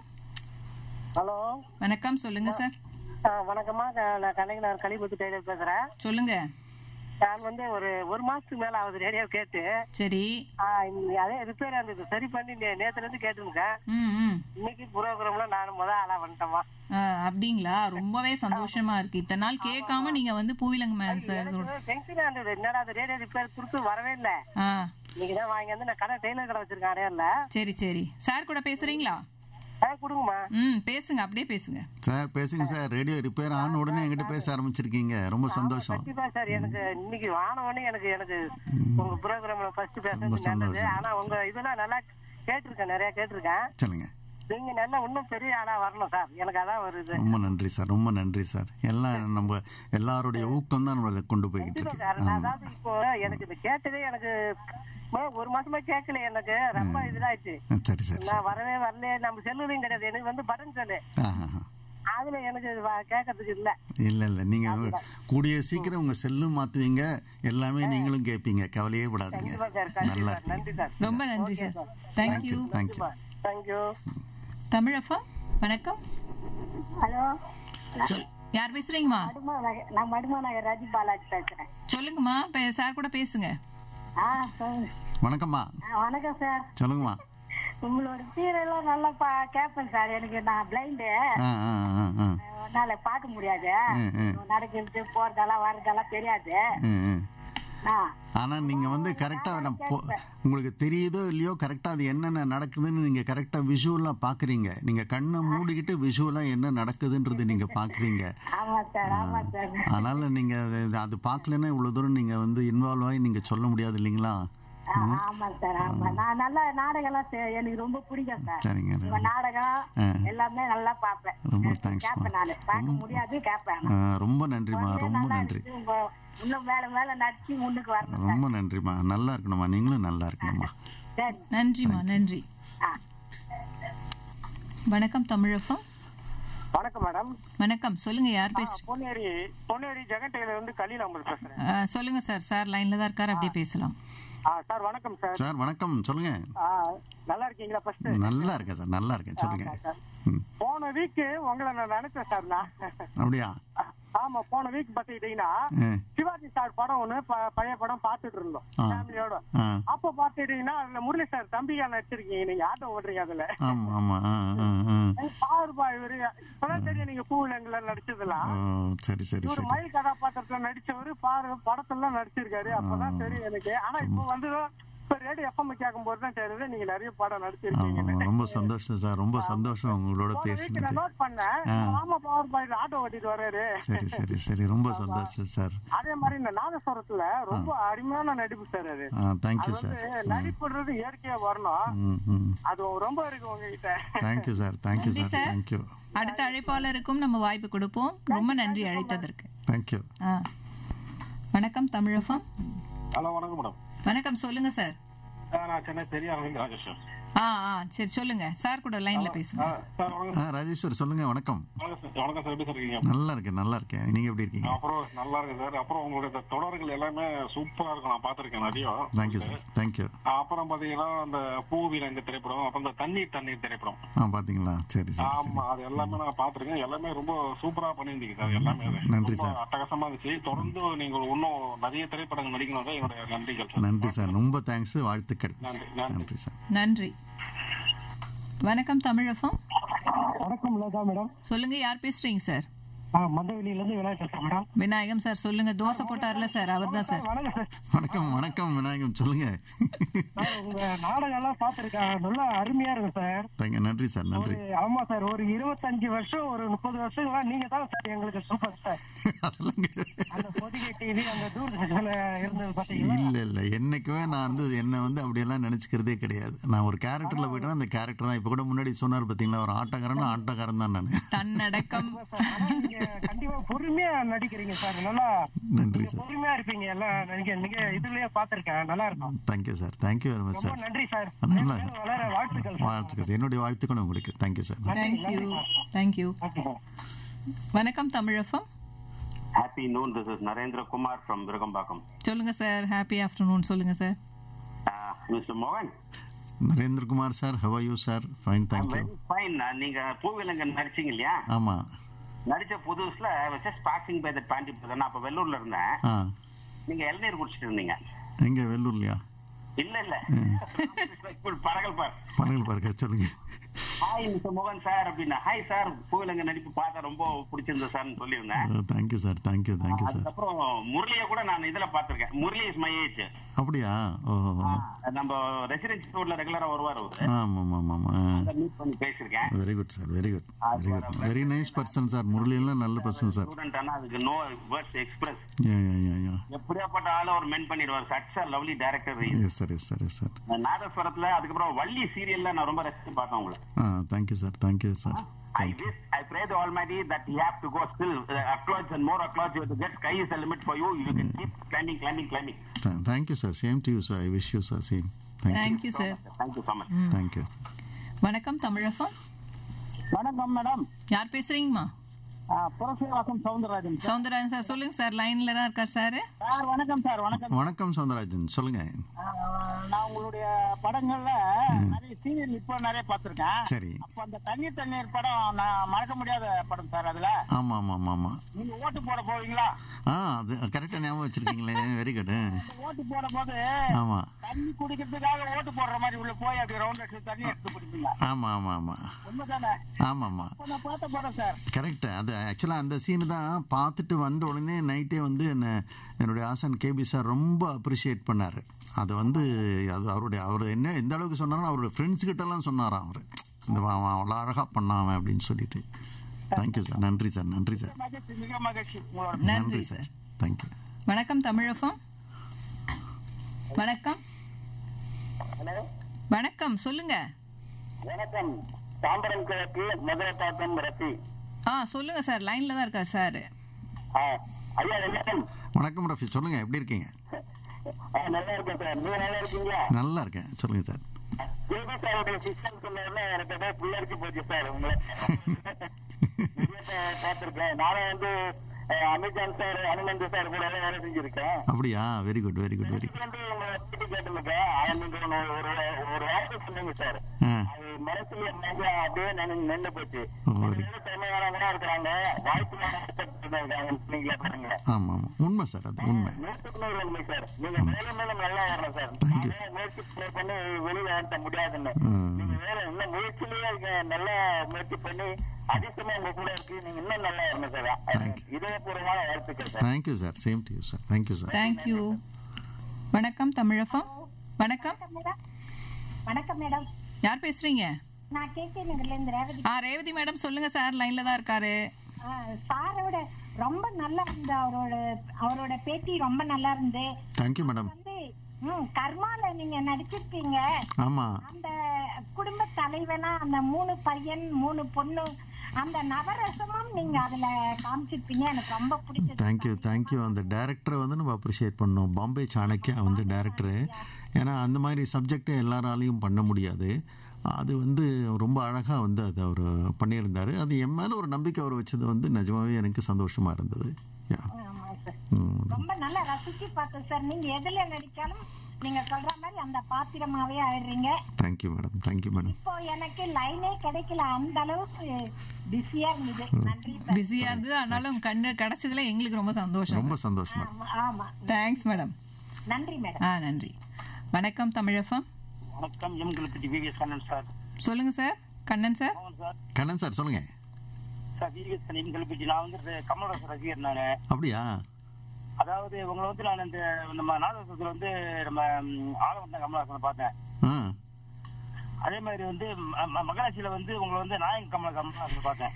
ஹலோ வணக்கம் சொல்லுங்க சார் வணக்கம்மா க- நான் கலைஞர் கலிபுத்து டெய்லர் பேசுறேன் சொல்லுங்க நான் வந்து ஒரு ஒரு மாசத்துக்கு மேல ஆகுது ரேடியோ கேட்டு சரி ஆ, இந்த- அதே ரிப்பேர் இருந்தது சரி பண்ணி நே- நேத்துல இருந்து கேட்டுருக்கேன் ம் ம் இன்னைக்கு ப்ரோக்ராம்ல நான் முத ஆளா வந்துட்டேம்மா ஆ, அப்படிங்களா ரொம்பவே சந்தோஷமா இருக்கு இத்தனை நாள் கேட்காம நீங்க வந்து பூவிலங்க மேன் சார் டென்ஷனா இருந்தது என்னடா அது ரேடியோ ரிப்பேர் கொடுத்து வரவே இல்ல ஆ இன்னைக்கு தான் வாங்கி வந்து நான் கடை டெய்லர் கடை வச்சிருக்கேன் அடையார்ல சரி சரி சார் கூட பேசுறீங்களா ஆ கொடுங்கம்மா ம் பேசுங்க அப்படியே பேசுங்க சார் பேசுங்க சார் ரேடியோ ரிப்பேர் ஆன உடனே என்கிட்ட பேச ஆரம்பிச்சிருக்கீங்க ரொம்ப சந்தோஷம் கண்டிப்பா சார் எனக்கு இன்னைக்கு வானவனே எனக்கு எனக்கு உங்க ப்ரோக்ராம்ல ஃபர்ஸ்ட் ரொம்ப பேசுறது நல்லது சந்தோஷம். ஆனா உங்க இதெல்லாம் நல்லா கேட்டிருக்கேன் நிறைய கேட்டிருக்கேன் சொல்லுங்க நீங்க நல்லா இன்னும் பெரிய ஆளா வரணும் சார் எனக்கு அதான் வருது ரொம்ப நன்றி சார் ரொம்ப நன்றி சார் எல்லாம் நம்ம எல்லாருடைய ஊக்கம் தான் நம்மளை கொண்டு போய்கிட்டு கண்டிப்பா இருக்கு சார் நான் ஆமா அதாவது இப்போ எனக்கு இது கேட்டதே எனக்கு ம- ஒரு மாசமா கேட்கல எனக்கு ரொம்ப இதாயிடுச்சு சரி சரி நான் வரவே வரல நம்ம செல்லுலையும் கிடையாது எனக்கு வந்து பட்டன் செல்லு ஆஹா அதுல எனக்கு இது வ- கேட்கறதுக்கு இல்ல இல்ல இல்ல நீங்க கூடிய சீக்கிரம் உங்க செல்லும் மாத்துவீங்க எல்லாமே நீங்களும் கேட்பீங்க கவலையே படாதீங்க கண்டிப்பா சார் கண்டிப்பா நல்லா சார் நன்றி இருக்கீங்க சார் ரொம்ப நன்றி சார் தேங்க்யூ தேங்க்யூ தேங்க்யூ தமிழஃபா வணக்கம் ஹலோ சொல் யார் பேசுறீங்கம்மா மடுமா நகர் நான் மடுமா நகர் ரஜி பாலாஜி பேசுறேன் சொல்லுங்கம்மா பே- சார் கூட பேசுங்க ஆ சொல்லுங்க வணக்கம்மா ஆ, வணக்கம் சார் சொல்லுங்கம்மா உங்களோட சீரெல்லாம் நல்லா பா கேட்பேன் சார் எனக்கு நான் பிளைண்டு ஆ ஆ ஆ ஆ என்னால பார்க்க முடியாது ம், ம். நடக்கிறது போறதெல்லாம் வர்றதெல்லாம் தெரியாது ம், ம். ஆ ஆனா நீங்க வந்து கரெக்டா நான் போ- உங்களுக்கு தெரியுதோ இல்லையோ கரெக்டா அது என்னென்ன நடக்குதுன்னு நீங்க கரெக்டா விஷுவலா பாக்குறீங்க நீங்க கண்ணை மூடிக்கிட்டு விஷுவலா என்ன நடக்குதுன்றது நீங்க பாக்குறீங்க ஆமா சார் ஆமா சார் அதனால நீங்க அது- அது பார்க்கலன்னா இவ்வளவு தூரம் நீங்க வந்து இன்வால்வ் ஆகி நீங்க சொல்ல முடியாது இல்லைங்களா ஆ, ஆமா சார் ஆமா நான் நல்லா நாடகம் எல்லாம் சே- எனக்கு ரொம்ப பிடிக்கும் சார் சரிங்க உங்க நாடகம் ஆ. எல்லாமே நல்லா பார்ப்பேன் ரொம்ப thanks, கேட்பேன் நானு பார்க்க முடியாது கேட்பேன் ஆ, ரொம்ப நன்றிம்மா ரொம்ப நல்லா நன்றி இருக்கு. உங்க இன்னும் மேல மேல நடிச்சு முன்னுக்கு வரணும் ரொம்ப நன்றிம்மா நல்லா இருக்கணும்மா நீங்களும் நல்லா இருக்கணும்மா சரி நன்றிம்மா நன்றி ஆ வணக்கம் தமிழஃபம் வணக்கம் மேடம் வணக்கம் சொல்லுங்க யார் பேச பொன்னேரி பொன்னேரி ஜெகன் டெய்லர் வந்து கலீல் அம்பல் பேசுறேன் ஆ, சொல்லுங்க சார் சார் லைன்ல தான் இருக்காரு அப்படியே பேசலாம் ஆ சார் வணக்கம் சார் சார் வணக்கம் சொல்லுங்க ஆ, நல்லா இருக்கீங்களா ஃபர்ஸ்ட் நல்லா இருக்கேன் சார் நல்லா இருக்கேன் சொல்லுங்க ம். போன வீக் உங்களை நான் நினைச்சேன் சார் நான் அப்படியா ஆமா போன வீக் பாத்துக்கிட்டீங்கன்னா ஆ. சிவாஜி சார் படம் ஒண்ணு ப- பழைய படம் பாத்துட்டு இருந்தோம் ஆ. ஃபேமிலியோட ஆ அப்ப பாத்துக்கிட்டீங்கன்னா அதுல முரளி சார் தம்பியா நடிச்சிருக்கீங்க நீங்க ஆட்டோ ஓடுறீங்க அதுல ஆமா ஆமா ஆ ஆ ஆ பாருபா இவரு இப்பதான் தெரியும் நீங்க பூவிலங்குல நடிச்சதெல்லாம் ஓ சரி சரி இவரு சரி மயில் கதாபாத்திரத்துல நடிச்சவரு பாரு படத்துல நடிச்சிருக்காரு அப்பதான் தெரியும் எனக்கு ஆனா இப்ப வந்து இப்ப ரேடியோ எஃப்எம் கேட்கும் போது தான் தெரியுது நீங்க நிறைய படம் நடிச்சிருக்கீங்க ஆமா ரொம்ப சந்தோஷம் சார் ரொம்ப சந்தோஷம் உங்களோட போன வீக் நான் பேசினது நோட் பண்ணேன் ஆமா பவர் பாய்ல ஆட்டோ ஓட்டிட்டு வர்றாரு சரி சரி சரி ரொம்ப சந்தோஷம் சார் அதே மாதிரி இந்த நாதஸ்வரத்துல ரொம்ப அருமையான நடிப்பு சார் அது ஆ தேங்க்யூ அது சார் வந்து நடிப்புன்றது இயற்கையா வரணும் ம் ம் அது ரொம்ப இருக்கு உங்ககிட்ட தேங்க்யூ சார் தேங்க்யூ நன்றி சார் சார். தேங்க்யூ அடுத்த அழைப்பாளருக்கும் நம்ம வாய்ப்பு கொடுப்போம் ரொம்ப நன்றி அழைத்ததற்கு தேங்க்யூ ஆ வணக்கம் தமிழஃபம் ஹலோ வணக்கம் மேடம் வணக்கம் சொல்லுங்க சார் நான் சென்னை பெரியார் ராஜேஷ் ஆ ஆ சரி சொல்லுங்க சார் கூட லைன்ல பேசுங்க சார் வணக்கம் ஆ ராஜேஸ்வர் சொல்லுங்க வணக்கம் வணக்கம் சார் வணக்கம் சார் எப்படி சார் இருக்கீங்க நல்லா இருக்கேன் நல்லா இருக்கேன் நீங்க எப்படி இருக்கீங்க அப்புறம் நல்லா இருக்கு சார் அப்புறம் உங்களுடைய இந்த தொடர்கள் எல்லாமே சூப்பரா இருக்கும் நான் பார்த்திருக்கேன் நிறைய தேங்க்யூ சார் தேங்க்யூ அப்புறம் பாத்தீங்கன்னா அந்த பூவிலங்கு திரைப்படம் அப்புறம் இந்த தண்ணீர் தண்ணீர் திரைப்படம் ஆ பாத்தீங்களா சரி சரி சரி ஆமா அது எல்லாமே நான் பார்த்திருக்கேன் எல்லாமே ரொம்ப சூப்பரா பண்ணியிருந்தீங்க சார் எல்லாமே அது. நன்றி ரொம்ப சார். அட்டகாசமா இருந்துச்சு தொடர்ந்து நீங்கள் இன்னும் நிறைய திரைப்படங்கள் நடிக்கணும் தான் என்னுடைய நன்றிகள் சார் நன்றி சார் ரொம்ப தேங்க்ஸ் வாழ்த்துக்கள் நன்றி நன்றி நன்றி சார் நன்றி வணக்கம் தமிழஃபம் வணக்கம் லதா மேடம் சொல்லுங்க யார் பேசுறீங்க சார் மந்தவெளியில இருந்து விநாயகர் பேசுறேன் மேடம் விநாயகம் சார் சொல்லுங்க தோசை போட்டார்ல சார் அவர் தான் சார் வணக்கம் சார் வணக்கம் வணக்கம் விநாயகம் சொல்லுங்க சார் உங்க நாடகம் எல்லாம் பாத்திருக்கேன் நல்லா அருமையா இருக்கும் சார் தேங்க நன்றி சார் நன்றி ஒரு ஆமா சார் ஒரு இருபத்தஞ்சு வருஷம் ஒரு முப்பது வருஷம் நீங்க தான் சார் எங்களுக்கு சூப்பர் ஸ்டார் அதெல்லாம் கிடையாது. அந்த பொதிகை டிவி அந்த தூர்தர்ஷன்ல இருந்தது பாத்தீங்களா இல்ல இல்ல என்னைக்குமே நான் வந்து என்ன வந்து அப்படியெல்லாம் நினைச்சுக்கிறதே கிடையாது நான் ஒரு கேரக்டர்ல போயிட்டேன்னா அந்த கேரக்டர் தான் இப்ப கூட முன்னாடி சொன்னார் பாத்தீங்களா ஒரு ஆட்டக்காரன் ஆட்டக்காரன் தான் நான் தன்னடக்கம் ஆனா நீங்க கண்டிப்பா பொறுமையா நடிக்கிறீங்க சார் நல்லா நன்றி நீங்க சார் பொறுமையா இருப்பீங்க எல்லாம் நீங்க நீங்க இதுலயே பாத்திருக்கேன் நல்லா இருக்கும் thank you sir thank you very much ரொம்ப சார் நன்றி சார் நல்லா மேலும் வளர வாழ்த்துக்கள் சார். வாழ்த்துக்கள் என்னுடைய வாழ்த்துக்கள் உங்களுக்கு thank you sir thank you thank you okay sir வணக்கம் தமிழஃபம் Happy noon. This is Narendra Kumar from Virugambakam. சொல்லுங்க சார் ஹாப்பி ஆஃப்டர்நூன் சொல்லுங்க sir Uh, Mr. Mohan, Narendra Kumar sir how you sir fine I'm thank you very fine. Uh, நீங்க பூவிலங்கன் நடிச்சீங்க இல்லையா ஆமா நடிச்ச புதுசுல just passing by that Pandi நான் அப்ப வெள்ளூர்ல இருந்தேன் ஆ நீங்க இளநீர் குடிச்சிட்டு இருந்தீங்க எங்க வெள்ளூர்லையா இல்ல இல்ல பரகல் பார் பனகல் பார்க்க சொல்லுங்க ஹாய் மிஸ்டர் மோகன் சார் அப்படின்னா ஹாய் சார் பூவிலங்க நடிப்பு பார்த்தா ரொம்ப பிடிச்சிருந்தது சார்னு சொல்லியிருந்தேன் thank you sir thank you thank you sir அதுக்கப்புறம் முரளிய கூட நான் இதுல பாத்திருக்கேன் முரளி இஸ் மை ஏஜ் அப்படியா ஓ நம்ம ரெசிடென்சி ரோட்ல ரெகுலரா வருவார் அவரு ஆமாம் ஆமாம் ஆமாம் மீட் பண்ணி பேசியிருக்கேன் very good sir very good very good very nice person sir முரளியெல்லாம் நல்ல பர்சன் சார் ஸ்டூடெண்ட் ஆனா அதுக்கு no words express yeah yeah yeah yeah எப்படியாப்பட்ட ஆள ஒரு மென் பண்ணிடுவார் சட்ஸ் are lovely director yes sir yes sir yes sir நாதஸ்வரத்துல அதுக்கப்புறம் வள்ளி சீரியல்ல நான் ரொம்ப ரசிச்சு பார்த்தேன் உங்களை ஆ thank you sir thank you sir I wish, I pray the Almighty that you have to go still uh, upwards and more upwards. You have to get sky is the limit for you. You can keep climbing, climbing, climbing. Thank you sir same to you sir I wish you sir same thank you thank you sir Thank you so much. Thank you வணக்கம் தமிழஃபம் வணக்கம் மேடம் யார் பேசுறீங்கம்மா புரசேவாக்கம் சவுந்தரராஜன் சவுந்தரராஜன் சார் சொல்லுங்க சார் லைன்ல தான் இருக்கார் சார் சார் வணக்கம் சார் வணக்கம் வணக்கம் சவுந்தரராஜன் சொல்லுங்க ஆஹ் நான் உங்களுடைய படங்கள்ல நிறைய சீரியல் இப்போ நிறைய பார்த்திருக்கேன் சரி அப்ப அந்த தண்ணீர் தண்ணீர் படம் நான் மறக்க முடியாத படம் சார் அதுல ஆமாம் ஆமாம் ஆமாம் ஆமாம் நீங்க ஓட்டு போட போவீங்களா ஆ அது கரெக்டாக ஞாபகம் வச்சிருக்கீங்களே வெரி குட் ஓட்டு போட போது ஆமாம் தண்ணி குடிக்கிறதுக்காக ஓட்டு போடுற மாதிரி உள்ள போய் அப்படி ரவுண்ட் அடிச்சு தண்ணி எடுத்து குடிப்பீங்க ஆமாம் ஆமாம் ஆமாம் உண்மைதானே ஆமாம் ஆமாம் அப்ப நான் பார்த்த படம் சார் கரெக்ட் அது ஆக்சுவலாக அந்த சீன் தான் பார்த்துட்டு வந்த உடனே நைட்டே வந்து என்ன என்னுடைய ஆசன் கேபி சார் ரொம்ப அப்ரிஷியேட் பண்ணார் அது வந்து அது அவருடைய அவர் என்ன எந்த அளவுக்கு சொன்னாரோ அவருடைய ஃப்ரெண்ட்ஸ் கிட்டலாம் சொன்னாராம் அவர் இந்த அவன் அவன் அவ்வளோ அழகாக பண்ணான் அவன் அப்படின்னு சொல்லிட்டு தேங்க்யூ சார் நன்றி சார் நன்றி சார் மகிழ்ச்சி மிக மகிழ்ச்சி உங்களோட நன்றி நன்றி சார் சார் தேங்க்யூ வணக்கம் தமிழஃபம் வணக்கம் வணக்கம் சொல்லுங்க வணக்கம் தாம்பரம் கிழக்கு மதுரை பாக்கம் ரத்தி ஆ சொல்லுங்க சார் லைன்ல தான் இருக்கார் சார் ஐயா வணக்கம் வணக்கம் ரஃபி சொல்லுங்க எப்படி இருக்கீங்க நல்லா இருக்கேன் சார் நீங்க நல்லா இருக்கீங்களா நல்லா இருக்கேன் சொல்லுங்க சார் கேபி சாருடைய சிஸ்டம் சொன்னதுல எனக்கு அப்படியே புள்ளரிச்சு போச்சு சார் உங்களை நிறைய பார்த்திருக்கேன் நானும் வந்து அஹ், அமித்ஷான் சார் அனுமந்த் சார் கூட எல்லாம் வேலை செஞ்சிருக்கேன் அப்படியா very good very good very வந்து உங்களை பத்தி கேட்டிருக்கேன் ஆனா நீங்க ஒண்ணு ஒரு ஒரு வார்த்தை சொன்னீங்க சார் ஆ அது மனசுல நெஞ்ச அப்படியே நின்னு நின்னு போச்சு ஓ, very நிறைய திறமையானவங்களா இருக்கிறாங்க வாய்ப்பு நீங்களே பாருங்க ஆமாம் ஆமாம் உண்மை சார் அது உண்மை நூற்றுக்கு நூறு உண்மை சார் நீங்க மேலும் மேலும் நல்லா வரணும் சார் Thank you. நானே முயற்சி பண்ணி- பண்ணி வெளியில ஏற்ற முடியாதுன்னு ம். நீங்க வேற இன்னும் முயற்சியிலேயே இருக்க நல்லா முயற்சி பண்ணி அதிர்ஷ்டமா உங்க கூட இருக்கு நீங்க இன்னும் நல்லா வரணும் சார் Thank you. இதயபூர்வமான வாழ்த்துக்கள் sir thank you sir same to you sir thank you sir thank you வணக்கம் தமிழஃபம் வணக்கம் வணக்கம் மேடம் யார் பேசுறீங்க நான் கேட்க நகர்ல இருந்து ரேவதி ஆ ரேவதி மேடம் சொல்லுங்க சார் லைன்ல தான் இருக்காரு ஆ, சாரோட ரொம்ப நல்லா இருந்த அவரோட அவரோட பேட்டி ரொம்ப நல்லா இருந்து தேங்க்யூ மேடம் வந்து ம் கர்மால நீங்க நடிச்சிருக்கீங்க ஆமாம் அந்த குடும்ப தலைவனா அந்த மூணு பையன் மூணு பொண்ணு அந்த நவரசமும் நீங்க அதுல காமிச்சிருப்பீங்க எனக்கு ரொம்ப பிடிச்சது தேங்க்யூ தேங்க்யூ அந்த டேரக்டரை வந்து நம்ம அப்ரிஷியேட் பண்ணோம் பாம்பே சாணக்கியா வந்து டேரக்டரு ஏன்னா அந்த மாதிரி சப்ஜெக்டை எல்லாராலையும் பண்ண முடியாது அது வந்து ரொம்ப அழகாக வந்து அதை அவர் பண்ணியிருந்தார் அது என் மேலே ஒரு நம்பிக்கை அவர் வச்சது வந்து நிஜமாவே எனக்கு சந்தோஷமாக இருந்தது யா ஆமா சார் ம். ரொம்ப நல்லா ரசிச்சு பார்த்தேன் சார் நீங்க எதுல நடிச்சாலும் நீங்க சொல்ற மாதிரி அந்த பாத்திரமாவே ஆயிடுறீங்க தேங்க்யூ மேடம் தேங்க்யூ மேடம் இப்போ எனக்கு லைனே கிடைக்கல அந்த அளவுக்கு பிஸியா இருந்தது நன்றி சார் பிஸியா இருந்தது ஆனாலும் கண்ணு கிடைச்சதுல எங்களுக்கு ரொம்ப சந்தோஷம் ரொம்ப சந்தோஷமா ஆமா, ஆமா தேங்க்ஸ் மேடம் நன்றி மேடம் ஆ நன்றி வணக்கம் தமிழஃபம் வணக்கம் M Kalpatti VVS Kannan sir சொல்லுங்க sir Kannan sir sir Kannan sir சொல்லுங்க சார் விஎஸ் கல்விச்சு நான் வந்து கமலஹாசன் ரசிகர் நானு அப்படியா அதாவது உங்களை வந்து நான் இந்த நம்ம நாடகத்துல வந்து நம்ம ம், ஆலவந்த கமலஹாசனை பார்த்தேன் ஆ அதே மாதிரி வந்து ம- ம- மகராட்சியில வந்து உங்களை வந்து நாயக கமல கமலஹாசனை பார்த்தேன்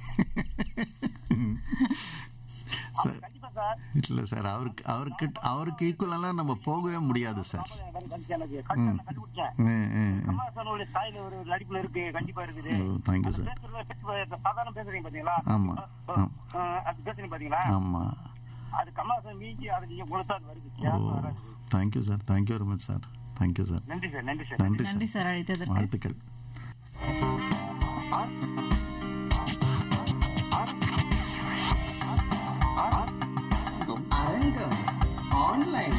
சார் கண்டிப்பா சார் இல்லை சார் அவருக்கு அவருக்கு அவருக்கு ஈக்குவலெல்லாம் நம்ம போகவே முடியாது சார் கண்டிப்பா எனக்கு கண்டிப்பா நான் கண்டுபிடிச்சேன் ம் ம் கமலஹாசனுடைய ஸ்டைல் ஒரு நடிப்புல இருக்கு கண்டிப்பா இருக்குது ஓ தேங்க்யூ அந்த சார் பேசுறது பேச்சு சாதாரண பேசுறீங்க பாத்தீங்களா ஆமாம் ஆம் அஹ், அது பேசுறீங்க பாத்தீங்களா ஆமாம் அது கமலஹாசன் மீஞ்சி அது நீங்க கொடுத்தா அது வருது ஓ வித்தியாசமா வராது. Thank you sir thank you very much sir thank you sir நன்றி சார் நன்றி சார் நன்றி நன்றி சார் அழைத்ததற்கு வாழ்த்துக்கள் அரங்கம் ஆன்லைன்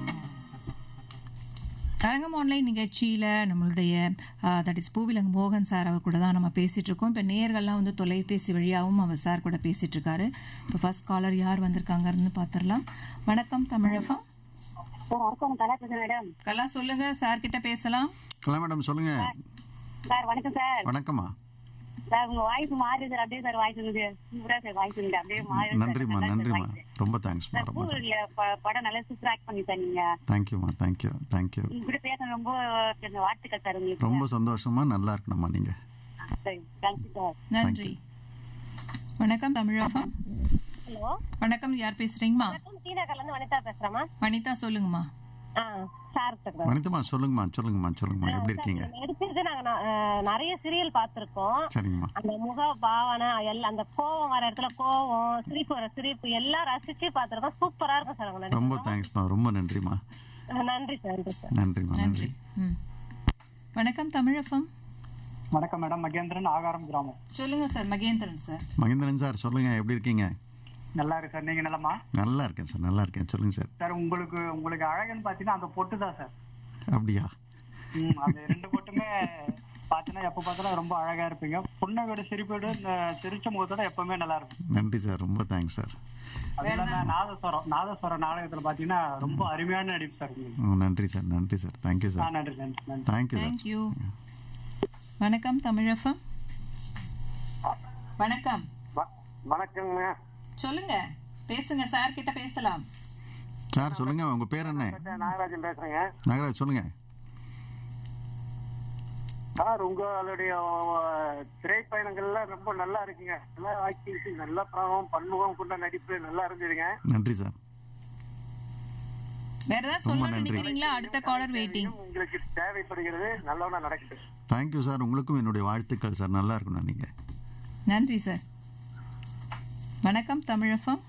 அரங்கம் ஆன்லைன் நிகழ்ச்சியில் நம்மளுடைய தட் இஸ் பூவிலங்க மோகன் சார் அவர் கூட தான் நம்ம பேசிட்டு இருக்கோம் இப்போ நேயர்கள்லாம் வந்து தொலைபேசி வழியாகவும் அவர் சார் கூட பேசிட்டு இருக்காரு இப்போ ஃபர்ஸ்ட் காலர் யார் வந்திருக்காங்கன்னு பார்த்துடலாம் வணக்கம் தமிழகம் சார் வணக்கம் கலா பேசுறேன் மேடம் கலா சொல்லுங்க சார் கிட்ட பேசலாம் கலா மேடம் சொல்லுங்க சார் வணக்கம் சார் வணக்கமா சார் உங்க வாய்ஸ் மாறி சார் அப்படியே சார் வாய்ஸ் இருக்குது சூப்பரா சார் வாய்ஸ் இருக்குது அப்படியே மாறி நன்றிம்மா நன்றிம்மா ரொம்ப தேங்க்ஸ்மா சார் ரொம்ப பூவில ப- படம் நல்லா சூப்பரா ஆக்ட் பண்ணி சார் நீங்க தேங்க்யூம்மா தேங்க்யூ தேங்க்யூ உங்க கூட பேச ரொம்ப கொஞ்சம் வாழ்த்துக்கள் சார் உங்களுக்கு ரொம்ப சந்தோஷமா நல்லா இருக்கணும்மா நீங்கள் சரி தேங்க்யூ சார் நன்றி வணக்கம் தமிழகம் ஹலோ வணக்கம் யார் பேசுறீங்கம்மா டி நகர்ல இருந்து வனிதா பேசுறேமா வனிதா சொல்லுங்கம்மா ஆ சார் சார் வனிதம்மா சொல்லுங்கம்மா சொல்லுங்கம்மா சொல்லுங்கம்மா எப்படி இருக்கீங்க நடிச்சிருக்கு நாங்க ந- அஹ், நிறைய சீரியல் பார்த்திருக்கோம் சரிங்கம்மா அந்த முக பாவனை எல்லாம் அந்த கோவம் வர இடத்துல கோவம் சிரிப்பு வர சிரிப்பு எல்லாம் ரசிச்சு பார்த்திருக்கோம் சூப்பரா இருக்கும் சார் அவங்க ரொம்ப நடிப்பு. தேங்க்ஸ்மா ரொம்ப நன்றிம்மா அஹ், நன்றி சார் நன்றி சார் நன்றிம்மா நன்றி ம். வணக்கம் தமிழகம் வணக்கம் மேடம் மகேந்திரன் ஆகாரம் கிராமம் சொல்லுங்க sir Mahendran sir Mahendran sir சொல்லுங்க எப்படி இருக்கீங்க நல்லா இருக்கு சார் நீங்க நலமா நல்லா இருக்கேன் சார் நல்லா இருக்கேன் சொல்லுங்க சார் சார் உங்களுக்கு உங்களுக்கு அழகுன்னு பாத்தீங்கன்னா அந்த பொட்டு தான் சார் அப்படியா ம், அந்த ரெண்டு பொட்டுமே பாத்தீங்கன்னா எப்ப பார்த்தாலும் ரொம்ப அழகா இருப்பீங்க புன்னகையோட சிரிப்போட இந்த சிரிச்ச முகத்தோட எப்பவுமே நல்லா இருக்கும் நன்றி சார் ரொம்ப தேங்க்ஸ் சார் அது இல்லாம நாதஸ்வரம் நாதஸ்வரம் நாடகத்துல பாத்தீங்கன்னா ரொம்ப அருமையான நடிப்பு சார் உங்களுக்கு ஓ, நன்றி சார் நன்றி சார் தேங்க்யூ ஆ, சார் நன்றி நன்றி நன்றி தேங்க்யூ சார் தேங்க்யூ வணக்கம் தமிழகம் வணக்கம் வணக்கங்க சொல்லுங்க பேசுங்க சார் கிட்ட பேசலாம் சார் சொல்லுங்க உங்க பேர் என்ன நாகராஜன் பேசுறேங்க நாகராஜ் சொல்லுங்க சார் உங்களுடைய அஹ், திரைப்பயணங்கள்ல ரொம்ப நல்லா இருக்குங்க நல்லா ஆக்டிவிட்டி நல்ல பிரபம் பன்முகம் கொண்ட நடிப்பு நல்லா இருந்ததுங்க நன்றி சார் வேற ஏதாவது ரொம்ப சொல்லணும்னு நன்றி. நினைக்கிறீங்களா அடுத்த காலர் வெயிட்டிங் உங்களுக்கு தேவைப்படுகிறது நல்லவனா நடக்குது தேங்க்யூ சார் உங்களுக்கும் என்னுடைய வாழ்த்துக்கள் சார் நல்லா இருக்கணும் நீங்க நன்றி சார் வணக்கம் தமிழகம்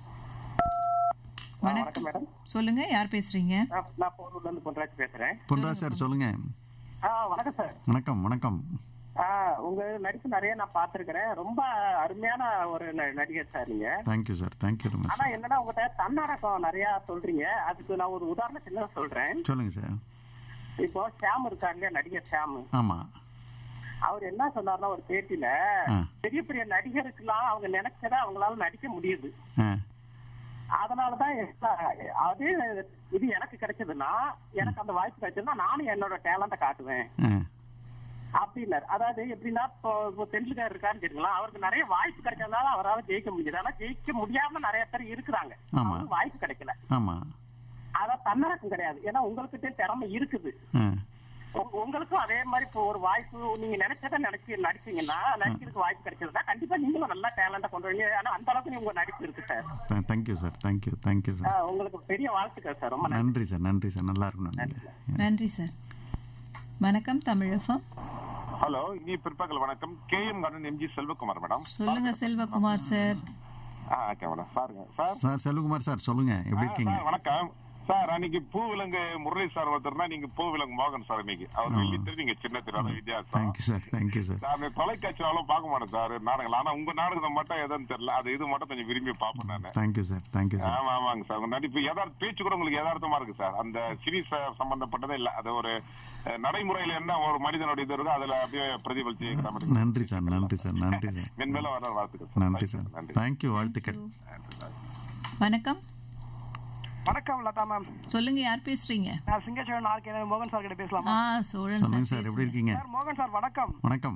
வணக்கம் மேடம் சொல்லுங்க யார் பேசுறீங்க நான் நான் போரூர்ல இருந்து பொன்ராஜ் பேசுறேன் பொன்ராஜ் சார் சொல்லுங்க ஆ வணக்கம் சார் வணக்கம் வணக்கம் ஆ உங்க நடிப்பு நிறைய நான் பார்த்திருக்கிறேன் ரொம்ப அருமையான ஒரு ந- நடிகர் சார் நீங்க thank you sir thank you very much ஆனா என்னன்னா உங்ககிட்ட தன்னடக்கம் நிறைய சொல்றீங்க அதுக்கு நான் ஒரு உதாரணம் சின்னதா சொல்றேன் சொல்லுங்க சார் இப்போ ஷாம் இருக்காரு இல்லையா நடிகர் ஷாம் ஆமா அவர் என்ன சொன்னார்னா ஒரு பேட்டியில ஆ. பெரிய பெரிய நடிகருக்கெல்லாம் அவங்க நினைச்சதை அவங்களால நடிக்க முடியுது ஆ அதனாலதான் எல்லா- அது இது எனக்கு கிடைச்சதுன்னா எனக்கு அந்த வாய்ப்பு கிடைச்சதுன்னா நானும் என்னோட டேலண்ட காட்டுவேன் ஆ அப்படின்னாரு அதாவது எப்படின்னா இப்போ இப்போ தெண்டுல்கர் இருக்காருன்னு கேட்டுங்களா அவருக்கு நிறைய வாய்ப்பு கிடைச்சதுனால அவரால் ஜெயிக்க முடியுது ஆனா ஜெயிக்க முடியாம நிறைய பேர் இருக்கிறாங்க ஆமா. அவங்களுக்கு வாய்ப்பு கிடைக்கல ஆமா அதான் தன்னடக்கம் கிடையாது ஏன்னா உங்ககிட்ட திறமை இருக்குது ஆ உங்க- உங்களுக்கும் அதே மாதிரி இப்போ ஒரு வாய்ப்பு நீங்க நினைச்சதை நினைச்சு நடிச்சீங்கன்னா நடிக்கிறதுக்கு வாய்ப்பு கிடைச்சதுன்னா கண்டிப்பா நீங்களும் நல்லா டேலண்டா கொண்டு வரீங்க ஆனா அந்த அளவுக்கு உங்க நடிப்பு இருக்கு sir thank you sir thank you thank you sir ஆஹ் உங்களுக்கு பெரிய வாழ்த்துக்கள் சார் ரொம்ப நன்றி நன்றி சார் நன்றி சார் நல்லா இருக்கணும் நீங்க நன்றி சார் வணக்கம் தமிழகம் ஹலோ இனி பிற்பகல் வணக்கம் K M garden MG Selvakumar madam சொல்லுங்க செல்வகுமார் சார் ஆ ஓகே மேடம் சாருங்க சார் சார் செல்வகுமார் சார் சொல்லுங்க எப்படி இருக்கீங்க சார், வணக்கம் சார் அன்னைக்கு பூ விலங்கு முரளி சார் ஒருத்தர்னா நீங்க பூ விலங்கு மோகன் சார் இன்னைக்கு அவர் வெள்ளி திரு நீங்க சின்ன திரு அது வித்தியாசம் thank you sir thank you sir sir அந்த தொலைக்காட்சியாலும் பார்க்க மாட்டேன் சார் நாடகங்கள் ஆனா உங்க நாடகத்தை மட்டும் எதுன்னு தெரியல அது இது மட்டும் கொஞ்சம் விரும்பி பார்ப்பேன் நானு தேங்க்யூ சார் தேங்க்யூ சார் ஆமா ஆமாங்க சார் உங்க நடிப்பு யதார்த்த பேச்சு கூட உங்களுக்கு யதார்த்தமா இருக்கு சார் அந்த சினி ச- சம்பந்தப்பட்டதே இல்ல அது ஒரு அஹ், நடைமுறையில என்ன ஒரு மனிதனுடைய இது இருக்கோ அதுல அப்படியே பிரதிபலிச்சு இருக்கிற மாதிரி நன்றி சார் நன்றி சார் நன்றி சார் மென்மேலும் வர வாழ்த்துக்கள் சார். நன்றி சார் தேங்க்யூ வாழ்த்துக்கள் வணக்கம் வணக்கம் லதா மேம் சொல்லுங்க யார் பேசுறீங்க நான் சிங்கச்சோழன் ஆர்கே மோகன் சார் கிட்ட பேசலாமா ஆ சோழன் சொல்லுங்க சார் எப்படி இருக்கீங்க சார் மோகன் சார் வணக்கம் வணக்கம்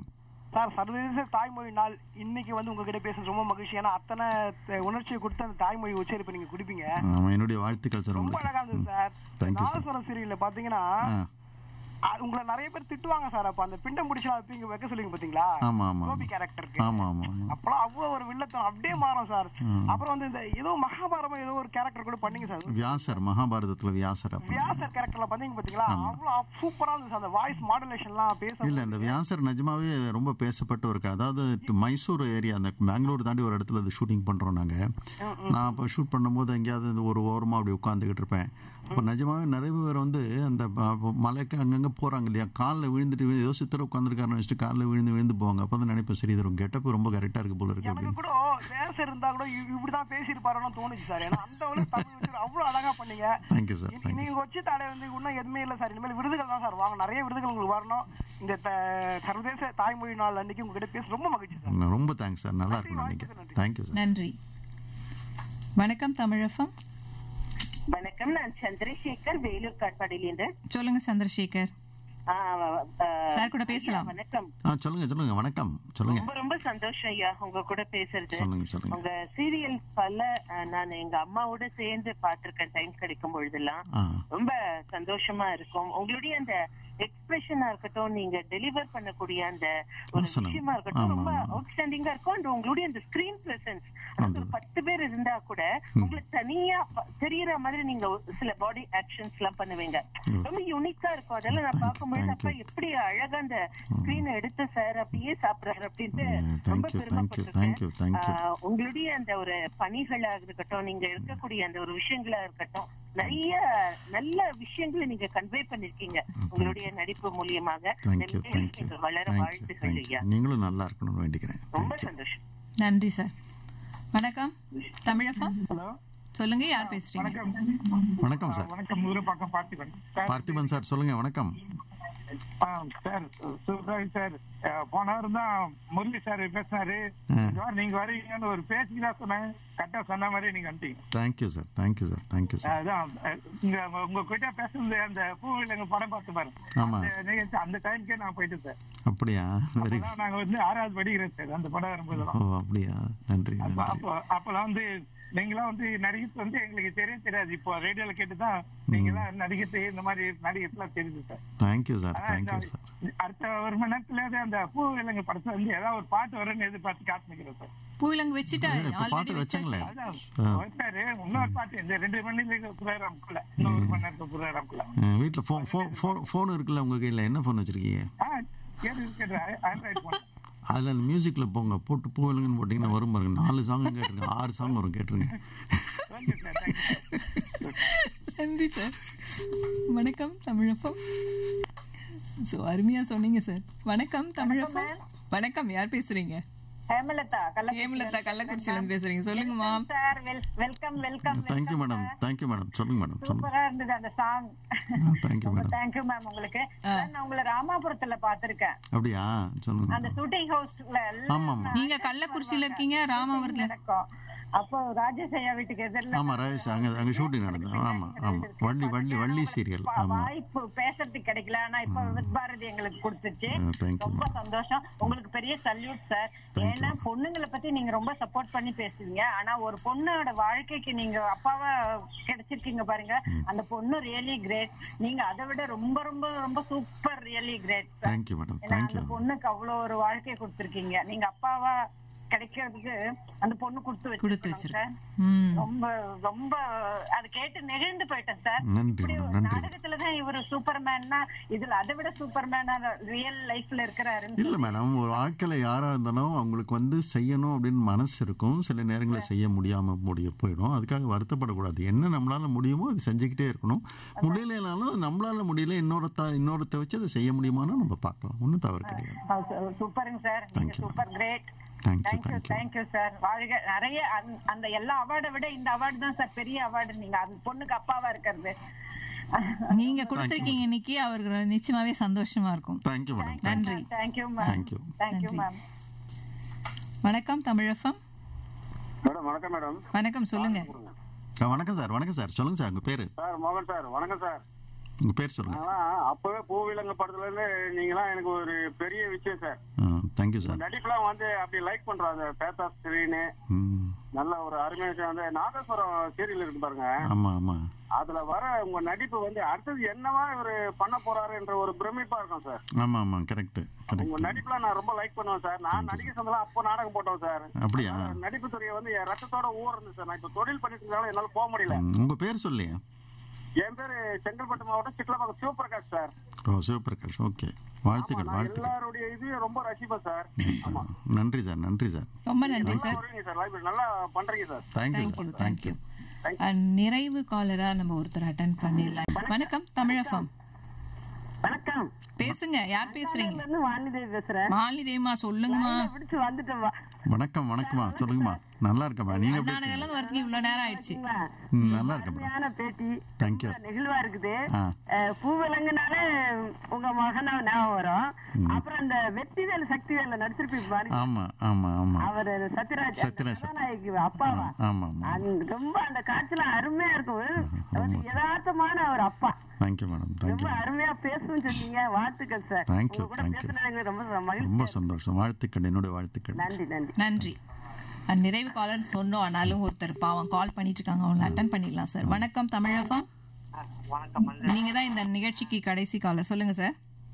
சார் சர்வதேச தாய்மொழி நாள் இன்னைக்கு வந்து உங்ககிட்ட பேசுறது ரொம்ப மகிழ்ச்சி ஏன்னா அத்தனை த- உணர்ச்சியை கொடுத்து அந்த தாய்மொழி உச்சரிப்பு நீங்க குடிப்பீங்க ஆமாம் என்னுடைய வாழ்த்துக்கள் சார் ரொம்ப அழகா உங்களுக்கு இருந்தது சார் தேங்க்யூ சார் நாதஸ்வரம் சீரியல்ல பாத்தீங்கன்னா ஆ அ- உங்களை நிறைய பேர் திட்டுவாங்க சார் அப்ப அந்த பிண்டம் முடிச்சு வைப்பீங்க வைக்க சொல்லுங்க பாத்தீங்களா ஆமா ஆமா கோபி கேரக்டருக்கு ஆமா ஆமா ஆமா அப்பெல்லாம் அவ்வளவு ஒரு வில்லத்தனம் அப்படியே மாறும் சார் ம். அப்புறம் வந்து இந்த ஏதோ மகாபாரதம் ஏதோ ஒரு கேரக்டர் கூட பண்ணீங்க சார் வியாசர் மகாபாரதத்துல வியாசர் அப்ப வியாசர் கேரக்டர்ல பண்ணீங்க பாத்தீங்களா அவ்வளவு சூப்பரா இருந்துச்சு சார் அந்த வாய்ஸ் மாடுலேஷன்லாம் பேச இல்ல இந்த வியாசர் நிஜமாவே ரொம்ப பேசப்பட்ட ஒரு க- அதாவது டு- மைசூர் ஏரியா அந்த பெங்களூர் தாண்டி ஒரு இடத்துல அது ஷூட்டிங் பண்றோம் நாங்க நான் அப்போ ஷூட் பண்ணும்போது எங்கேயாவது இந்த ஒரு ஓரமா அப்படி உட்காந்துக்கிட்டு இருப்பேன் இப்போ நிஜமாவே நிறைய பேர் வந்து அந்த ப- மலைக்கு அங்கங்க போறாங்க இல்லையா காலில் விழுந்துட்டு விழு- ஏதோ சித்தர் உட்காந்துருக்காருன்னு வச்சுட்டு காலில் விழுந்து விழுந்து போவாங்க அப்போ தான் நினைப்பேன் சரி இது கெட்டப் ரொம்ப கரெக்டா இருக்கு போல இருக்கு எனக்கு அப்படின்னு கூட வேசம் இருந்தா கூட இ- இப்படிதான் பேசியிருப்பாரோன்னு தோணுச்சு சார் ஏன்னா அந்த அளவுக்கு தமிழ் வச்சு அவ்வளவு அழகா பண்ணீங்க தேங்க்யூ சார் இனி- தேங்க்யூ நீங்க வச்சு தடை வந்து இன்னும் எதுவுமே இல்ல சார் இனிமேல் விருதுகள் தான் சார் வாங்க நிறைய விருதுகள் உங்களுக்கு வரணும் இந்த த- சர்வதேச தாய்மொழி நாள் அன்னைக்கு உங்ககிட்ட பேச ரொம்ப மகிழ்ச்சி சார் ரொம்ப தேங்க்ஸ் சார் நல்லா இருக்கணும் நீங்க தேங்க்யூ சார் நன்றி வணக்கம் தமிழஃபம் வணக்கம் நான் சந்திரசேகர் வேலூர் காட்பாடியிலிருந்து சொல்லுங்க சந்திரசேகர் ஆ, ஆ, சார் கூட பேசலாம். ஐயா, வணக்கம் ஆ சொல்லுங்க சொல்லுங்க வணக்கம் சொல்லுங்க ரொம்ப ரொம்ப சந்தோஷம் ஐயா உங்க கூட பேசுறது சொல்லுங்க சொல்லுங்க உங்க சீரியல் பல ஆ, நான் எங்க அம்மாவோட சேர்ந்து பார்த்திருக்கேன் டைம் கிடைக்கும் பொழுதெல்லாம் ஆ ரொம்ப சந்தோஷமா இருக்கும் உங்களுடைய அந்த எக்ஸ்பிரஷனா இருக்கட்டும் நீங்க டெலிவர் பண்ணக்கூடிய அந்த ஒரு வசனம். விஷயமா இருக்கட்டும் ஆமா, ரொம்ப ஆமா. அவுட்ஸ்டாண்டிங்கா இருக்கும் and உங்களுடைய அந்த ஸ்கிரீன் பிரசன்ஸ் அதாவது ஒரு பத்து பேர் இருந்தா கூட உங்களுக்கு தனியா ப- தெரியற மாதிரி நீங்க ஒரு சில பாடி ஆக்ஷன்ஸ் எல்லாம் பண்ணுவீங்க ரொம்ப யூனிக்கா இருக்கும் அதெல்லாம் நான் பார்க்கும்போது அப்பா எப்படி அழகா அந்த ஸ்கிரீனை எடுத்து சார் அப்படியே சாப்பிடுறாரு அப்படின்ட்டு ரொம்ப தேங்க்யூ தேங்க்யூ தேங்க்யூ தேங்க்யூ ஆஹ் உங்களுடைய அந்த ஒரு பணிகளா இருக்கட்டும் நீங்க இருக்கக்கூடிய அந்த ஒரு விஷயங்களா இருக்கட்டும் நிறைய நல்ல விஷயங்களை நீங்க கன்வே பண்ணிருக்கீங்க உங்களுடைய நடிப்பு மூலியமாக தேங்க்யூ மென்மேலும் தேங்க்யூ நீங்கள் வளர தேங்க்யூ வாழ்த்துகள் ஐயா தேங்க்யூ நீங்களும் நல்லா இருக்கணும்னு வேண்டிக்கிறேன் ரொம்ப சந்தோஷம் நன்றி சார் வணக்கம் தமிழஃபம் ஹலோ சொல்லுங்க யார் பேசுறீங்க வணக்கம் வணக்கம் சார் வணக்கம் ஊரப்பாக்கம் பார்த்திபன் சார் பார்த்திபன் சார் சொல்லுங்க வணக்கம் ஆ, சார் சூப்பராக சார் அஹ், போன வாரம் தான் முரளி சார் பேசினாரு இந்த வாரம் நீங்க வரீங்கன்னு ஒரு பேச்சுக்கு தான் சொன்னாங்க கரெக்டா சொன்ன மாதிரி நீங்க வந்துட்டீங்க thank you sir thank you sir thank you sir அதான் அஹ், இங்க உங்க கிட்ட பேசுறது அந்த பூவிலங்க படம் பார்த்து பாருங்க ஆமா. அந்த நிகழ்ச்சி அந்த டைம்க்கே நான் போயிட்டேன் சார் அப்படியா வெரி அப்பதான் நாங்க வந்து ஆறாவது படிக்கிறேன் சார் அந்த படம் வரும்போது ஓ அப்படியா நன்றி நன்றி அப்போ அப்பெல்லாம் வந்து நீங்களாம் வந்து நடிகத்து வந்து எங்களுக்கு தெரியவே தெரியாது இப்போ ரேடியோல கேட்டுதான் நீங்களாம் நடிகத்து இந்த மாதிரி நடிகத்துலாம் தெரியுது சார் தேங்க்யூ சார் ஆனா, தேங்க்யூ இந்த- சார் அடுத்த ஒரு மணி நேரத்துல அந்த பூ இலங்கை படத்துல வந்து ஏதாவது ஒரு பாட்டு வரும்னு எதிர்பார்த்து காத்துக்கிறேன் சார் பூவிலங்கு வச்சுட்டா இப்ப பாட்டு வச்சாங்களே அதான் ஆ. வச்சாரு இன்னொரு பாட்டு இந்த ரெண்டு மணி நேரம் ப்ரோக்ராம்குள்ள இன்னொரு மணி நேரத்துக்கு ப்ரோக்ராம்குள்ள வீட்டில் ஃபோன் ஃபோன் ஃபோன் ஃபோன் இருக்குல்ல உங்கள் கையில் என்ன ஃபோன் வச்சுருக்கீங்க ஆ கேட்டு கேட்டு ஆண்ட்ராய்டு போன் அதில் அந்த மியூசிக்கில் போங்க போட்டு பூவிலங்கன்னு போட்டிங்கன்னா வரும் பாருங்க நாலு சாங் கேட்டுருங்க ஆறு சாங் வரும் கேட்டுருங்க நன்றி சார் வணக்கம் தமிழப்பம் ஸோ அருமையா சொன்னீங்க சார் வணக்கம் தமிழப்பம் வணக்கம் யார் பேசுறீங்க ஹேமலதா ஹேமலதா கள்ளக்குறிச்சியில இருந்து பேசுறீங்க சொல்லுங்கம்மா sir welcome welcome thank you madam thank you madam சொல்லுங்க மேடம் சொல்லுங்க சூப்பரா இருந்தது அந்த song thank you madam thank you ma'am உங்களுக்கு Sir, நான் உங்களை ராமாபுரத்துல பாத்திருக்கேன் அப்படியா சொல்லுங்க அந்த ஷூட்டிங் ஹவுஸ்ல ஆமா ஆமா நீங்க கள்ளக்குறிச்சியில இருக்கீங்க ராமாவரத்துல நடக்கும் அப்போ ராஜேஷ் ஐயா வீட்டுக்கு எதிரில் ஆமா ராஜேஷ் அங்கே அங்கே ஷூட்டிங் நடந்தது ஆமா ஆமா வள்ளி வள்ளி வள்ளி சீரியல் ஆமா வாய்ப்பு பேசுறதுக்கு கிடைக்கல ஆனா இப்ப வித் பாரதி எங்களுக்கு கொடுத்துச்சு தேங்க்யூ ரொம்ப சந்தோஷம் உங்களுக்கு பெரிய சல்யூட் சார் ஏன்னா பொண்ணுங்களை பத்தி நீங்க ரொம்ப சப்போர்ட் பண்ணி பேசுவீங்க ஆனா ஒரு பொண்ணோட வாழ்க்கைக்கு நீங்க அப்பாவா கிடைச்சிருக்கீங்க பாருங்க அந்த பொண்ணு ரியலி கிரேட் நீங்க அதை விட ரொம்ப ரொம்ப ரொம்ப super really great thank you madam ஏன்னா தேங்க்யூ அந்த பொண்ணுக்கு அவ்வளவு ஒரு வாழ்க்கையை கொடுத்திருக்கீங்க நீங்க அப்பாவா கிடைக்கிறதுக்கு அந்த பொண்ணு கொடுத்து கொடுத்து வச்சிருக்காங்க ம். ரொம்ப ரொம்ப அது கேட்டு நெகிழ்ந்து போயிட்டேன் சார் நன்றி இப்படி மேடம் ஒரு நன்றி நாடகத்துலதான் இவர் சூப்பர்மேன்னா இதுல அதை விட சூப்பர்மேனா ரியல் லைஃப்ல இருக்கிறாருன்னு இல்லை மேடம் ஒரு வாழ்க்கையில் யாராக இருந்தாலும் அவங்களுக்கு வந்து செய்யணும் அப்படின்னு மனசு இருக்கும் சில நேரங்களில் செய்ய முடியாமல் முடிய போயிடும் அதுக்காக வருத்தப்படக்கூடாது என்ன நம்மளால முடியுமோ அது செஞ்சுக்கிட்டே இருக்கணும் முடியலைனாலும் நம்மளால முடியல இன்னொருத்த இன்னொருத்த வச்சு அதை செய்ய முடியுமான்னு நம்ம பார்க்கலாம் ஒன்றும் தவறு கிடையாது சூப்பருங்க சார் நீங்க super great thank you thank you thank you sir வாழ்க நிறைய அந்த- அந்த எல்லா அவார்டை விட இந்த அவார்டு தான் சார் பெரிய அவார்டு நீங்க அந்த பொண்ணுக்கு அப்பாவா இருக்கிறது நீங்க கொடுத்திருக்கீங்க இன்னைக்கு அவருக்கு நிச்சயமாவே சந்தோஷமா இருக்கும் தேங்க்யூ மேடம் நன்றி தேங்க்யூ மேம் தேங்க்யூ தேங்க்யூ நன்றி. மேம் வணக்கம் தமிழஃபம் மேடம் வணக்கம் மேடம் வணக்கம் சொல்லுங்க ஆ, வணக்கம் சார் வணக்கம் சார் சொல்லுங்க சார் உங்கள் பேர் சார் மோகன் சார் வணக்கம் சார் உங்க பேர் சொல்லுங்க ஆனா அப்பவே பூவிலங்க படத்துல இருந்து நீங்களாம் எனக்கு ஒரு பெரிய விஷயம் சார் தேங்க்யூ சார் நடிப்புலாம் வந்து அப்படி லைக் பண்றோம் அந்த பேத்தா ஸ்கிரீனு ம் நல்ல ஒரு அருமையான விஷயம் அந்த நாதஸ்வரம் சீரியல் இருக்கு பாருங்க ஆமா ஆமா அதுல வர உங்க நடிப்பு வந்து அடுத்தது என்னவா இவரு பண்ண போறாரு என்ற ஒரு பிரமிப்பா இருக்கும் சார் ஆமா ஆமா கரெக்ட் உங்க கரெக்ட் நடிப்புல நான் ரொம்ப லைக் பண்ணுவேன் சார் நான் நடிக்க சொந்தலாம் அப்போ நாடகம் போட்டோம் சார் அப்படியா நடிப்பு துறையை வந்து என் ரத்தத்தோட ஊர்ந்து சார் நான் இப்ப தொழில் பண்ணிட்டு இருந்தாலும் என்னால போக முடியல ம், உங்க பேர் சொல்லியா என் பேரு செங்கல்பட்டு மாவட்டம் சிட்லபாக்கம் சிவபிரகாஷ் சார் ஓ சிவபிரகாஷ் ஓகே வாழ்த்துக்கள் நான் வாழ்த்துக்கள் எல்லாருடைய இது ரொம்ப ரசிப்பேன் சார் ஆமா நன்றி சார் நன்றி சார் ரொம்ப நன்றி நல்லா சார் வருவீங்க சார் லைப்ரரி நல்லா பண்றீங்க sir thank you thank you sir thank you and நிறைவு காலரா நம்ம ஒருத்தர் அட்டன் பண்ணிடலாம் வணக்கம் தமிழகம் வணக்கம் பேசுங்க யார் பேசுறீங்க இருந்து வாணிதேவி பேசுறேன் மாலினி தேவிமா சொல்லுங்கம்மா பிடிச்சு வந்துட்டேன் வணக்கம் வணக்கம்மா சொல்லுங்கம்மா நல்லா இருக்கம்மா நீங்க எப்படி இருக்கீங்க? நானுங்கெல்லாம் வரதுக்கு இவ்வளவு நேரம் ஆயிடுச்சு ம், நல்லா இருக்கம்மா அருமையான பேட்டி தேங்க்யூ நெகிழ்வா இருக்குது ஆ அஹ், பூவிலங்குனாலே உங்க மகனா ஞாபகம் வரும் அப்புறம் இந்த வெற்றிவேல் சக்திவேல நடிச்சிருப்பீங்க பாருங்க ஆமா ஆமா ஆமா அவர் சத்யராஜ் அந்த சத்யராஜ். கதாநாயகி அப்பாவா ஆமா ஆமா அந்த- ரொம்ப அந்த காட்சிலாம் அருமையா இருக்கும் வந்து யதார்த்தமான ஒரு அப்பா தேங்க்யூ மேடம் ரொம்ப தேங்க்யூ அருமையா பேசணும்னு சொன்னீங்க வாழ்த்துக்கள் சார் தேங்க்யூ உங்க கூட தேங்க்யூ பேசுனது எங்களுக்கு ரொம்ப மகிழ்ச்சி ரொம்ப சந்தோஷம் வாழ்த்துக்கள் என்னுடைய வாழ்த்துக்கள் நன்றி நன்றி நன்றி அண்ட் நிறைவு காலர் சொன்னோம் ஆனாலும் ஒருத்தர் பாவம் கால் பண்ணிட்டு இருக்காங்க அவங்க அட்டன் பண்ணிடலாம் சார் வணக்கம் தமிழகம் வணக்கம் நீங்க தான் இந்த நிகழ்ச்சிக்கு கடைசி காலர் சொல்லுங்க சார்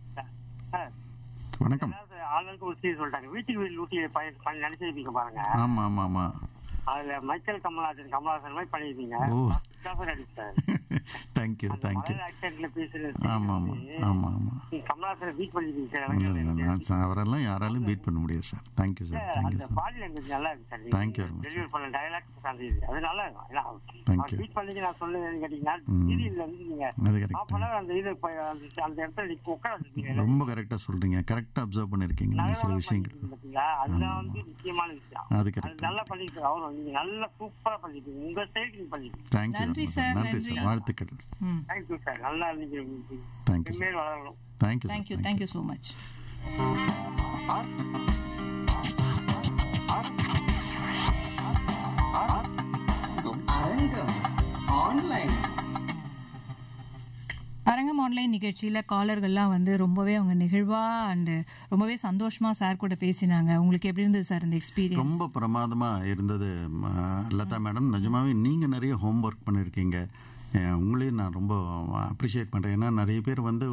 சார் வணக்கம் அதாவது ஆளுநருக்கு ஒரு செய்தி சொல்லிட்டாங்க வீட்டுக்கு வீடு லூட்டி ப- பண்ணி நினைச்சிருப்பீங்க பாருங்க ஆமா ஆமா ஆமா அதுல மைக்கேல் கமல்ஹாசன் கமல்ஹாசன் மாதிரி பண்ணிருப்பீங்க ஓ. நடிச்சார் தேங்க்யூ தேங்க்யூ மலையாள ஆக்சென்ட்ல பேசுறது ஆமா ஆமா ஆமா ஆமா நீங்க கமல்ஹாசனை பீட் பண்ணிருக்கீங்க சார் இல்ல, எனக்கு இல்ல, நான் ச- அவரெல்லாம் யாராலும் பீட் பண்ண முடியாது சார் தேங்க்யூ சார் தேங்க்யூ அந்த சார் பாடி லாங்குவேஜ் நல்லா இருக்கு sir Thank you very much. Delivery பண்ண டயலாக் அந்த இது அது நல்லா இருக்கும் ஏன்னா, Thank அவர் you. பீட் பண்ணி நான் சொல்லுவேன்னு கேட்டீங்கன்னா ம். சீரியல்ல வந்து நீங்க அது correct. half an hour அந்த இது போய் அந்த அந்த இடத்துல நீங்க உட்கார வச்சிருக்கீங்க ரொம்ப கரெக்டா சொல்றீங்க கரெக்டா அப்சர்வ் பண்ணிருக்கீங்க நீங்க சில விஷயங்கள் பாத்தீங்களா அதுதான் வந்து முக்கியமான விஷயம் அது correct. அது நல்லா பண்ணிட்டு அவரும் நீங்க நல்லா சூப்பரா பண்ணிருக்கீங்க உங்க சைடு நீங்க பண்ணிருக்கீங்க தேங்க்யூ நன்றி சார் சார், நன்றி நன்றி. சார் வாழ்த்துக்கள் தேங்க்யூ சார் நல்லா நீங்க தேங்க்யூ மேல் வளரணும் thank you sir thank you thank you so much அரங்கம் ஆன்லைன் அரங்கம் ஆன்லைன் நிகழ்ச்சியில காலர்கள்லாம் வந்து ரொம்பவே அவங்க நிகழ்வா அண்ட் ரொம்பவே சந்தோஷமா சார் கூட பேசினாங்க உங்களுக்கு எப்படி இருந்தது சார் இந்த எக்ஸ்பீரியன்ஸ் ரொம்ப பிரமாதமா இருந்தது ம, லதா மேடம் நிஜமாவே நீங்க நிறைய ஹோம் ஒர்க் பண்ணிருக்கீங்க அஹ், உங்களையும் நான் ரொம்ப அப்ரிஷியேட் பண்ணுறேன் ஏன்னா நிறைய பேர் வந்து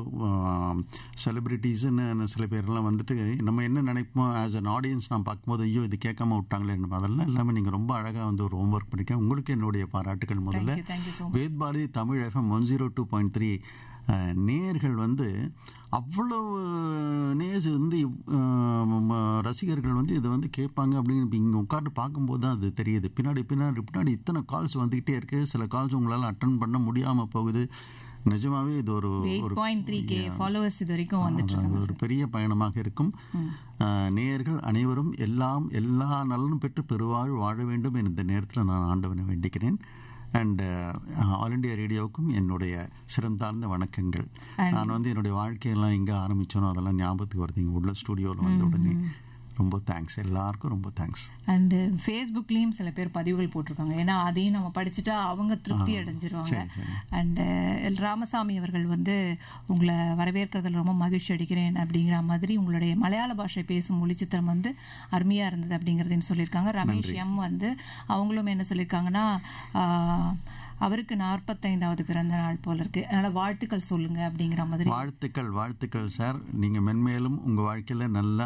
செலிப்ரிட்டிஸ்ன்னு சில பேர்லாம் வந்துட்டு நம்ம என்ன நினைப்போம் ஆஸ் அன் ஆடியன்ஸ் நான் பார்க்கும்போது ஐயோ இது கேட்காம விட்டாங்களே அதெல்லாம் எல்லாமே நீங்கள் ரொம்ப அழகாக வந்து ஒரு ஹோம் ஒர்க் பண்ணிருக்கேன் உங்களுக்கு என்னுடைய பாராட்டுகள் முதல்ல Thank you, thank you so much. Ved Bharathi Tamil FM one zero two point three நேயர்கள் வந்து அவ்வளவு நேஸ் வந்து அஹ், ம, ரசிகர்கள் வந்து இதை வந்து கேட்பாங்க அப்படின்னு இப்ப இங்க உட்காந்து பார்க்கும்போது தான் அது தெரியுது பின்னாடி பின்னாடி பின்னாடி இத்தனை கால்ஸ் வந்துக்கிட்டே இருக்கு சில கால்ஸ் உங்களால் அட்டன் பண்ண முடியாம போகுது நிஜமாவே இது ஒரு எயிட் ஒரு பாயிண்ட் த்ரீ கே ஃபாலோவர்ஸ் இது வரைக்கும் வந்துட்டு அது இருக்காங்க ஒரு பெரிய பயணமாக இருக்கும் அஹ், நேயர்கள் அனைவரும் எல்லாம் எல்லா நலனும் பெற்று பெருவாழ் வாழ வேண்டும் என இந்த நேரத்தில் நான் ஆண்டவனை வேண்டிக்கிறேன் அண்ட் ஆல் இண்டியா ரேடியோவுக்கும் என்னுடைய சிறந்தார்ந்த வணக்கங்கள் நான் வந்து என்னுடைய வாழ்க்கையெல்லாம் எங்கே ஆரம்பிச்சோனோ அதெல்லாம் ஞாபகத்துக்கு வருது இங்கே உள்ள ஸ்டுடியோவில் வந்த உடனே ரொம்ப தேங்க்ஸ் எல்லாருக்கும் ரொம்ப தேங்க்ஸ் அண்ட் ஃபேஸ்புக்லயும் சில பேர் பதிவுகள் போட்டிருக்காங்க ஏன்னா அதையும் நம்ம படிச்சுட்டா அவங்க திருப்தி அடைஞ்சிருவாங்க சரி, சரி. அண்ட் ராமசாமி அவர்கள் வந்து உங்களை வரவேற்கிறதுல ரொம்ப மகிழ்ச்சி அடைக்கிறேன் அப்படிங்கிற மாதிரி உங்களுடைய மலையாள பாஷை பேசும் ஒளிச்சித்திரம் வந்து அருமையா இருந்தது அப்படிங்கறதையும் சொல்லியிருக்காங்க ரமேஷ் எம் வந்து அவங்களும் என்ன சொல்லியிருக்காங்கன்னா ஆஹ், அவருக்கு நாற்பத்தைந்தாவது பிறந்த நாள் போல இருக்கு அதனால வாழ்த்துக்கள் சொல்லுங்க அப்படிங்கிற மாதிரி வாழ்த்துக்கள் வாழ்த்துக்கள் சார் நீங்கள் மென்மேலும் உங்கள் வாழ்க்கையில் நல்லா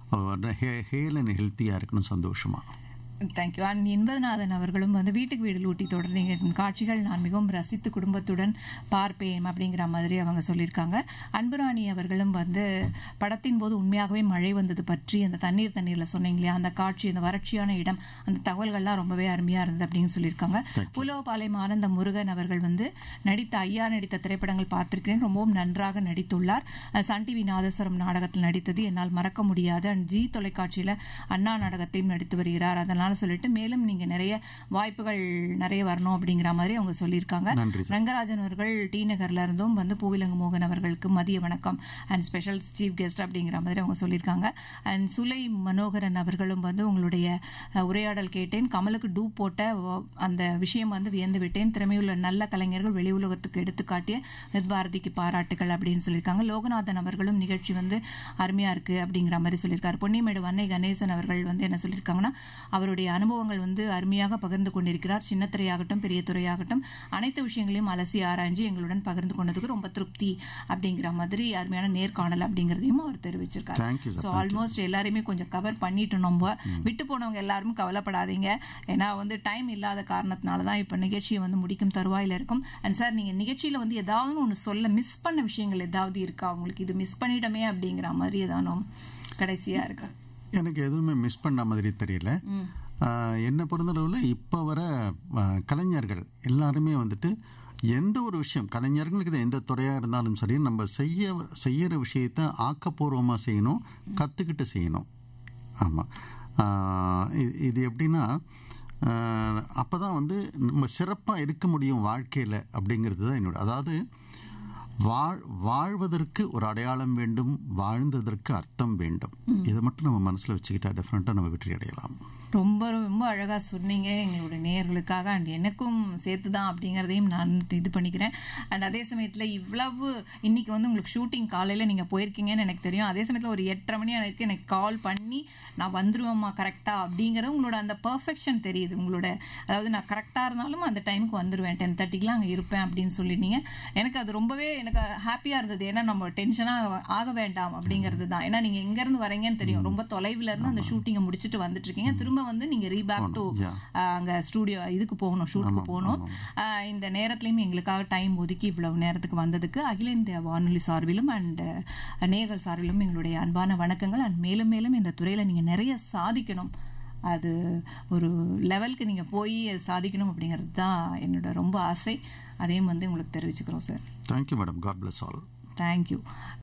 ஹேல் அண்ட் ஹெல்த்தியாக இருக்கணும் சந்தோஷமா தேங்க்யூ அண்ட் இன்பநாதன் அவர்களும் வந்து வீட்டுக்கு வீடு லூட்டி தொடர்ந்த காட்சிகள் நான் மிகவும் ரசித்து குடும்பத்துடன் பார்ப்பேன் அப்படிங்கிற மாதிரி அவங்க சொல்லியிருக்காங்க அன்புராணி அவர்களும் வந்து படத்தின் போது உண்மையாகவே மழை வந்தது பற்றி அந்த தண்ணீர் தண்ணீர்ல சொன்னீங்க இல்லையா அந்த காட்சி அந்த வறட்சியான இடம் அந்த தகவல்கள்லாம் ரொம்பவே அருமையா இருந்தது அப்படின்னு சொல்லியிருக்காங்க புலவபாளையம் ஆனந்த முருகன் அவர்கள் வந்து நடித்த ஐயா நடித்த திரைப்படங்கள் பார்த்திருக்கிறேன் ரொம்பவும் நன்றாக நடித்துள்ளார் அஹ் சன் டிவி நாதஸ்வரம் நாடகத்தில் நடித்தது என்னால் மறக்க முடியாது அண்ட் ஜி தொலைக்காட்சியில அண்ணா நாடகத்தையும் நடித்து வருகிறார் அதனால் அதனால சொல்லிட்டு மேலும் நீங்க நிறைய வாய்ப்புகள் நிறைய வரணும் அப்படிங்கிற மாதிரி அவங்க சொல்லியிருக்காங்க நன்றி சார். ரங்கராஜன் அவர்கள் டி நகர்ல இருந்தும் வந்து பூவிலங்கு மோகன் அவர்களுக்கு மதிய வணக்கம் அண்ட் ஸ்பெஷல் சீஃப் கெஸ்ட் அப்படிங்கிற மாதிரி அவங்க சொல்லியிருக்காங்க அண்ட் சுலை மனோகரன் அவர்களும் வந்து உங்களுடைய அஹ், உரையாடல் கேட்டேன் கமலுக்கு டூ போட்ட வ- அந்த விஷயம் வந்து வியந்து விட்டேன் திறமையுள்ள நல்ல கலைஞர்கள் வெளி உலகத்துக்கு எடுத்துக்காட்டிய நிர்பாரதிக்கு பாராட்டுகள் அப்படின்னு சொல்லியிருக்காங்க லோகநாதன் அவர்களும் நிகழ்ச்சி வந்து அருமையா இருக்கு அப்படிங்கிற மாதிரி சொல்லியிருக்காரு பொன்னிமேடு வன்னை கணேசன் அவர்கள் வந்து என்ன சொல்லியிருக்காங்கன்னா அவருடைய அனுபவங்கள் வந்து அருமையாக பகிர்ந்து கொண்டிருக்கிறார் சின்ன துறையாகட்டும் பெரிய துறையாகட்டும் அனைத்து விஷயங்களையும் அலசி ஆராய்ஞ்சு எங்களுடன் பகிர்ந்து கொண்டதுக்கு ரொம்ப திருப்தி அப்படிங்கிற மாதிரி அருமையான நேர்காணல் அப்படிங்கிறதையும் அவர் தெரிவிச்சிருக்காரு Thank you, sir. So Thank you. Almost எல்லாருமே கொஞ்சம் கவர் பண்ணிட்டோம் நம்ம விட்டு போனவங்க எல்லாரும் கவலைப்படாதீங்க ஏன்னா வந்து டைம் இல்லாத காரணத்தினால தான் இப்போ நிகழ்ச்சியை வந்து முடிக்கும் தருவாயில இருக்கும் அண்ட் சார் நீங்க நிகழ்ச்சியில வந்து ஏதாவது ஒன்று சொல்ல மிஸ் பண்ண விஷயங்கள் ஏதாவது இருக்கா உங்களுக்கு இது மிஸ் பண்ணிட்டோமே அப்படிங்கிற மாதிரி ஏதானும் கடைசியா இருக்கா எனக்கு எதுவுமே மிஸ் பண்ண மாதிரி தெரியல ம். ஆஹ், என்னை பொறுத்தளவில் இப்போ வர ஆஹ், கலைஞர்கள் எல்லாருமே வந்துட்டு எந்த ஒரு விஷயம் கலைஞர்களுக்கு இது எந்த துறையாக இருந்தாலும் சரி நம்ம செய்ய செய்யற விஷயத்த ஆக்கப்பூர்வமாக செய்யணும் கற்றுக்கிட்டு செய்யணும் ஆமாம் இது எப்படின்னா அப்போ தான் வந்து நம்ம சிறப்பாக இருக்க முடியும் வாழ்க்கையில் அப்படிங்கிறது தான் என்னோட அதாவது வாழ் வாழ்வதற்கு ஒரு அடையாளம் வேண்டும் வாழ்ந்ததற்கு அர்த்தம் வேண்டும் இதை மட்டும் நம்ம மனசில் வச்சுக்கிட்டா டெஃபினட்டாக நம்ம வெற்றி அடையலாம் ரொம்ப ரொம்ப அழகா சொன்னீங்க எங்களுடைய நேயர்களுக்காக அண்ட் எனக்கும் சேர்த்து தான் அப்படிங்கிறதையும் நான் இது பண்ணிக்கிறேன் அண்ட் அதே சமயத்தில் இவ்வளவு இன்னைக்கு வந்து உங்களுக்கு ஷூட்டிங் காலையில் நீங்கள் போயிருக்கீங்கன்னு எனக்கு தெரியும் அதே சமயத்தில் ஒரு எட்டரை மணி எனக்கு எனக்கு கால் பண்ணி நான் வந்துருவேம்மா கரெக்டாக அப்படிங்கிறது உங்களோட அந்த பர்ஃபெக்ஷன் தெரியுது உங்களோட அதாவது நான் கரெக்டாக இருந்தாலும் அந்த டைமுக்கு வந்துடுவேன் டென் தேர்ட்டிக்கெலாம் அங்கே இருப்பேன் அப்படின்னு சொல்லிட்டீங்க எனக்கு அது ரொம்பவே எனக்கு ஹாப்பியாக இருந்தது ஏன்னா நம்ம டென்ஷனாக ஆக வேண்டாம் அப்படிங்கிறது தான் ஏன்னா நீங்கள் எங்கேருந்து வரீங்கன்னு தெரியும் ரொம்ப தொலைவில் இருந்து அந்த ஷூட்டிங்கை முடிச்சுட்டு வந்துட்டு இருக்கீங்க திரும்ப வந்து நீங்க ரீபேக் டு அங்க ஸ்டூடியோ இதுக்கு போகணும் ஷூட்டுக்கு போகணும் ஆஹ் இந்த நேரத்துலயும் எங்களுக்காக டைம் ஒதுக்கி இவ்வளவு நேரத்துக்கு வந்ததுக்கு அகில இந்திய வானொலி சார்பிலும் அண்ட் நேர்கள் சார்பிலும் எங்களுடைய அன்பான வணக்கங்கள் அண்ட் மேலும் மேலும் இந்த துறையில நீங்க நிறைய சாதிக்கணும் அது ஒரு லெவலுக்கு நீங்க போய் சாதிக்கணும் அப்படிங்கிறது தான் என்னோட ரொம்ப ஆசை அதையும் வந்து உங்களுக்கு தெரிவிச்சுக்கிறோம் sir thank you madam God bless all thank you